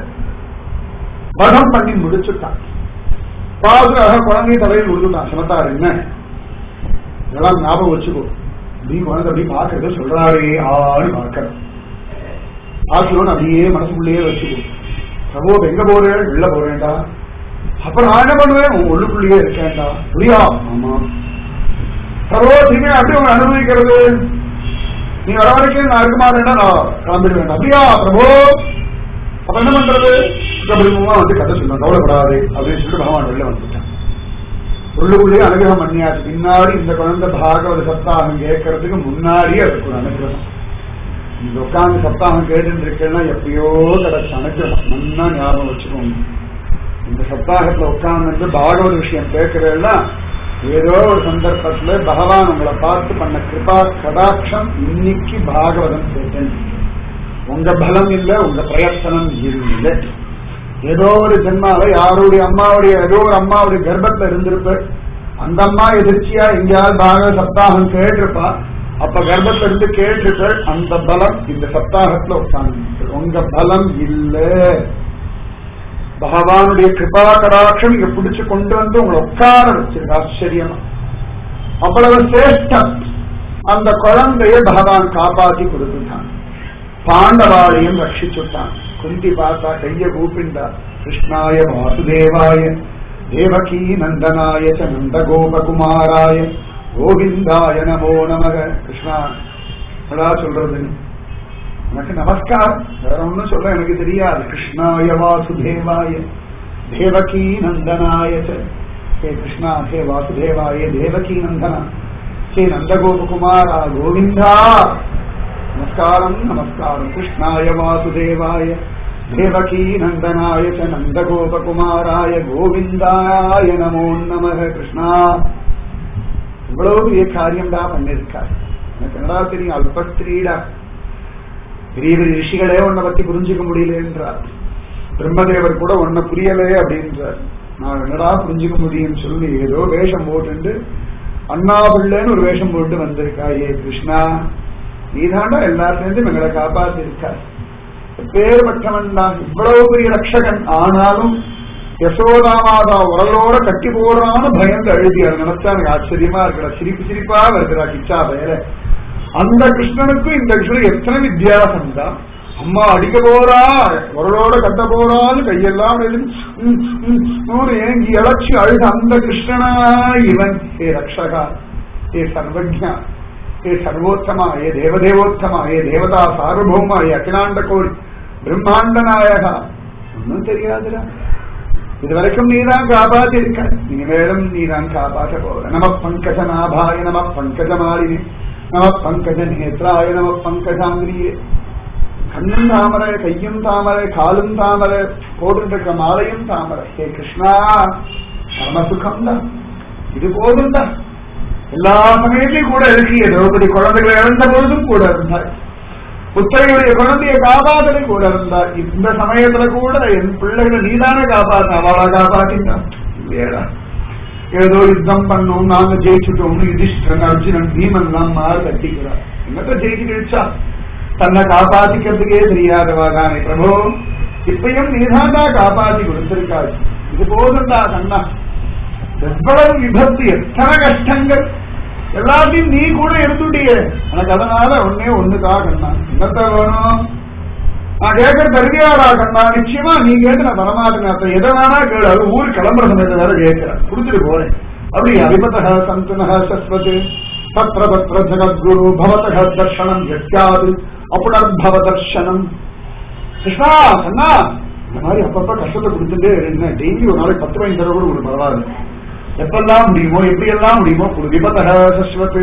வதம் பண்ணி முடிச்சுட்டான் பாதுகாக குழந்தை தலையில் விழுந்துட்டான் சிவத்தார் என்ன இதெல்லாம் ஞாபகம் வச்சுக்கோ நீ குழந்தை அப்படி பார்க்கறது சொல்றாரே ஆடு பார்க்கணும் பார்க்கணும்னு அப்படியே மனசுக்குள்ளேயே வச்சுக்கோ பிரபு எங்க போறேன் உள்ள போறேன்டா அப்புறம் நான் என்ன பண்ணுவேன் உன் உள்ளுக்குள்ளேயே இருக்கேன்டா புரியா ஆமா பிரபு திரும்பி அப்படி உங்க அனுபவிக்கிறது நீ வர வரைக்கும் நான் இருக்க மாட்டேன்னா நான் கிளம்பிடுவேன் அப்படியா பிரபு அப்ப என்ன பண்றது சுப்பிரமணியமா வந்து கதை சொல்லணும் கவலைப்படாது அப்படின்னு சொல்லிட்டு பகவான் வெளில வந்துட்டான் உள்ளுக்குள்ளேயே அனுகிரகம் பண்ணியாச்சு பின்னாடி இந்த குழந்தை பாகவத சப்தாகம் கேட்கறதுக்கு முன்னாடியே அதுக்கு ஒரு அனுகிரகம் இந்த உட்காந்து சப்தாகம் கேட்டு இருக்கேன்னா எப்பயோ கிடைச்ச அனுகிரகம் நல்லா ஞாபகம் வச்சுக்கோங்க இந்த சப்தாகத்துல உட்கார்ந்து பாகவத விஷயம் கேட்கறதெல்லாம் ஏதோ ஒரு சந்தர்ப்பத்துல பகவான் உங்களை பார்த்து பண்ண கிருபா கடாட்சம் இன்னைக்கு பாகவதம் கேட்டேன் உங்க பலம் இல்ல உங்க பிரயத்தனம் இல்லை ஏதோ ஒரு ஜென்மாவை யாருடைய அம்மாவுடைய ஏதோ ஒரு அம்மாவுடைய கர்ப்பத்துல இருந்திருப்ப அந்த அம்மா எதிர்ச்சியா எங்கேயாவது பாகவத சப்தாகம் கேட்டிருப்பா அப்ப கர்ப்பத்துல இருந்து கேட்டிருப்ப அந்த பலம் இந்த சப்தாகத்துல உட்கார்ந்து உங்க பலம் இல்ல பகவானுடைய கிருபா கடாட்சம் இங்க பிடிச்சு கொண்டு வந்து உங்களை உட்கார வச்சிருக்கு ஆச்சரியமா அவ்வளவு சிரேஷ்டம் அந்த குழந்தைய பகவான் காப்பாத்தி கொடுத்துட்டான் பாண்டவாளையும் ரட்சிச்சுட்டான் குந்தி பார்த்தா கைய கூப்பிண்டா கிருஷ்ணாய வாசுதேவாய தேவகி நந்தனாய ச நந்த கோபகுமாராய கோவிந்தாய நமோ நமக கிருஷ்ணா என்னடா சொல்றது எனக்கு நமஸ்காரம் வேற ஒண்ணும் சொல்ல எனக்கு தெரியாது கிருஷ்ணாய வாசுதேவாய தேவகி நந்தனாய ச. ஹே கிருஷ்ணா ஹே வாசுதேவாய தேவகி நந்தனா ஹே நந்தகோபகுமாரா கோவிந்தா நமஸ்காரம் நமஸ்காரம் கிருஷ்ணாய வாசுதேவாய தேவகி நந்தனாய ச நந்தகோபகுமாராய கோவிந்தாய நமோ நமக கிருஷ்ணா இவ்வளவு பெரிய காரியம் தான் பண்ணிருக்காரு எனக்கு என்னடா தெரியும் அல்பஸ்திரீடா பெரிய பெரிய ரிஷிகளே உன்னை பத்தி புரிஞ்சுக்க முடியல என்றார் பிரம்மதேவர் கூட உன்னை புரியலையே அப்படின்றார் நான் என்னடா புரிஞ்சுக்க முடியும்னு சொல்லி ஏதோ வேஷம் போட்டுண்டு அண்ணா பிள்ளைன்னு ஒரு வேஷம் போட்டு வந்திருக்கா ஏ கிருஷ்ணா நீதாண்டா எல்லாத்திலிருந்தும் எங்களை காப்பாத்தி இருக்கார் பேர் பெற்றவன் தான் இவ்வளவு பெரிய ரட்சகன் ஆனாலும் யசோதா மாதா உரலோட கட்டி போடுறான்னு பயந்து அழுதியார் நினைச்சா எனக்கு ஆச்சரியமா இருக்கிற சிரிப்பு சிரிப்பா வருகிறா கிச்சா வேற அந்த கிருஷ்ணனுக்கும் இந்த கிருஷ்ணனுக்கு எத்தனை வித்தியாசம் தான் அம்மா அடிக்க போறா உரலோட கட்ட போறான்னு கையெல்லாம் எழுதி, ம், ம், நூறு ஏங்கி இழைச்சி அழுத அந்த கிருஷ்ணனா இவன் ஏ ரக்ஷகா ஏ சர்வஜா ஏ சர்வோத்தமா ஏ தேவதேவோத்தமா ஏ தேவதா சார்வபௌமா ஏ அகிலாண்ட கோடி பிரம்மாண்ட நாயகா ஒன்னும் தெரியாதுடா இது வரைக்கும் நீதான் காப்பாத்தி இருக்க இனிமேலும் நீதான் காப்பாற்ற போற நம பங்கஜ நாபாய நம பங்கஜ மாலினி நம பங்கஜ நேத்ராய நம பங்கஜாங்கிரியே கண்ணும் தாமரை கையும் தாமரை காலும் தாமரை போட்டுருக்க மாலையும் தாமரை ஹே கிருஷ்ணா பரமசுகம் தான் இது போதும் தான் எல்லா சமயத்திலும் கூட இருக்கிய திரௌபதி குழந்தைகளை இழந்த பொழுதும் கூட இருந்தார் புத்தகையுடைய குழந்தைய காப்பாத்தலை கூட இருந்தார் இந்த சமயத்துல கூட என் பிள்ளைகளை நீதானே காப்பாத்த அவளை காப்பாத்திட்டான் இல்லையடா ஏதோ யுத்தம் பண்ணோம் நாங்க ஜெயிச்சுட்டோம்னு யுதிஷ்டன் அர்ஜுனன் பீமன் எல்லாம் மாறு கட்டிக்கிறார் என்னத்த ஜெயிச்சு கழிச்சா தன்னை காப்பாத்திக்கிறதுக்கே தெரியாதவா தானே பிரபு இப்பயும் நீதாண்டா காப்பாத்தி கொடுத்திருக்காரு இது போதுண்டா கண்ணா எவ்வளவு விபத்து எத்தனை கஷ்டங்கள் எல்லாத்தையும் நீ கூட எடுத்துட்டியே எனக்கு அதனால ஒன்னே ஒண்ணுக்கா கண்ணா என்னத்த வேணும் நான் கேட்கற தருவியாடா கண்ணா நிச்சயமா நீ கேட்டு நான் தரமாட்டேன் அப்ப எதை வேணா கேளு அது ஊர் கிளம்புற சமயத்தை வேற கேட்கிறேன் கொடுத்துட்டு போறேன் அப்படி அபிபத சந்தன சஸ்வத் தத்திர தத்திர ஜகத்குரு பவதக தர்ஷனம் எத்யாது அப்புனர்பவ தர்ஷனம் கிருஷ்ணா கண்ணா இந்த மாதிரி அப்பப்ப கஷ்டத்தை கொடுத்துட்டே இருந்தேன் டெய்லி ஒரு நாளைக்கு பத்து பதினஞ்சு தடவை கூட உங்களுக்கு பரவாயில்ல எப்பெல்லாம் முடியுமோ எப்படி எல்லாம் முடியுமோ குரு விபதக சஸ்வத்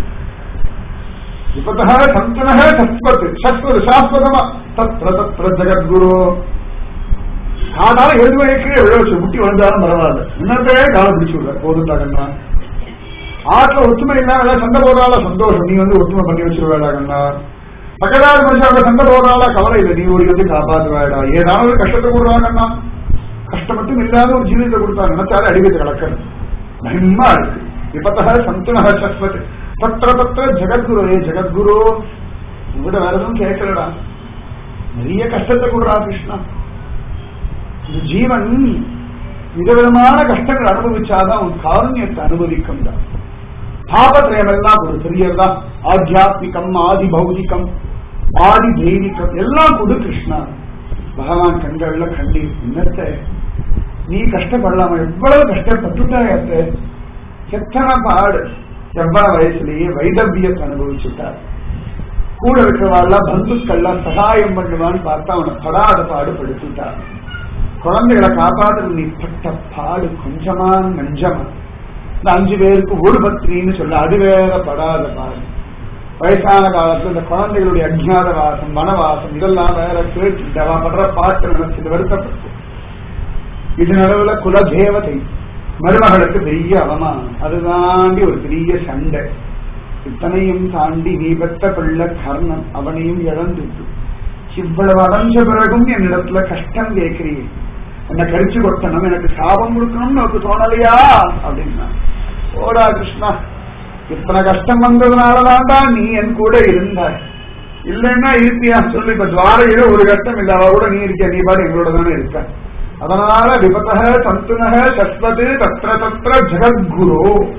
விபதக சந்தனக சஸ்வத் சஸ்வத் சாஸ்வதமா தத்ர தத்ர ஜெகத்குரு காதால எழுது மணிக்கு விழ வச்சு முட்டி விழுந்தாலும் பரவாயில்ல இன்னத்தே காலை பிடிச்சு விடுற போதுண்டா கண்ணா ஆற்றுல ஒத்துமை இல்லாம ஏதாவது சண்டை போடுறால சந்தோஷம் நீ வந்து ஒத்துமை பண்ணி வச்சிருவேடா கண்ணா பக்கத்தால் மனுஷாங்க சண்டை போடுறாளா கவலை இல்லை நீ ஓடி வந்து காப்பாற்றுவாடா ஏதாவது ஒரு கஷ்டத்தை கொடுறாங்கன்னா கஷ்டம் மட்டும் இல்லாத ஒரு ஜீவிதத்தை கொடுத்தா நினைச்சாலே அடிவத்து கிடக்கணும் மகிமா இருக்கு இப்பத்தக சந்துனக சஸ்வத் தத்திர தத்திர ஜெகத்குரு ஏ ஜெகத்குரு உங்ககிட்ட வேற எதுவும் கேட்கலடா நிறைய கஷ்டத்தை கொடுறா கிருஷ்ணா இந்த ஜீவன் விதவிதமான கஷ்டங்கள் அனுபவிச்சாதான் உன் காருண்யத்தை அனுபவிக்கும் தான் தாபத்ரயம் எல்லாம் கொடு தெரியறதா ஆத்தியாத்மிகம் ஆதி பௌதிகம் ஆதி தெய்வீகம் எல்லாம் கொடு கிருஷ்ணா பகவான் கண்கள்ல கண்ணீர் இன்னத்தை நீ கஷ்டப்படலாம எவ்வளவு கஷ்டப்பட்டுட்டாயத்த எத்தனை பாடு எவ்வளவு வயசுலயே வைதவியத்தை அனுபவிச்சுட்டார் கூட இருக்கிறவாள்லாம் பந்துக்கள்லாம் சகாயம் பண்ணுவான்னு பார்த்தா அவனை படாத பாடு படுத்திட்டார் குழந்தைகளை காப்பாற்ற நீ பட்ட பாடு கொஞ்சமா நஞ்சமா இந்த அஞ்சு பேருக்கு ஒரு பத்ரின்னு சொல்ல அது வேற படாத பாடு வயசான காலத்துல இந்த குழந்தைகளுடைய அஜ்ஞாத வாசம் வனவாசம் இதெல்லாம் வேற கேட்டு அவ படுற பாட்டு நினைச்சு வருத்தப்பட்டு இது நடுவுல குல தேவதை மருமகளுக்கு பெரிய அவமானம் அது தாண்டி ஒரு பெரிய சண்டை இத்தனையும் தாண்டி நீ பெற்ற பிள்ளை கர்ணன் அவனையும் இழந்துட்டு இவ்வளவு அடைஞ்ச பிறகும் என்னிடத்துல கஷ்டம் கேட்கிறீங்க என்ன கரிச்சு கொட்டணும் எனக்கு சாபம் கொடுக்கணும்னு உனக்கு தோணலையா அப்படின்னா ஓடா கிருஷ்ணா இத்தனை கஷ்டம் வந்ததுனாலதான்டா நீ என் கூட இருந்தாய் இல்லைன்னா இருப்பியா சொல்லு இப்ப துவாரையில ஒரு கஷ்டம் இல்ல அவ கூட நீ இருக்க நீ பாரு எங்களோட தானே இருக்க அதனால விபத்தக சந்துனக சஸ்வது தத்திர தத்திர ஜெகத்குரு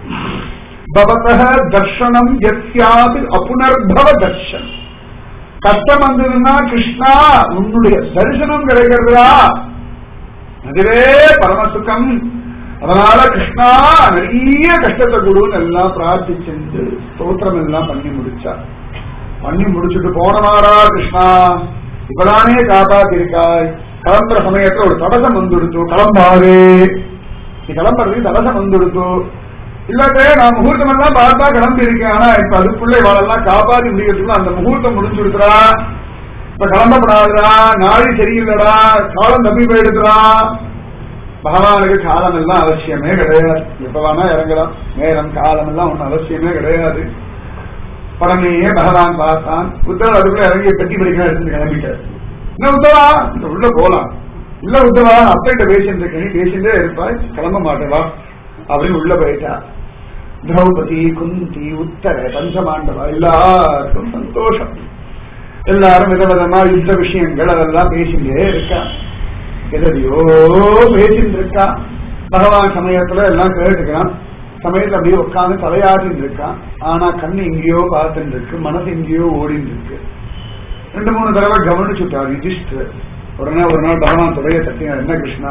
பவத்தக தர்ஷனம் எத்யாது அப்புனர்பவ தர்ஷன் கஷ்டம் வந்ததுன்னா கிருஷ்ணா உன்னுடைய தரிசனம் கிடைக்கிறதா அதுவே பரமசுகம் அதனால கிருஷ்ணா நிறைய கஷ்டத்தை கொடுன்னு எல்லாம் பிரார்த்திச்சு ஸ்தோத்திரம் எல்லாம் பண்ணி முடிச்சா பண்ணி முடிச்சுட்டு போனவாரா கிருஷ்ணா இப்பதானே காப்பாத்திருக்காய் கிளம்புற சமயத்துல ஒரு தடசம் வந்துடுத்து கிளம்பாரு நீ கிளம்புறதுக்கு தடசம் வந்துடுத்து இல்லாட்டே நான் முகூர்த்தம் எல்லாம் பார்த்தா கிளம்பி இருக்கேன் ஆனா இப்ப அதுக்குள்ள இவாளெல்லாம் காப்பாத்தி முடிக்கிறதுக்குள்ள அந்த முகூர்த்தம் முடிஞ்சுடுத்துறா இப்ப கிளம்பப்படாதுடா நாளை சரியில்லடா காலம் தப்பி போயிடுதுடா பகவானுக்கு காலம் எல்லாம் அவசியமே கிடையாது எப்ப வேணா இறங்கலாம் நேரம் காலம் எல்லாம் ஒன்னும் அவசியமே கிடையாது படமையே பகவான் பார்த்தான் உத்தரவு அதுக்குள்ள இறங்கி பெட்டி படிக்கலாம் எடுத்து கிளம்பிட்டார் என்ன உத்தவா இந்த உள்ள போலாம் இல்ல உத்தவா அப்பிட்ட பேசிட்டு இருக்கேன் பேசிட்டே இருப்பாய் கிளம்ப மாட்டேவா அப்படின்னு உள்ள போயிட்டா திரௌபதி குந்தி உத்தர பஞ்சமாண்டவா எல்லாருக்கும் சந்தோஷம் எல்லாரும் விதவிதமா யுத்த விஷயங்கள் அதெல்லாம் பேசிட்டே இருக்கா எதையோ பேசிட்டு இருக்கா பகவான் சமயத்துல எல்லாம் கேட்டுக்கிறான் சமயத்துல அப்படியே உட்காந்து தலையாடின்னு இருக்கான் ஆனா கண்ணு எங்கேயோ பார்த்துட்டு இருக்கு மனசு எங்கேயோ ஓடிட்டு இருக்கு ரெண்டு மூணு தடவை கவனிச்சுட்டார் யுதிஷ்டர் உடனே ஒரு நாள் பகவான் துறைய தட்டினார் என்ன கிருஷ்ணா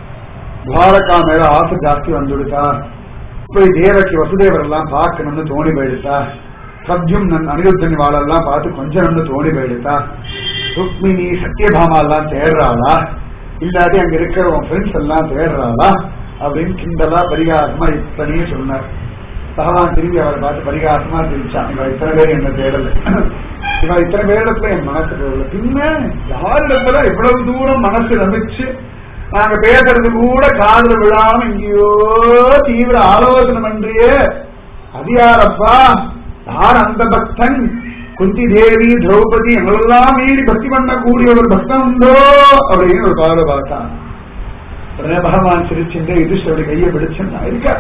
துவாரகா மேல ஆசை ஜாஸ்தி வந்துடுதா போய் தேவகி வசுதேவர் எல்லாம் பார்க்கணும்னு தோணி போயிடுதா சத்யம் நன் அனிருத்தன் வாழெல்லாம் பார்த்து கொஞ்சம் நன்னு தோணி போயிடுதா ருக்மிணி சத்யபாமா எல்லாம் தேடுறாளா இல்லாட்டி அங்க இருக்கிற உன் ஃப்ரெண்ட்ஸ் எல்லாம் தேடுறாளா அப்படின்னு கிண்டலா பரிகாசமா இத்தனையே சொன்னார் பகவான் திரும்பி அவரை பார்த்து பரிகாசமா தெரிவிச்சான் இவ இத்தனை பேர் என்ன தேடல இவ இத்தனை பேரிடத்துல என் மனசு தேடல பின்ன யாரிடத்துல இவ்வளவு தூரம் மனசு ரமிச்சு நாங்க பேசுறது கூட காதுல விழாம எங்கேயோ தீவிர ஆலோசனை பண்றியே அது யாரப்பா யார் அந்த பக்தன் குந்தி தேவி திரௌபதி எங்களெல்லாம் மீறி பக்தி பண்ணக்கூடிய ஒரு பக்தன் உண்டோ அப்படின்னு ஒரு கால பார்த்தான் உடனே பகவான் சிரிச்சுட்டு யுதிஷ்டருடைய கையை பிடிச்சுன்னா இருக்க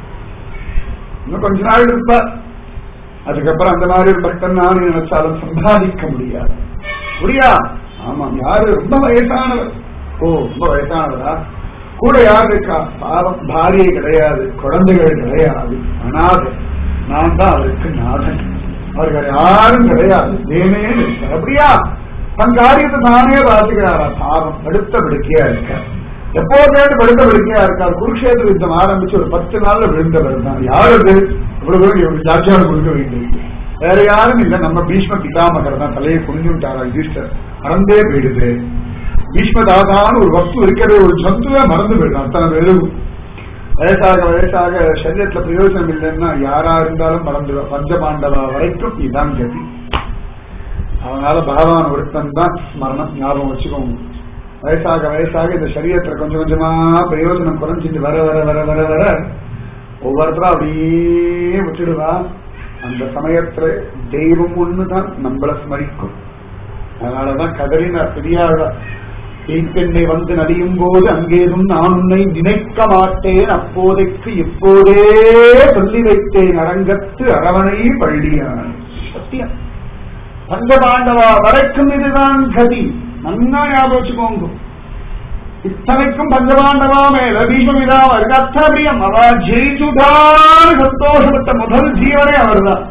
இன்னும் கொஞ்ச நாள் இருப்ப அதுக்கப்புறம் அந்த மாதிரி ஒரு பக்தன் நானும் நினைச்சாலும் சம்பாதிக்க முடியாது முடியா ஆமாம் யாரு ரொம்ப வயசானவர் ஓ ரொம்ப வயசானவரா கூட யார் இருக்கா பாவம் பாரியை கிடையாது குழந்தைகள் கிடையாது அனாதை நான் தான் அவருக்கு நாதன் அவர்கள் யாரும் கிடையாது தேனே இருக்கார் அப்படியா தன் காரியத்தை தானே பார்த்துக்கிறாரா பாவம் படுத்த படுக்கையா இருக்கார் எப்போதே படுத்த படுக்கையா இருக்கார் குருஷேத்திர யுத்தம் ஆரம்பிச்சு ஒரு பத்து நாள்ல விழுந்தவர் தான் யார் அது இவ்வளவு தூரம் ஜாட்சியார் கொடுக்க வேண்டியிருக்கு வேற யாரும் இல்ல நம்ம பீஷ்ம பிதாமகர் தான் தலையை குனிஞ்சு விட்டாரா யுதிஷ்டர் மறந்தே போயிடுது பீஷ்ம தாதான்னு ஒரு வஸ்து இருக்கிற ஒரு ஜந்துவே மறந்து போயிடும் அத்தனை வெறும் வயசாக வயசாக சரீரத்துல பிரயோஜனம் இல்லைன்னா யாரா இருந்தாலும் மறந்துடும் பஞ்சபாண்டவா வரைக்கும் இதுதான் கதி அதனால பகவான் ஒருத்தன் தான் ஸ்மரணம் ஞாபகம் வச்சுக்கோங்க வயசாக வயசாக இந்த சரீரத்துல கொஞ்சம் கொஞ்சமா பிரயோஜனம் குறைஞ்சிட்டு வர வர வர வர வர ஒவ்வொருத்தரும் அப்படியே விட்டுடுவா அந்த சமயத்துல தெய்வம் ஒண்ணுதான் நம்மள ஸ்மரிக்கும் அதனாலதான் கதறினார் பெரியாழ பெண்ணை வந்து நடியும் போது அங்கேதும் நான் உன்னை நினைக்க மாட்டேன் அப்போதைக்கு இப்போதே சொல்லி வைத்தேன் அரங்கத்து அரவணை பள்ளியான் சத்தியம் பஞ்சபாண்டவா வரைக்கும் இதுதான் கதி நன்னா ஞாபகம் வச்சுக்கோங்க இத்தனைக்கும் பஞ்சபாண்டவா மேல பீஷ்மவிதா அவருக்கு அத்தபிரியம் அவ ஜெயிச்சுதான் சந்தோஷப்பட்ட முதல் ஜீவனே அவர்தான்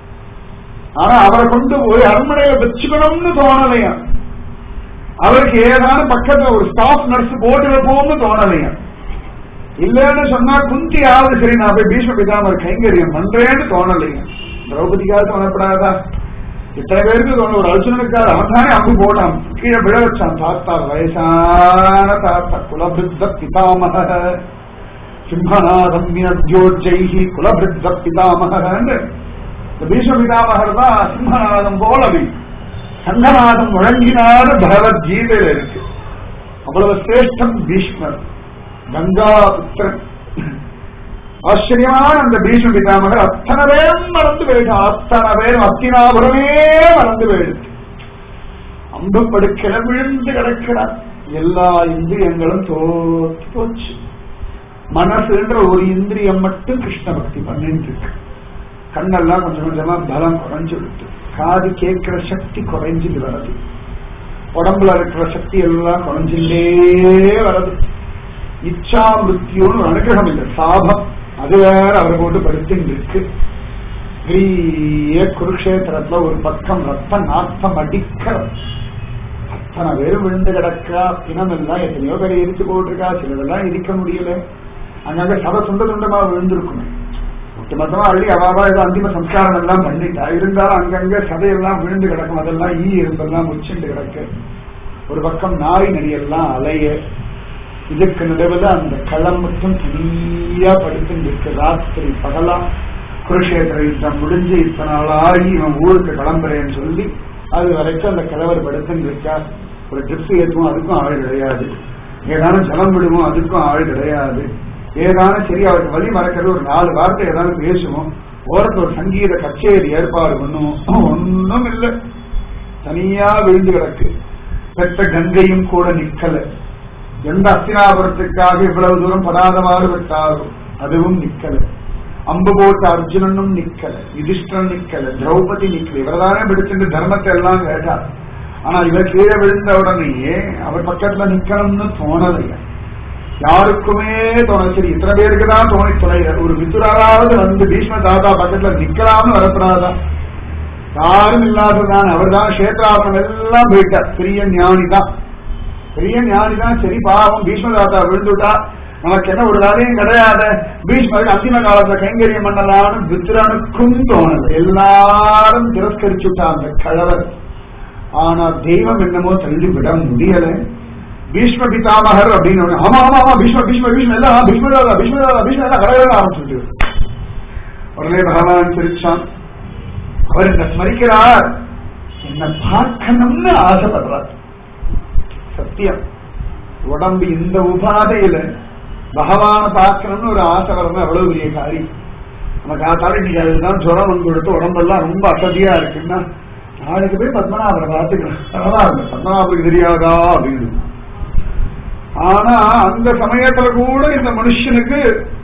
ஆனா அவரை கொண்டு போய் அரண்மனையில வச்சுக்கணும்னு தோணலையா அவருக்கு ஏதாவது பக்கத்துல ஒரு ஸ்டாஃப் நர்ஸ் போட்டு வைப்போம்னு தோணலையா இல்லன்னு சொன்னா குந்தி ஆவது சரி நான் போய் பீஷ்ம பிதாமர் கைங்கரியம் பண்றேன்னு தோணலையா திரௌபதிக்காக தோணப்படாதா இத்தனை பேருக்கு தோணும் ஒரு அர்ஜுனனுக்காக அவன் தானே அம்பு போட்டான் கீழே விழ வச்சான் தாத்தா வயசான தாத்தா குலபிருத்த பிதாமக சிம்மநாதம் வினத்யோஜைஹி குலபிருத்த பிதாமகன்னு இந்த பீஷ்ம பிதாமகர் தான் சிம்மநாதம் போலவி சங்கநாதம் முழங்கினாரு பகவத்கீதையில இருக்கு அவ்வளவு சிரேஷ்டம் பீஷ்மர் கங்கா புத்திரன் ஆச்சரியமான அந்த பீஷ்ம பிதாமகர் அத்தனை பேரும் மறந்து போயிட்டு அத்தனை பேரும் அத்தினாபுரமே மறந்து போயிடுச்சு அம்பு படுக்கிற விழுந்து கிடக்கிறார் எல்லா இந்திரியங்களும் தோற்று போச்சு மனசுன்ற ஒரு இந்திரியம் மட்டும் கிருஷ்ண பக்தி பண்ணிட்டு இருக்கு கண்ணெல்லாம் கொஞ்சம் கொஞ்சமா பலம் குறைஞ்சு விட்டு காது கேட்கிற சக்தி குறைஞ்சிட்டு வருது உடம்புல இருக்கிற சக்தி எல்லாம் குறைஞ்சுட்டே வருது இச்சா மிருத்தியோன்னு ஒரு அனுகிரகம் இல்லை சாபம் அது வேற அவரை போட்டு படுத்துட்டு இருக்கு பெரிய குருக்ஷேத்திரத்துல ஒரு பக்கம் ரத்த நாத்தம் அடிக்கிற அத்தனை பேரும் விழுந்து கிடக்கா பிணம் எல்லாம் எத்தனையோ பேர் எரிச்சு போட்டிருக்கா சிலதெல்லாம் இடிக்க முடியல அங்கங்க சத துண்ட துண்டமா விழுந்திருக்குமே மொத்தமா அள்ளி அவாவா ஏதோ அந்திம சம்ஸ்காரம் எல்லாம் பண்ணிட்டா இருந்தாலும் அங்கங்க சதையெல்லாம் விழுந்து கிடக்கும் அதெல்லாம் ஈ எறும்பெல்லாம் முச்சுண்டு கிடக்கு ஒரு பக்கம் நாய் நடியெல்லாம் அலைய இதுக்கு நடுவில் அந்த களம் மட்டும் தனியா படுத்துட்டு இருக்கு ராத்திரி பகலா குருஷேத்திர யுத்தம் முடிஞ்சு இத்தனை நாளாகி இவன் ஊருக்கு கிளம்புறேன்னு சொல்லி அது வரைக்கும் அந்த கிழவர் படுத்துட்டு இருக்கா ஒரு ட்ரிப்ஸ் ஏற்றுவோம் அதுக்கும் ஆள் கிடையாது ஏதானும் ஜலம் விடுவோம் அதுக்கும் ஆள் கிடையாது ஏதானும் சரி அவருக்கு வழி மறக்கிறது ஒரு நாலு வார்த்தை ஏதாவது பேசுவோம் ஓரத்தில் ஒரு சங்கீத கச்சேரி ஏற்பாடு பண்ணுவோம் ஒன்றும் இல்லை தனியா விழுந்து கிடக்கு பெற்ற கங்கையும் கூட நிக்கல எந்த அஸ்தினாபுரத்துக்காக இவ்வளவு தூரம் படாதவாறு விட்டாரோ அதுவும் நிக்கல அம்பு போட்ட அர்ஜுனனும் நிக்கல யுதிஷ்டன் நிக்கல திரௌபதி நிக்கல இவர்தானே பிடிச்சிட்டு தர்மத்தை எல்லாம் கேட்டார் ஆனா இவர் கீழே விழுந்த உடனேயே அவர் பக்கத்துல நிக்கணும்னு தோணலையா யாருக்குமே தோண சரி இத்தனை பேருக்கு தான் தோணி தொலைல ஒரு வித்துராராவது வந்து பீஷ்ம தாத்தா பக்கத்துல நிக்கலாம்னு வரப்படாதா யாரும் இல்லாததான் அவர் தான் கஷேத்ராபனம் எல்லாம் போயிட்டார் பெரிய ஞானி தான் பெரிய ஞானி தான் சரி பாவம் பீஷ்ம தாத்தா விழுந்துட்டா நமக்கு என்ன ஒரு வேலையும் கிடையாது பீஷ்மருக்கு அந்திம காலத்துல கைங்கரியம் பண்ணலாம்னு வித்ரனுக்கும் தோணல எல்லாரும் திரஸ்கரிச்சுட்டா அந்த கழவர் ஆனா தெய்வம் என்னமோ தள்ளி விட முடியல பீஷ்ம பிதாமகர் அப்படின்னு ஒண்ணு. ஆமா ஆமா ஆமா பீஷ்ம பீஷ்ம பீஷ்ம எல்லாம் பீஷ்மதாதா பீஷ்மதாதா பீஷ்ம எல்லாம் கடவுள் ஆரம்பிச்சுட்டு உடனே பகவான் சிரிச்சான் அவர் என்ன ஸ்மரிக்கிறார் என்ன பார்க்கணும்னு ஆசைப்படுறார் சத்தியம் உடம்பு இந்த உபாதையில பகவான பார்க்கணும்னு ஒரு ஆசை வரணும் அவ்வளவு பெரிய காரியம் நம்ம காத்தாலும் இன்னைக்கு அதுதான் ஜுரம் வந்து கொடுத்து உடம்பெல்லாம் ரொம்ப அசதியா இருக்குன்னா நாளைக்கு போய் பத்மநாபரை பார்த்துக்கலாம் அதெல்லாம் இருக்கும் பத்மநாபருக்கு தெரியாதா அப்படின்னு ஆனா அந்த சமயத்துல கூட இந்த மனுஷனுக்கு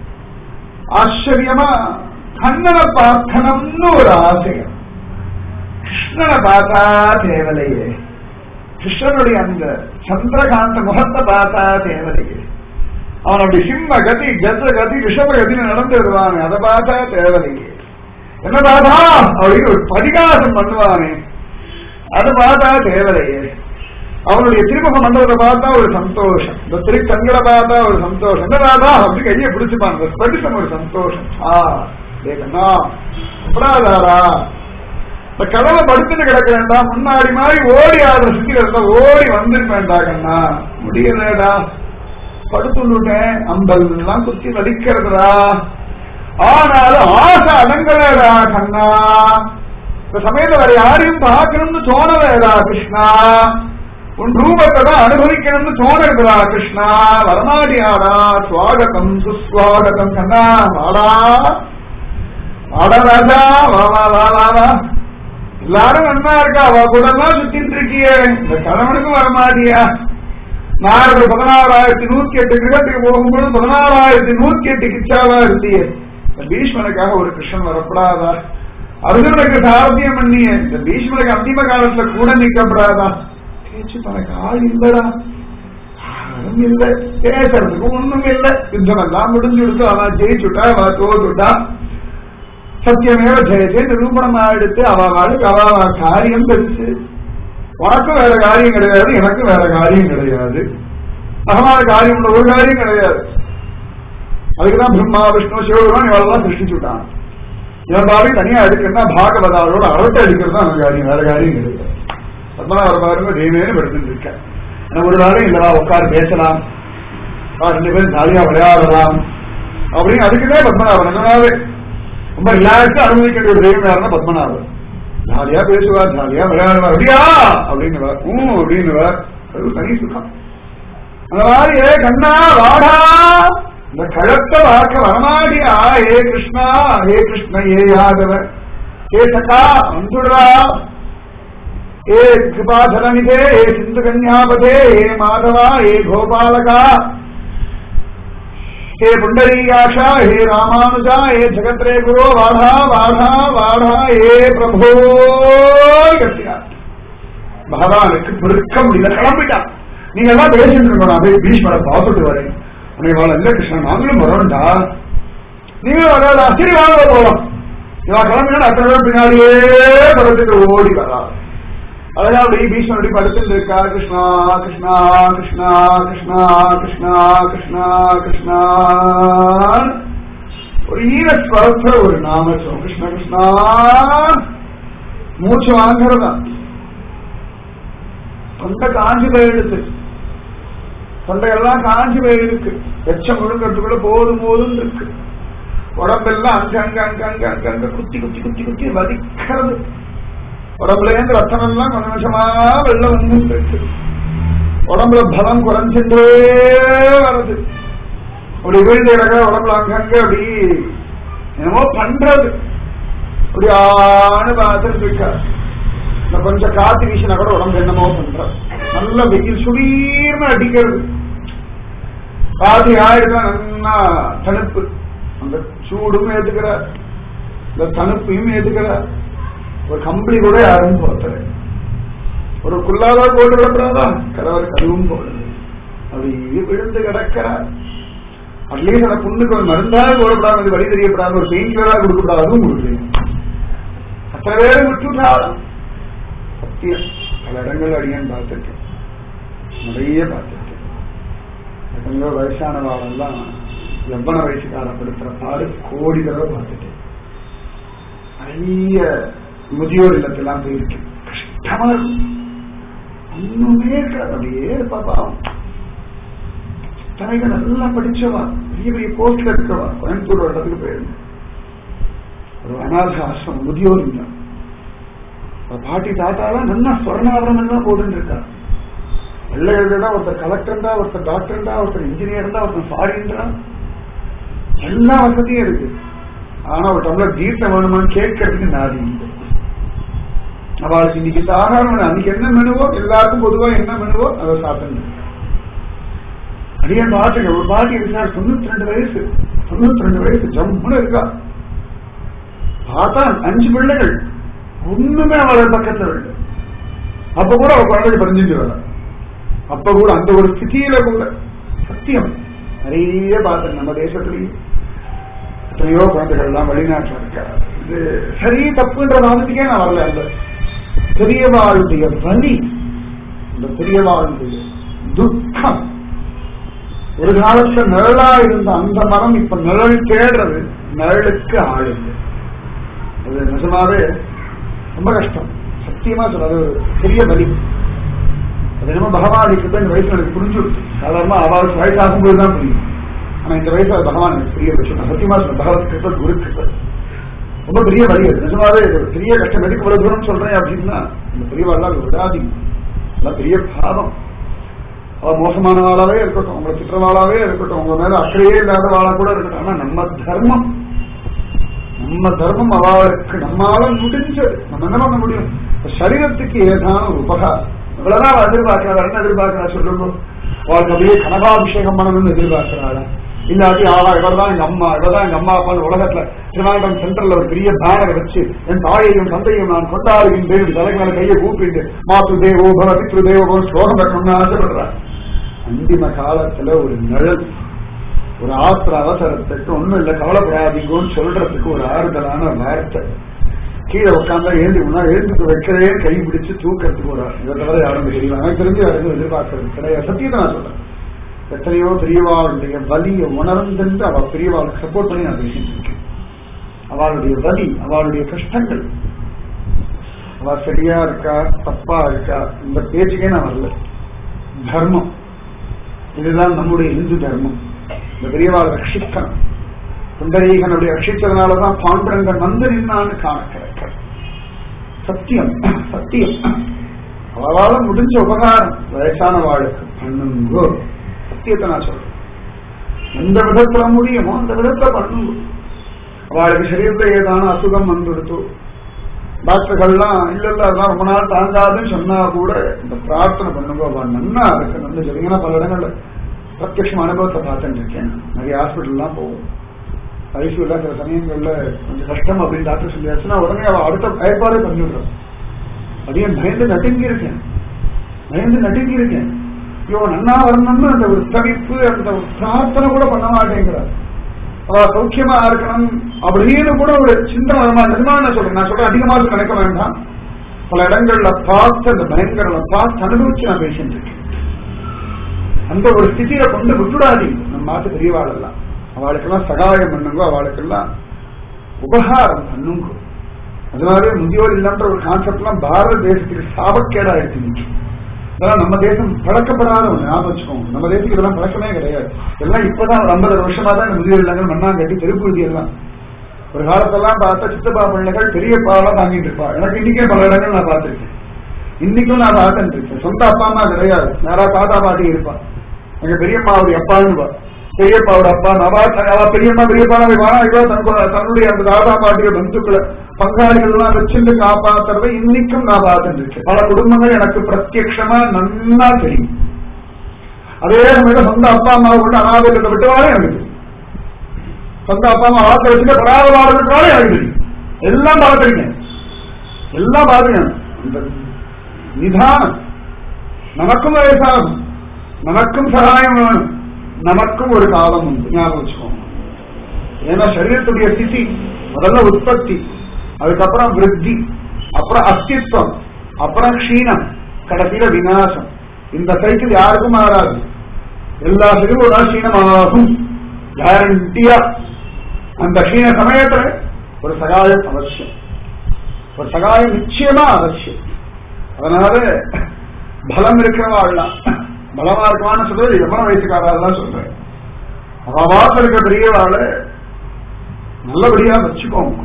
ஆச்சரியமா கண்ணனை பார்க்கணும்னு ஒரு ஆசையம் கிருஷ்ணனை பார்த்தா தேவலையே கிருஷ்ணனுடைய அந்த சந்திரகாந்த முகத்தை பார்த்தா தேவலையே அவன் அப்படி சிம்ம கதி கஜ கதி ரிஷப கதின்னு நடந்து வருவானே அதை பார்த்தா தேவலையே என்ன பார்த்தா அப்படின்னு ஒரு பரிகாசம் பண்ணுவானே அதை பார்த்தா தேவலையே அவனுடைய திருமுக மண்டலத்தை பார்த்தா ஒரு சந்தோஷம் இந்த திருக்கண்களை பார்த்தா ஒரு சந்தோஷம் என்ன பார்த்தா அப்படி கையை பிடிச்சுப்பான் இந்த ஸ்படிசம் ஒரு சந்தோஷம் ஆ ஏகண்ணா அபராதாரா இந்த கடலை படுத்துட்டு கிடக்க வேண்டாம் முன்னாடி மாதிரி ஓடி ஆடுற சுத்தி இருந்தா ஓடி வந்திருப்பேன்டா கண்ணா முடியலடா படுத்துட்டேன் அம்பல் எல்லாம் குத்தி வலிக்கிறதுடா ஆனாலும் ஆசை அடங்கலடா கண்ணா இந்த சமயத்துல வேற யாரையும் பார்க்கணும்னு தோணலடா கிருஷ்ணா உன் ரூபத்தை தான் அனுபவிக்கணும்னு தோணுறா கிருஷ்ணா வரமாடியாடா சுவாகதம் சுஸ்வாகதம் கண்ணா வாடா வாடா ராஜா வா வா வா வா வா எல்லாரும் நன்னா இருக்கா அவ கூட எல்லாம் சுத்திட்டு இருக்கிய இந்த கணவனுக்கும் வரமாட்டியா நாரது பதினாறாயிரத்தி நூத்தி எட்டு கிரகத்துக்கு போகும்போது பதினாறாயிரத்தி நூத்தி எட்டு கிச்சாவா இருந்தியே இந்த பீஷ்மனுக்காக ஒரு கிருஷ்ணன் வரப்படாதா அர்ஜுனனுக்கு சாரத்தியம் பண்ணிய இந்த பீஷ்மனுக்கு அந்திம காலத்துல கூட நிக்கப்படாதா பேச்சு தனக்கு ஆள் இல்லடா யாரும் இல்ல பேசுறதுக்கு ஒண்ணும் இல்ல யுத்தம் எல்லாம் முடிஞ்சுடுத்து அவன் ஜெயிச்சுட்டா அவன் தோத்துட்டா சத்தியமேவ ஜெயதே நிரூபணமா எடுத்து அவளுக்கு அவ காரியம் பெருசு உனக்கும் வேற காரியம் கிடையாது எனக்கும் வேற காரியம் கிடையாது அகமான காரியம் உள்ள ஒரு காரியம் கிடையாது அதுக்குதான் பிரம்மா விஷ்ணு சிவபெருமான் இவெல்லாம் சிருஷ்டிச்சுட்டான் இவன் பாவி தனியா எடுக்கணும்னா பாகவதாரோட அரட்டை அடிக்கிறது தான் அவன் காரியம் வேற காரியம் கிடையாது பத்மநாபர் பாருங்க தெய்வேன்னு படுத்துட்டு இருக்க எனக்கு ஒரு வேலையும் இல்லவா உட்காந்து பேசலாம் வா, ரெண்டு பேரும் ஜாலியா விளையாடலாம் அப்படின்னு அதுக்குதான் பத்மநாபன் என்னன்னாவே ரொம்ப ரிலாக்ஸா அனுபவிக்க ஒரு தெய்வம் யாருன்னா பத்மநாபன் ஜாலியா பேசுவார் ஜாலியா விளையாடுவார் அப்படியா அப்படின்னு ஊ அப்படின்னு அது தனி சுகம் அந்த மாதிரி ஏ கண்ணா வாடா இந்த கழத்தை பார்க்க வரமாடியா ஹே கிருஷ்ணா ஹே கிருஷ்ண ஏ யாதவ ஹே சகா வந்துடுறா ஹே கிருபாதரனிதே ஹே சிந்து கன்யாபதே ஹே மாதவா ஹே கோபாலகா हे पुंडरीकाशा हे रामानुजा हे जगत्रे गुरो वाढ़ा वाढ़ा वाढ़ा हे प्रभो கத்தியா பகவானுக்கு பொறுக்க முடியல கிளம்பிட்டான் நீங்க எல்லாம் பேசிட்டு இருக்கணும் அப்படியே பீஷ்மரை பார்த்துட்டு வரேன் உன்னை வாழ இல்ல கிருஷ்ணன் நாங்களும் வரோம்டா நீங்களும் வராதா சரி வாங்க போலாம் இவன் கிளம்பினா அத்தனை பேர் பின்னாடியே படத்துக்கு ஓடி வரா அழகா அப்படி பீஷ்மனுடைய படுத்துட்டு இருக்கா கிருஷ்ணா கிருஷ்ணா கிருஷ்ணா கிருஷ்ணா கிருஷ்ணா கிருஷ்ணா கிருஷ்ணா ஒரு ஈரஸ்வரத்துல ஒரு நாம சொல்லும் கிருஷ்ண கிருஷ்ணா மூச்சு வாங்குறதா தொண்டை காஞ்சி போயிடுது தொண்டையெல்லாம் காஞ்சி போயிருக்கு எச்சம் முழுங்கிறதுக்குள்ள போதும் போதும் இருக்கு உடம்பெல்லாம் அங்க அங்க அங்க அங்க அங்க அங்க குத்தி குத்தி குத்தி குத்தி வலிக்கிறது உடம்புல இருந்து ரத்தம் எல்லாம் கொஞ்சம் கொஞ்சமா வெள்ளம் வந்து இருக்கு உடம்புல பலம் குறைஞ்சுட்டே வருது அப்படி வீழ்ந்து கிடக்க உடம்புல அங்கங்க அப்படி என்னமோ பண்றது அப்படி ஆணு பார்த்துட்டு இருக்கா இந்த கொஞ்சம் காத்து வீசினா கூட உடம்பு என்னமோ பண்ற நல்ல வெயில் சுடீர்னு அடிக்கிறது காத்து ஆயிடுதான் நல்லா தணுப்பு அந்த சூடும் ஏத்துக்கிறார் இந்த தணுப்பையும் ஏத்துக்கிறார் ஒரு கம்பளி கூட யாரும் போத்தல ஒரு குல்லாதா போட்டு விடப்படாதா கதவர் கதவும் போடுது அப்படியே விழுந்து கிடக்கிறார் அட்லீஸ்ட் அந்த புண்ணுக்கு ஒரு மருந்தாக போடப்படாது வழி தெரியப்படாது ஒரு பெயின் கிளரா கொடுக்கப்படாது அதுவும் கொடுக்குறீங்க அத்தனை பேரும் விட்டுட்டாலும் சத்தியம் பல இடங்கள் அடியன் பார்த்துருக்கேன் நிறைய பார்த்துருக்கேன் எத்தனையோ வயசானவாளெல்லாம் எவ்வளவு வயசுக்காரப்படுத்துற பாடு கோடி தடவை பார்த்துட்டேன் நிறைய முதியோர் இல்லத்தெல்லாம் போயிருக்கு கஷ்டமா இருக்கும் ஒண்ணுமே இருக்காது அப்படியே இருப்பா பாவம் தலைகள் நல்லா படிச்சவா பெரிய பெரிய போஸ்ட்ல இருக்கவா கோயம்புத்தூர் ஒரு இடத்துக்கு போயிருந்தேன் ஒரு அநாத ஆசிரமம் முதியோர் இல்லம் அவ பாட்டி தாத்தாலாம் நல்லா சொர்ணாபரணம் எல்லாம் போட்டுட்டு இருக்கா வெள்ளையர்களா ஒருத்தர் கலெக்டர்டா ஒருத்தர் டாக்டர்டா ஒருத்தர் இன்ஜினியர்டா ஒருத்தர் ஃபாரின்டா எல்லா வசதியும் இருக்கு ஆனா ஒரு டம்ளர் தீர்த்தம் வேணுமான்னு கேட்கறதுக்கு நாதி இல்லை அவளுக்கு இன்னைக்கு சாதாரண அன்னைக்கு என்ன மெனுவோ எல்லாருக்கும் பொதுவா என்ன மெனுவோ அதை சாப்பிடணும் அடியன் பாட்டுங்க ஒரு பாட்டி இருக்கா தொண்ணூத்தி ரெண்டு வயசு தொண்ணூத்தி ரெண்டு வயசு ஜம்முன்னு இருக்கா பார்த்தா அஞ்சு பிள்ளைகள் ஒண்ணுமே அவளை பக்கத்துல இல்லை அப்ப கூட அவ குழந்தை பறிஞ்சுட்டு வர அப்ப கூட அந்த ஒரு ஸ்திதியில கூட சத்தியம் நிறைய பார்த்தேன் நம்ம தேசத்திலேயே எத்தனையோ குழந்தைகள் எல்லாம் வெளிநாட்டில் இருக்கா இது சரி தப்புன்ற வாதத்துக்கே நான் வரல அந்த பெரியவாளுடைய வலி இந்த பெரியவாளுடைய துக்கம் ஒரு காலத்துல நிழலா இருந்த அந்த மரம் இப்ப நிழல் தேடுறது நிழலுக்கு ஆள் இல்லை அது நிஜமாவே ரொம்ப கஷ்டம் சத்தியமா சொல்ல அது ஒரு பெரிய வலி அது என்னமோ பகவானுக்கு தான் இந்த வயசுல எனக்கு புரிஞ்சுடுச்சு சாதாரணமா அவளுக்கு வயசாகும்போது தான் புரியும் ஆனா இந்த வயசுல பகவான் எனக்கு பெரிய விஷயம் சத்தியமா சொல்ல பகவத் கிருப்ப குரு கிருப்ப ரொம்ப பெரிய வழி அது நிஜமாவே இது ஒரு பெரிய கஷ்டம் எதுக்கு இவ்வளவு தூரம் சொல்றேன் அப்படின்னா இந்த பெரியவாள்லாம் விடாதீங்க அதான் பெரிய பாவம் அவ மோசமானவாளாவே இருக்கட்டும் உங்களை சித்திரவாளாவே இருக்கட்டும் உங்க மேல அக்கறையே இல்லாத வாழா கூட இருக்கட்டும் ஆனா நம்ம தர்மம் நம்ம தர்மம் அவளுக்கு நம்மால முடிஞ்சது நம்ம என்ன பண்ண முடியும் இப்ப சரீரத்துக்கு ஏதான ஒரு உபகாரம் இவ்வளவுதான் அவ எதிர்பார்க்கிறா என்ன எதிர்பார்க்கிறா சொல்லுங்க அவளுக்கு அப்படியே கனகாபிஷேகம் பண்ணணும்னு எதிர்பார்க்கிறாளா இல்லாட்டி ஆவா இவர்தான் எங்க அம்மா இவர்தான் எங்க அம்மா அப்பா உலகத்துல திருவாண்டம் சென்ட்ரல்ல ஒரு பெரிய பேனர் வச்சு என் தாயையும் தந்தையும் நான் கொண்டாடுகின்றேன் தலைக்கு மேல கையை கூப்பிட்டு மாத்து தேவோ பல பித்ரு தேவோ ஸ்லோகம் கட்டணும்னு ஆசைப்படுறான் அந்திம காலத்துல ஒரு நிழல் ஒரு ஆத்திர அவசரத்துக்கு ஒண்ணும் இல்ல கவலைப்படாதீங்கன்னு சொல்றதுக்கு ஒரு ஆறுதலான வார்த்தை கீழே உட்காந்தா எழுந்து முன்னா எழுந்துக்கு வைக்கிறதே கை பிடிச்சு தூக்கிறதுக்கு ஒரு இதை தவிர யாரும் தெரியல எனக்கு தெரிஞ்சு யாருக்கும் எதிர்பார்க்கறது கிடையாது சத்தியத்தை நான் சொல்றேன் எத்தனையோ பெரியவாளுடைய வலியை உணர்ந்து அவ பெரியவாளுக்கு சப்போர்ட் பண்ணி நான் பேசிட்டு இருக்கேன் அவளுடைய வலி அவளுடைய கஷ்டங்கள் அவ சரியா இருக்கா தப்பா இருக்கா இந்த பேச்சுக்கே நான் வரல தர்மம் இதுதான் நம்முடைய இந்து தர்மம் இந்த பெரியவாள் ரட்சிக்கணும் புண்டரீகனுடைய ரட்சிச்சதுனாலதான் பாண்டரங்கன் வந்து நின்னான்னு காண கிடைக்க சத்தியம் சத்தியம் அவளால முடிஞ்ச உபகாரம் வயசான வாளுக்கு பண்ணுங்கோ சத்தியத்தை நான் சொல்றேன் எந்த விதத்துல முடியுமோ அந்த விதத்துல பண்ணுங்க அவளுக்கு சரீரத்துல ஏதான அசுகம் வந்துடுத்து டாக்டர்கள்லாம் இல்ல இல்ல அதெல்லாம் ரொம்ப நாள் தாங்காதுன்னு சொன்னா கூட இந்த பிரார்த்தனை பண்ணுங்க அவள் நன்னா இருக்கு நல்ல சொல்லிங்கன்னா பல இடங்கள்ல பிரத்யட்சம் அனுபவத்தை பார்த்துட்டு இருக்கேன் நிறைய ஹாஸ்பிட்டல்லாம் போகும் ஐசியூல சில சமயங்கள்ல கொஞ்சம் கஷ்டம் அப்படின்னு டாக்டர் சொல்லியாச்சுன்னா உடனே அவள் அடுத்த பயப்பாடே பண்ணிவிடுறான் அதையும் பயந்து நடுங்கி இருக்கேன் பயந்து நடுங்கி இருக்கேன் ஐயோ நன்னா வரணும்னு அந்த ஒரு தவிப்பு அந்த ஒரு பிரார்த்தனை கூட பண்ண மாட்டேங்கிறார் அவ சௌக்கியமா இருக்கணும் அப்படின்னு கூட ஒரு சிந்தனை வரமா நிஜமா நான் சொல்றேன் நான் சொல்றேன் அதிகமாக நினைக்க வேண்டாம் பல இடங்கள்ல பார்த்து அந்த பயங்கரங்களை பார்த்து அனுபவிச்சு நான் பேசிட்டு இருக்கேன் அந்த ஒரு ஸ்திதியை கொண்டு விட்டுடாதீங்க நம்ம நாட்டு பெரியவாள் எல்லாம் அவளுக்கெல்லாம் சகாயம் பண்ணுங்க அவளுக்கெல்லாம் உபகாரம் பண்ணுங்க அதனாலே முதியோர் இல்லன்ற ஒரு கான்செப்ட் எல்லாம் பாரத தேசத்துக்கு சாபக்கேடா இருக்கு இதெல்லாம் நம்ம தேசம் பழக்கப்படாத ஒண்ணு ஞாபகம் வச்சுக்கோங்க நம்ம தேசத்துக்கு இதெல்லாம் பழக்கமே கிடையாது எல்லாம் இப்பதான் ஒரு ஐம்பது வருஷமா தான் இந்த முதியோர் இல்லங்கள் மண்ணாங்கட்டி தெருப்புழுதி எல்லாம் ஒரு காலத்தெல்லாம் பார்த்தா சித்தப்பா பிள்ளைகள் பெரிய பாவெல்லாம் தாங்கிட்டு இருப்பா எனக்கு இன்னைக்கே பல இடங்கள் நான் பார்த்திருக்கேன் இன்னைக்கும் நான் பார்த்துட்டு இருக்கேன் சொந்த அப்பா அம்மா கிடையாது யாரா தாத்தா பாட்டி இருப்பா எங்க பெரியம்மாவுடைய அப்பான்னு பெரியப்பாவோட அப்பா நவா அவ பெரியம்மா பெரியப்பா வேணா இவ தன்னுடைய அந்த தாத்தா பாட்டிய பந்துக்களை பங்காளிகள் எல்லாம் வச்சிருந்து காப்பாத்துறதை இன்னைக்கும் நான் பார்த்துட்டு இருக்கேன் பல குடும்பங்கள் எனக்கு பிரத்யட்சமா நன்னா தெரியும் அதே சமயத்துல சொந்த அப்பா அம்மாவை கொண்டு அனாதைகளை விட்டுவாரே எனக்கு தெரியும் சொந்த அப்பா அம்மா ஆத்த வச்சுட்டு படாத வாழ்றதுக்காலே எனக்கு தெரியும் எல்லாம் பார்த்துருக்கேன் எல்லாம் பார்த்துருக்கேன் இந்த நிதானம் நமக்கும் வயசாகும் நமக்கும் சகாயம் வேணும் நமக்கும் ஒரு காலம் உண்டு ஞாபகம் வச்சுக்கோங்க ஏன்னா சரீரத்துடைய ஸ்திதி முதல்ல உற்பத்தி அதுக்கப்புறம் விருத்தி அப்புறம் அஸ்தித்வம் அப்புறம் க்ஷீணம் கடைசியில விநாசம் இந்த சைக்கிள் யாருக்கும் மாறாது எல்லா சைக்கிளும் ஒரு நாள் க்ஷீணமாகும் கேரண்டியா அந்த க்ஷீண சமயத்துல ஒரு சகாயம் அவசியம் ஒரு சகாயம் நிச்சயமா அவசியம் அதனால பலம் இருக்கிறவாள்லாம் பலமா இருக்குமான்னு சொல்றது எவ்வளவு வயசுக்காரெல்லாம் சொல்றேன் அவள் இருக்கிற பெரியவாள நல்லபடியா வச்சுக்கோங்க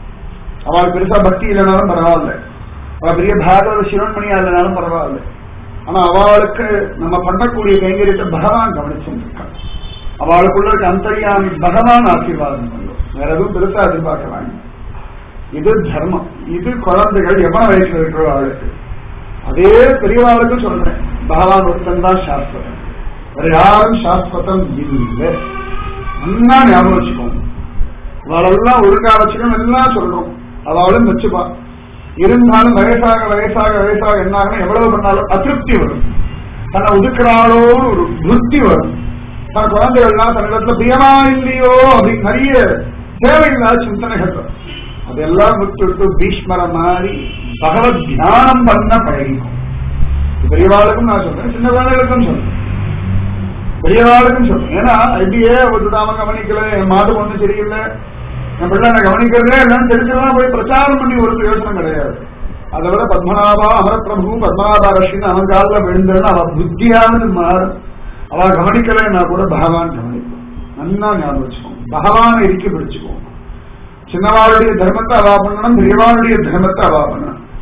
அவள் பெருசா பக்தி இல்லைனாலும் பரவாயில்ல அவள் பெரிய பாகவத சிவன்மணியா இல்லைனாலும் பரவாயில்ல ஆனா அவளுக்கு நம்ம பண்ணக்கூடிய கைங்கரியத்தை பகவான் கவனிச்சுருக்கான் அவளுக்குள்ள இருக்க அந்தரியாமி பகவான் ஆசீர்வாதம் பண்ணும் வேற எதுவும் பெருசா எதிர்பார்க்கலாங்க இது தர்மம் இது குழந்தைகள் எவ்வளவு வயசுல இருக்கிறவாளுக்கு அதே பெரியவாளுக்கும் சொல்றேன் பகவான் ஒருத்தன் தான் சாஸ்வதம் வேற யாரும் சாஸ்வதம் இல்லை நல்லா ஞாபகம் வச்சுக்கோங்க அவளெல்லாம் ஒழுங்கா வச்சுக்கணும் எல்லாம் சொல்றோம் அவளும் வச்சுப்பா இருந்தாலும் வயசாக வயசாக வயசாக என்ன ஆகணும் எவ்வளவு பண்ணாலும் அதிருப்தி வரும் தன்னை ஒதுக்குறாளோன்னு ஒரு திருப்தி வரும் தன் குழந்தைகள்லாம் தன்னிடத்துல பிரியமா இல்லையோ அப்படின்னு நிறைய தேவையில்லாத சிந்தனைகள் வரும் அதெல்லாம் விட்டுட்டு பீஷ்மர மாதிரி பகவத் தியானம் பண்ண பழகிக்கும் பெரியவாளுக்கும் நான் சொல்றேன் சின்ன குழந்தைகளுக்கும் சொல்றேன் பெரியவாளுக்கும் சொல்றேன் ஏன்னா ஐடியே ஒத்துதாம கவனிக்கல என் மாடு ஒண்ணு சரியில்லை என் பிள்ளை நான் கவனிக்கிறதே இல்லைன்னு தெரிஞ்சதெல்லாம் போய் பிரச்சாரம் பண்ணி ஒரு பிரயோஜனம் கிடையாது அதை விட பத்மநாபா அமரப்பிரபு பத்மநாபா ரஷ்மின்னு அவன் காலில் விழுந்ததுன்னு அவ புத்தியாவது மாறும் அவ கவனிக்கலைன்னா கூட பகவான் கவனிக்கும் நல்லா ஞாபகம் வச்சுக்கோங்க பகவானை இறுக்கி பிடிச்சுக்கோங்க சின்னவாளுடைய தர்மத்தை அவா பண்ணணும் பெரியவாளுடைய தர்மத்தை அவா பண்ணணும்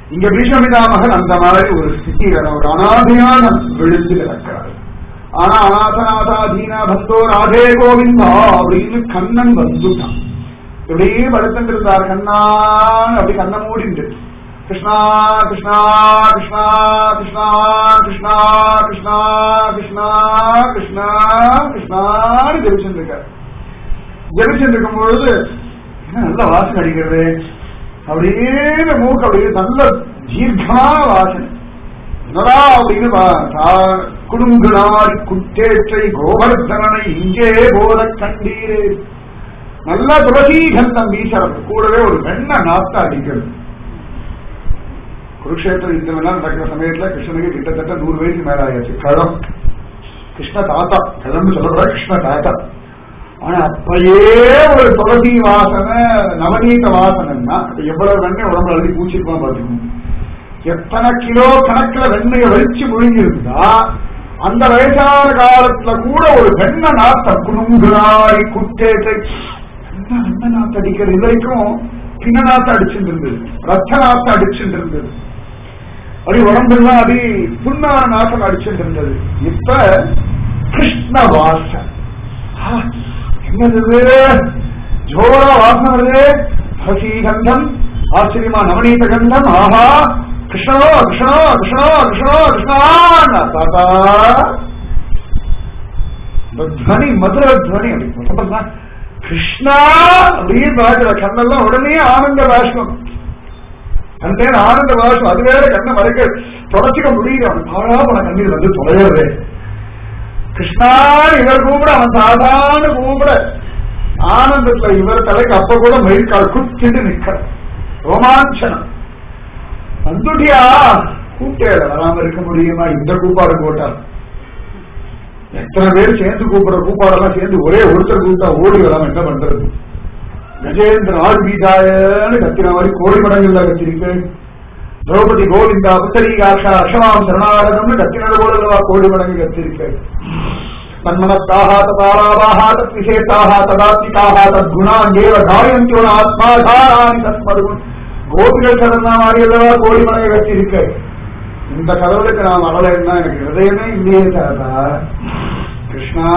இங்க பீஷ்மபிதாமகன் அந்த மாதிரி ஒரு ஸ்திதியில ஒரு அனாதையான விழுந்து கிடக்கிறார் ஆனா அநாதநாதாதீனா பந்தோ ராதே கோவிந்தா அப்படின்னு கண்ணன் வந்துட்டான் இப்படியே படுத்துட்டு இருந்தார் கண்ணான் அப்படி கண்ணை மூடிண்டு கிருஷ்ணா கிருஷ்ணா கிருஷ்ணா கிருஷ்ணா கிருஷ்ணா கிருஷ்ணா கிருஷ்ணா கிருஷ்ணா கிருஷ்ணான்னு ஜெபிச்சுட்டு இருக்கார் ஜெபிச்சுட்டு இருக்கும் பொழுது என்ன நல்ல வாசனை அடிக்கிறது அப்படியே இந்த மூக்கு அப்படியே நல்ல தீர்க்கமான வாசனை என்னடா அப்படின்னு பார்த்தா குடுங்குனார் குட்டேற்றை கோவர்தனனை இங்கே போல கண்டீரே நல்ல துளசி கந்தம் வீசறது கூடவே ஒரு வெண்ண நாத்த அடிக்கிறது குருஷேத்திர யுத்தம் எல்லாம் நடக்கிற சமயத்துல கிருஷ்ணனுக்கு கிட்டத்தட்ட நூறு வயசு மேல ஆயாச்சு கழம் கிருஷ்ண தாத்தா கழம்னு சொல்லப்படுற கிருஷ்ண தாத்தா ஆனா அப்பயே ஒரு துளசி வாசனை நவநீத வாசனைன்னா அப்ப எவ்வளவு வெண்ணெய் உடம்புல அழுதி பூச்சிருப்பான் பாத்துக்கணும் எத்தனை கிலோ கணக்குல வெண்ணெய வலிச்சு முழுங்கி இருந்தா அந்த வயசான காலத்துல கூட ஒரு வெண்ண நாத்தம் குணுங்குறாய் குட்டேற்றை என்ன வெண்ண நாத்து அடிக்கிறது இது வரைக்கும் பின்ன நாத்து அடிச்சுட்டு இருந்தது ரத்த நாத்து அடிச்சுட்டு இருந்தது அப்படி உடம்பெல்லாம் அப்படி புண்ணான நாட்டம் அடிச்சுட்டு இருந்தது இப்ப கிருஷ்ண வாசன் ஆ, என்னது இது? ஜோரா வாசம் வருது ஹசி கந்தம் ஆச்சரியமா நவநீத கந்தம் ஆஹா கிருஷ்ணோ கிருஷ்ணோ கிருஷ்ணோ கிருஷ்ணோ கிருஷ்ணா தாத்தா இந்த துவனி மதுர துவனி அப்படி சொல்றா கிருஷ்ணா அப்படின்னு பார்க்கிற கண்ணெல்லாம் உடனே ஆனந்த பாஷ்பம் அந்த ஆனந்த பாஷ்பம் அது வேற கண்ணை மறைக்க தொடச்சிக்க முடியல அவன் பாழா போன கண்ணீர் வந்து தொலைறது கிருஷ்ணா இவர் கூப்பிட அவன் சாதாரண கூப்பிட ஆனந்தத்துல இவர் தலைக்கு அப்ப கூட மயிர்கால் குத்திட்டு நிக்கிற ரோமாஞ்சனம் வந்துட்டியா கூப்பிட்டே வராம இருக்க முடியுமா இந்த கூப்பாடு போட்டா எத்தனை பேர் சேர்ந்து கூப்பிடுற கூப்பாடெல்லாம் சேர்ந்து ஒரே ஒருத்தர் கூப்பிட்டா ஓடி வராம என்ன பண்றது கஜேந்திர ஆள் பீஜாயன்னு கத்தின மாதிரி கோடி மடங்குல கத்திருக்கு திரௌபதி கோவிந்தா புத்தரீகாஷா அஷமாம் சரணாகதம்னு கத்தினது போல கோடி மடங்கு கத்திருக்கு தன்மனஸ்தாக ததாலாபாக தத் விசேஷாக ததாத்மிகாக தத்குணாங்கேவ காயந்தியோட ஆத்மாதாராணி தத்மருகுண் கோபிகள் சரணா மாதிரி அல்லவா கோடி மடங்கு கத்திருக்கு இந்த கடவுளுக்கு நான் வரலைன்னா எனக்கு ஹிருதயமே இல்லையே தாதா கிருஷ்ணா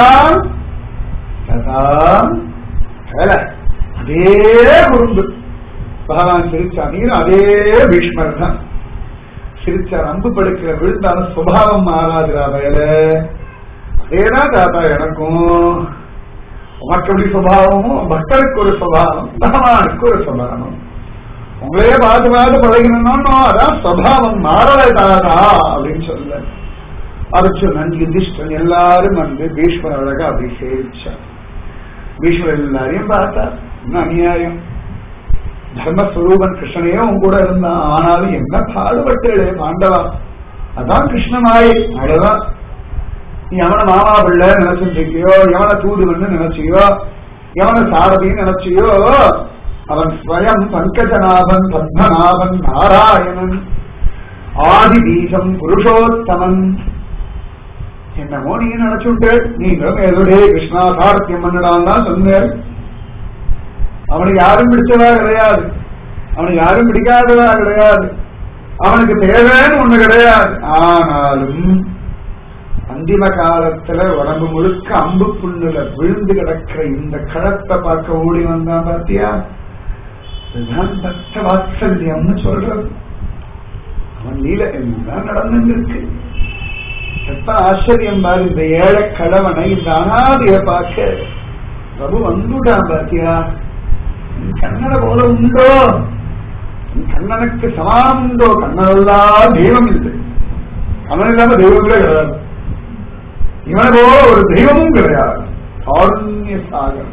தாதா வேல அதே குறும்பு பகவான் சிரிச்சா நீரும் அதே பீஷ்மர் தான் சிரிச்சார் அம்பு படுக்கிற விழுந்தாலும் சுபாவம் மாறாதுரா வேல அதேதான் தாத்தா எனக்கும் உனக்கு எப்படி சுபாவமோ பக்தருக்கு ஒரு சுபாவம் பகவானுக்கு ஒரு சுபாவம் உங்களே பார்த்து பார்த்து பழகணும்னோ அதான் சுபாவம் மாறலை தாத்தா அப்படின்னு சொல்ல அர்ஜுனன் யுதிஷ்டன் எல்லாரும் வந்து பீஷ்மர் அழகா அப்படி சேவிச்சார் பீஷ்மர் எல்லாரையும் பார்த்தா என்ன அநியாயம் தர்மஸ்வரூபன் கிருஷ்ணனே உன் கூட இருந்தான் ஆனாலும் என்ன பாடுபட்டே பாண்டவா அதான் கிருஷ்ணமாய் அவ்வளவுதான் நீ எவன மாமா பிள்ளை நினைச்சுட்டு இருக்கியோ எவன தூதுவன்னு நினைச்சியோ எவன சாரதின்னு நினைச்சியோ அவன் ஸ்வயம் பங்கஜநாபன் பத்மநாபன் நாராயணன் ஆதி பீஜம் புருஷோத்தமன் என்னமோ நீ நினைச்சுட்டு நீங்களும் ஏதோடே கிருஷ்ணா சாரத்தியம் பண்ணலாம் தான் சொன்னேன் அவனுக்கு யாரும் பிடிச்சதா கிடையாது அவனுக்கு யாரும் பிடிக்காததா கிடையாது அவனுக்கு தேவைன்னு ஒண்ணு கிடையாது ஆனாலும் அந்திம காலத்துல உடம்பு முழுக்க அம்பு புண்ணுல விழுந்து கிடக்கிற இந்த களத்தை பார்க்க ஓடி வந்தான் பாத்தியா இதுதான் பக்த வாத்சல்யம்னு சொல்றது அவன் நீல எல்லாம் நடந்துருக்கு எத்தனை ஆச்சரியம் பாரு இந்த ஏழை கடவனை இந்த அனாதைய பார்க்க பிரபு வந்துட்டான் பாத்தியா உன் கண்ணனை போல உண்டோ உன் கண்ணனுக்கு சமானம் உண்டோ கண்ணனெல்லாம் தெய்வம் இல்லை கண்ணன் இல்லாம தெய்வங்களே கிடையாது இவனை போல ஒரு தெய்வமும் கிடையாது காருண்ய சாகர்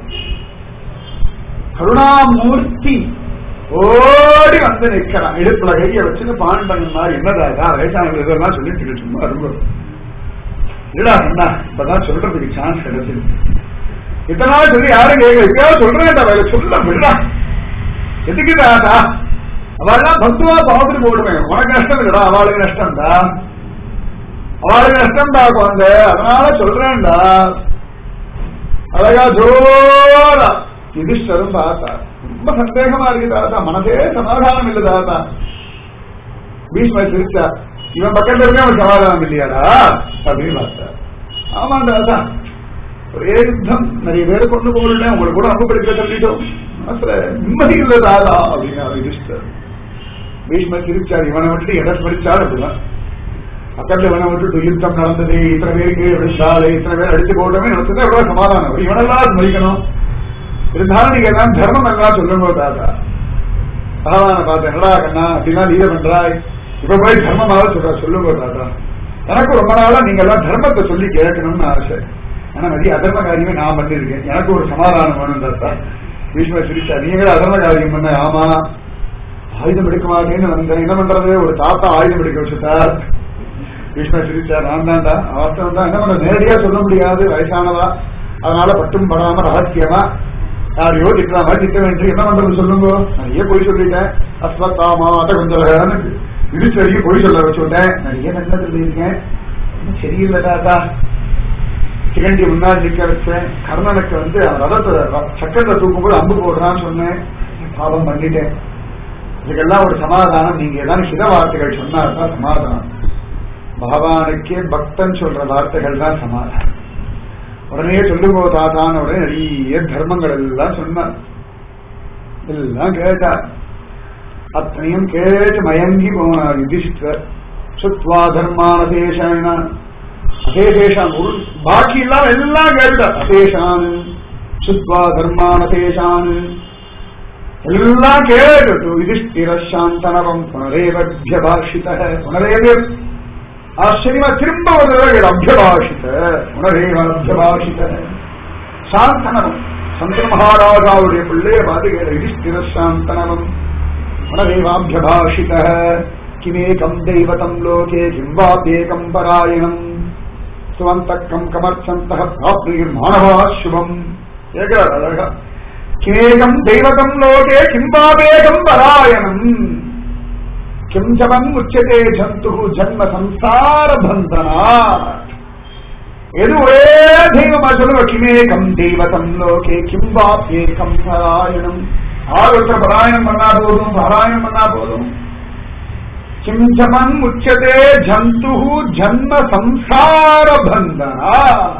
கருணாமூர்த்தி ஓடி வந்து நிக்கிறான் இடுப்புல கைய வச்சுன்னு பான் பண்ண மாதிரி என்னதா வயசான இதெல்லாம் சொல்லிட்டு இருக்கு சும்மா ரொம்ப இல்லடா என்ன இப்பதான் சொல்றதுக்கு சான்ஸ் கிடைச்சிருக்கு இத்தனை நாள் சொல்லி யாரும் கேட்க எப்பயாவது சொல்றேன் வேலை சொல்ல விடா எதுக்கு தாத்தா அவெல்லாம் பந்துவா பார்த்துட்டு போடுவேன் உனக்கு நஷ்டம் இல்லடா அவளுக்கு நஷ்டம் தான் அவளுக்கு நஷ்டம் தான் குழந்தை அதனால சொல்றேன்டா அழகா ஜோரா யுதிஷ்டரும் பார்த்தா ரொம்ப சந்தேகமா இருக்கு தாத்தா மனசே சமாதானம் இல்லை தாத்தா பீஷ்மர் சிரிச்சா இவன் பக்கத்துல இருந்தே அவன் சமாதானம் இல்லையாடா அப்படின்னு பார்த்தார் ஆமாண்டா அதான் ஒரே யுத்தம் நிறைய பேரை கொண்டு போகல உங்களுக்கு கூட அம்பு படிக்க தள்ளிட்டோம் மனசுல நிம்மதி இல்லதாதா அப்படின்னு அவர் யுதிஷ்டர் பீஷ்மர் சிரிச்சார் இவனை விட்டு எதை ஸ்மரிச்சார் அப்படிதான் பக்கத்துல இவனை விட்டு யுத்தம் நடந்தது இத்தனை பேருக்கு விழுந்தாலே இத்தனை பேர் அடிச்சு போட்டோமே எனக்கு எவ்வளவு சமாதானம் இவனெல்லாம் ஸ்மரிக்கணும் இருந்தாலும் நீங்க எல்லாம் தர்மம் எல்லாம் சொல்லுங்க தாத்தா பகவான பார்த்து என்னடா கண்ணா அப்படின்னா லீல பண்றாய் இப்ப போய் தர்மமாக சொல்ற சொல்லுங்க தாத்தா எனக்கு ரொம்ப நாளா நீங்க எல்லாம் தர்மத்தை சொல்லி கேட்கணும்னு ஆசை ஆனா நிறைய அதர்ம காரியமே நான் பண்ணிருக்கேன் எனக்கு ஒரு சமாதானம் வேணும் தாத்தா பீஷ்மர் சிரிச்சா நீங்களே அதர்ம காரியம் பண்ண ஆமா ஆயுதம் எடுக்க மாட்டேன்னு வந்தேன் என்ன பண்றது ஒரு தாத்தா ஆயுதம் எடுக்க வச்சுட்டார் பீஷ்மர் சிரிச்சார் நான் தான்டா அவஸ்தம் தான் என்ன பண்ண நேரடியா சொல்ல முடியாது வயசானதா அதனால பட்டும் படாம ரகசியமா யாரையோ திட்டுற மாதிரி திட்ட வேண்டிய என்ன பண்றது சொல்லுங்க நிறைய பொய் சொல்லிட்டேன் அஸ்வத்தாமா அத கொஞ்சம் இது சரி பொய் சொல்ல வச்சுட்டேன் நிறைய நல்லது சொல்லியிருக்கேன் இன்னும் சரியில்லை தாத்தா சிகண்டி முன்னாடி நிக்க வச்சேன் கர்ணனுக்கு வந்து அவன் ரதத்தை ர- சக்கரத்தை தூக்கும்போது அம்பு போடுறான்னு சொன்னேன் பாவம் பண்ணிட்டேன் இதுக்கெல்லாம் ஒரு சமாதானம் நீங்க ஏதாவது சித வார்த்தைகள் சொன்னாதான் சமாதானம் பகவானுக்கே பக்தன் சொல்ற வார்த்தைகள் தான் சமாதானம் உடனே சொல்லுங்கோ தாத்தான உடனே நிறைய தர்மங்கள் எல்லாம் சொன்னார் எல்லாம் கேட்டார் அத்தனையும் கேட்டு மயங்கி போனார் யுதிஷ்டர் சுத்வா தர்மான தேசான அதேஷான் ஒரு பாக்கி எல்லாம் எல்லாம் கேட்டார் அதேஷான் சுத்வா தர்மான தேசான் எல்லாம் கேட்டு யுதிஷ்டிர சாந்தனவம் புனரேவபியபாஷித புனரேவ ஆச்சரியமா திரும்ப ஒரு தடவை அபியபாஷித உணரேவ அபியபாஷித சாந்தனவம் சந்திர மகாராஜாவுடைய பிள்ளைய பாதுகிற யுதிஷ்டிர சாந்தனவம் உணரேவாபியபாஷித கிமேகம் தெய்வதம் லோகே கிம் வாப்யேகம் பராயணம் சுவந்தக்கம் கமர்ச்சந்த பிராப்திர் மாணவா சுபம் கேட்கிறார் அழகா கிமேகம் தெய்வதம் லோகே கிம்பாவேகம் பராயணம் கிம் ஜபம் உச்சதே ஜந்து ஜன்ம சம்சார பந்தனா எது ஒரே தெய்வமா சொல்லுவ கிமேகம் தெய்வதம் லோகே கிம்பாப்யேகம் பராயணம் ஆறு ஒருத்தர் பராயணம் பண்ணா போதும் பாராயணம் பண்ணா போதும் கிம் ஜமன் உச்சதே ஜந்து ஜன்ம சம்சார பந்தனா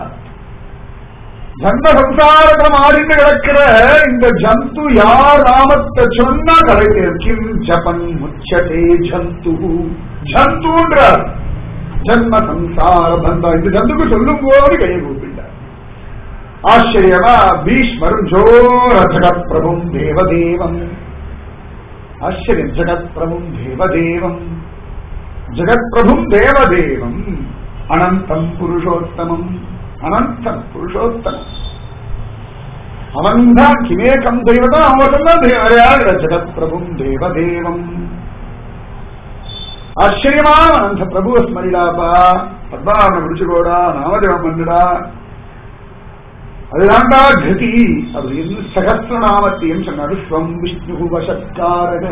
ஜன்ம சம்சாரத்தை மாறிட்டு கிடக்கிற இந்த ஜந்து யார் நாமத்தை சொன்னா கிடைக்கிறது கிம் ஜபன் முச்சதே ஜந்து ஜந்துன்ற ஜன்ம சம்சார பந்தா இந்த ஜந்துக்கு சொல்லும் போது கையை கூப்பிட்டார் ஆச்சரியமா பீஷ்மரும் ஜோர ஜகத் பிரபும் தேவதேவம் ஆச்சரியம் ஜகத் பிரபும் தேவதேவம் ஜகத் பிரபும் தேவதேவம் அனந்தம் புருஷோத்தமம் அனந்தம் புருஷோத்தமம் அவன்தான் கிமேகம் தெய்வதான் அவன் தான் தேவரையாக ஜகத் பிரபும் தேவதேவம் ஆச்சரியமான அந்த பிரபுவ ஸ்மரிடாப்பா பத்மநாபனை பிடிச்சுக்கோடா நாமதேவம் பண்ணுடா அதுதான்டா கதி அப்படின்னு சகசிரநாமத்தையும் சொன்னாரு ஸ்வம் விஷ்ணு வசத்காரக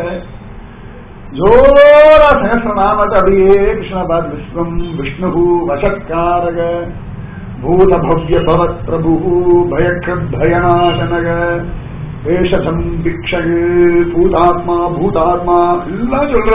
ஜோரா சகசிரநாமத்தை அப்படியே கிருஷ்ணபாத் விஸ்வம் விஷ்ணு வசத்காரக பூத பவ்ய பவத் பிரபு பயக்ரத் பயநாசனக வேஷசம் பிக்ஷகு பூதாத்மா பூதாத்மா எல்லாம் சொல்ற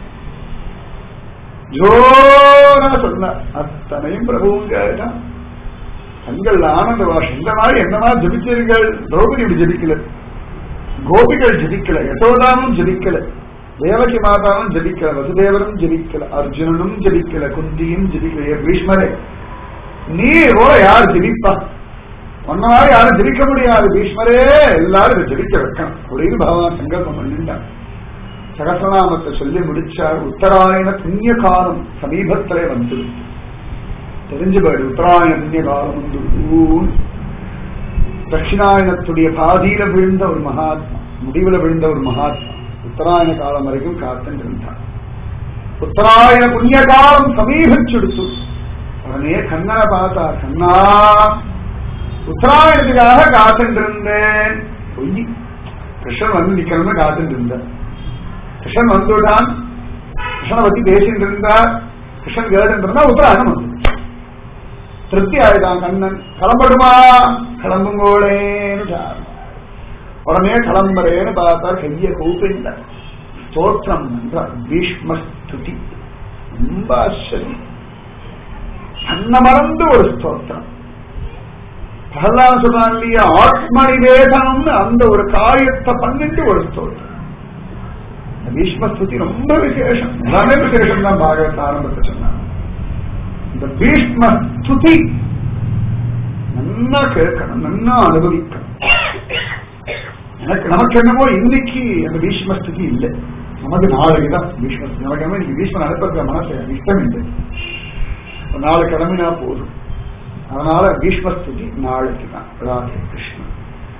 ஜோரா சொன்ன அத்தனையும் பிரபுவும் கேட்டான் தங்கள் ஆனந்த வாஷ் இந்த மாதிரி என்னமா ஜபிச்சீர்கள் திரௌபதி இப்படி ஜபிக்கல கோபிகள் ஜபிக்கல யசோதாவும் ஜபிக்கல தேவகி மாதாவும் ஜபிக்கல வசுதேவரும் ஜபிக்கல அர்ஜுனனும் ஜபிக்கல குந்தியும் ஜபிக்கல ஏ பீஷ்மரே நீ போல யார் ஜபிப்பா ஒன்ன மாதிரி யாரும் ஜபிக்க முடியாது பீஷ்மரே எல்லாரும் இதை ஜபிக்க வைக்கணும் அப்படின்னு பகவான் சங்கல்பம் பண்ணிட்டான் சகசநாமத்தை சொல்லி முடிச்சார் உத்தராயண புண்ணிய காலம் சமீபத்திலே வந்து தெரிஞ்சு போயிடு உத்தராயண புண்ணிய காலம் வந்து ஊன். தட்சிணாயனத்துடைய பாதியில விழுந்த ஒரு மகாத்மா முடிவுல விழுந்த ஒரு மகாத்மா உத்தராயண காலம் வரைக்கும் காத்துட்டு இருந்தார் உத்தராயண புண்ணிய காலம் சமீபிச்சுடுத்து உடனே கண்ணனை பார்த்தார் கண்ணா உத்தராயணத்துக்காக காத்துட்டு இருந்தேன் பொய் கிருஷ்ணன் வந்து நிக்கணும்னு காத்துட்டு இருந்தேன் கிருஷ்ணன் வந்துவிட்டான் கிருஷ்ணனை பத்தி பேசிட்டு இருந்தார் கிருஷ்ணன் கேட்டு இருந்தா உத்தராயணம் வந்து திருப்தி ஆயிட்டான் கண்ணன் கிளம்படுமா கிளம்புங்கோளேன்னு உடனே கிளம்புறேன்னு பார்த்தார் கைய கூப்பிட்டார் ஸ்தோத்திரம் என்றார் பீஷ்ம ஸ்துதி ரொம்ப ஆச்சரியம் தன்னை மறந்து ஒரு ஸ்தோத்திரம் பிரகலாதன் சொல்றான் இல்லையா ஆத்ம நிவேதனம்னு அந்த ஒரு காரியத்தை பண்ணிட்டு ஒரு ஸ்தோத்திரம் இந்த பீஷ்ம ஸ்துதி ரொம்ப விசேஷம் எல்லாமே விசேஷம் தான் பாகவத் ஆரம்பத்தை சொன்னாங்க இந்த பீஷ்ம ஸ்துதி நல்லா கேட்கணும் நல்லா அனுபவிக்கணும் எனக்கு நமக்கு என்னமோ இன்னைக்கு அந்த பீஷ்ம ஸ்துதி இல்லை நமக்கு நாளைக்கு தான் பீஷ்ம ஸ்துதி நமக்கு என்னமோ இன்னைக்கு பீஷ்மன் அனுப்புற மனசு இஷ்டம் இல்லை ஒரு நாலு கிளம்பினா போதும் அதனால பீஷ்மஸ்துதி நாளைக்கு தான் ராதே கிருஷ்ணா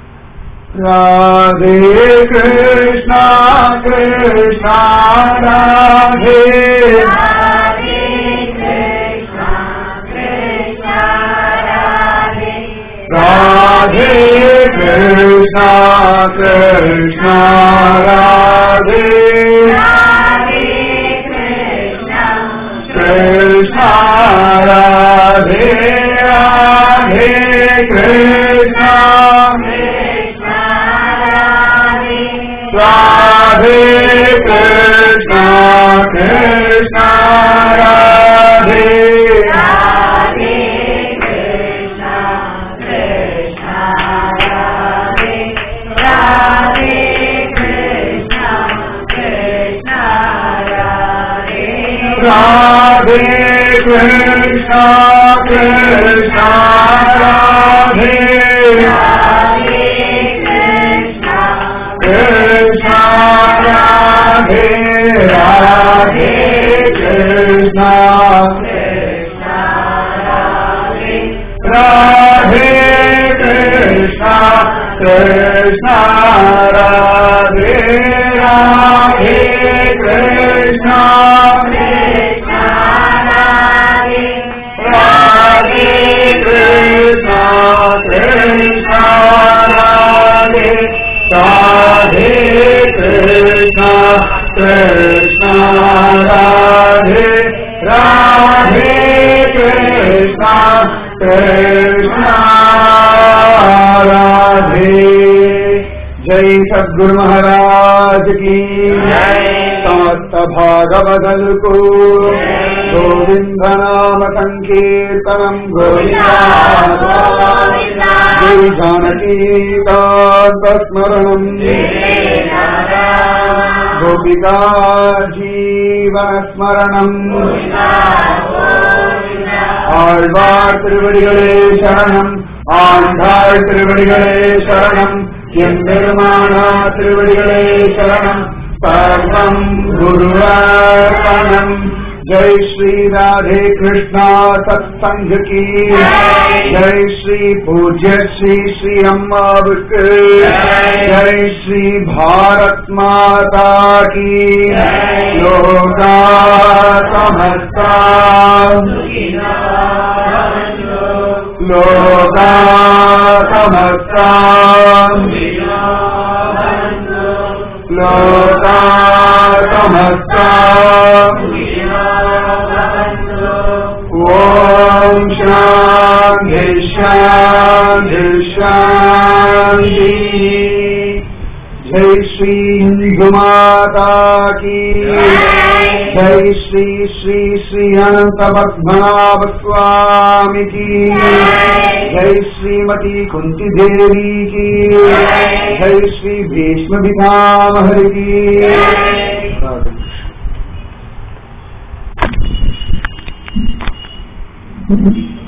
ராதே கிருஷ்ணா கிருஷ்ணா ராதே ராதே கிருஷ்ணா கிருஷ்ணா ராதே ராதே கிருஷ்ணா கிருஷ்ணா ராதே ராதே கிருஷ்ணா கிருஷ்ணா ராதே ராதே கிருஷ்ணா கிருஷ்ணா ராதே ராதே கிருஷ்ணா கிருஷ்ணா ராதே ராதே கிருஷ்ணா கிருஷ்ணா ராதே ராதே கிருஷ்ணா கிருஷ்ணா ராதே ராதே கிருஷ்ணா கிருஷ்ணா ராதே ராதே கிருஷ்ணா கிருஷ்ணா ராதே ராதே கிருஷ்ணா கிருஷ்ணா ராதே ராதே கிருஷ்ணா கிருஷ்ணா ராதே ராதே கிருஷ்ணா கிருஷ்ணா ராதே ராதே கிருஷ்ணா கிருஷ்ணா ராதே ராதே கிருஷ்ணா கிருஷ்ணா ராதே ராதே கிருஷ்ணா கிருஷ்ணா ராதே जय सद्गुरु महाराज की जय। समस्त भागवदल को गोविंद नाम संकीर्तनम गोविंदा गोविन्दा। जय जानकी कांत स्मरणम गोपिका जीवन स्मरणम ஆழ்வார் திருவடிகளே சரணம் ஆண்டாள் திருவடிகளே சரணம் எம்பெருமானா திருவடிகளே சரணம் சர்வம் குருவார்ப்பணம் ஜெய் ஸ்ரீ ராதே கிருஷ்ணா சத்சங்க கி ஜெய் ஸ்ரீ பூஜ்ய ஸ்ரீ ஸ்ரீ அம்மாவுக்கு ஜெய் ஸ்ரீ பாரத் மாதா கி லோகா சமஸ்தா लोका समस्ता लोका समस्ता ॐ शान्ति शान्ति शान्ति जय श्री हिंदू माता की जय श्री श्री श्री अनंत पद्मनाभ स्वामी की जय श्रीमती कुंती देवी की जय श्री भीष्म पितामह की राधे कृष्ण।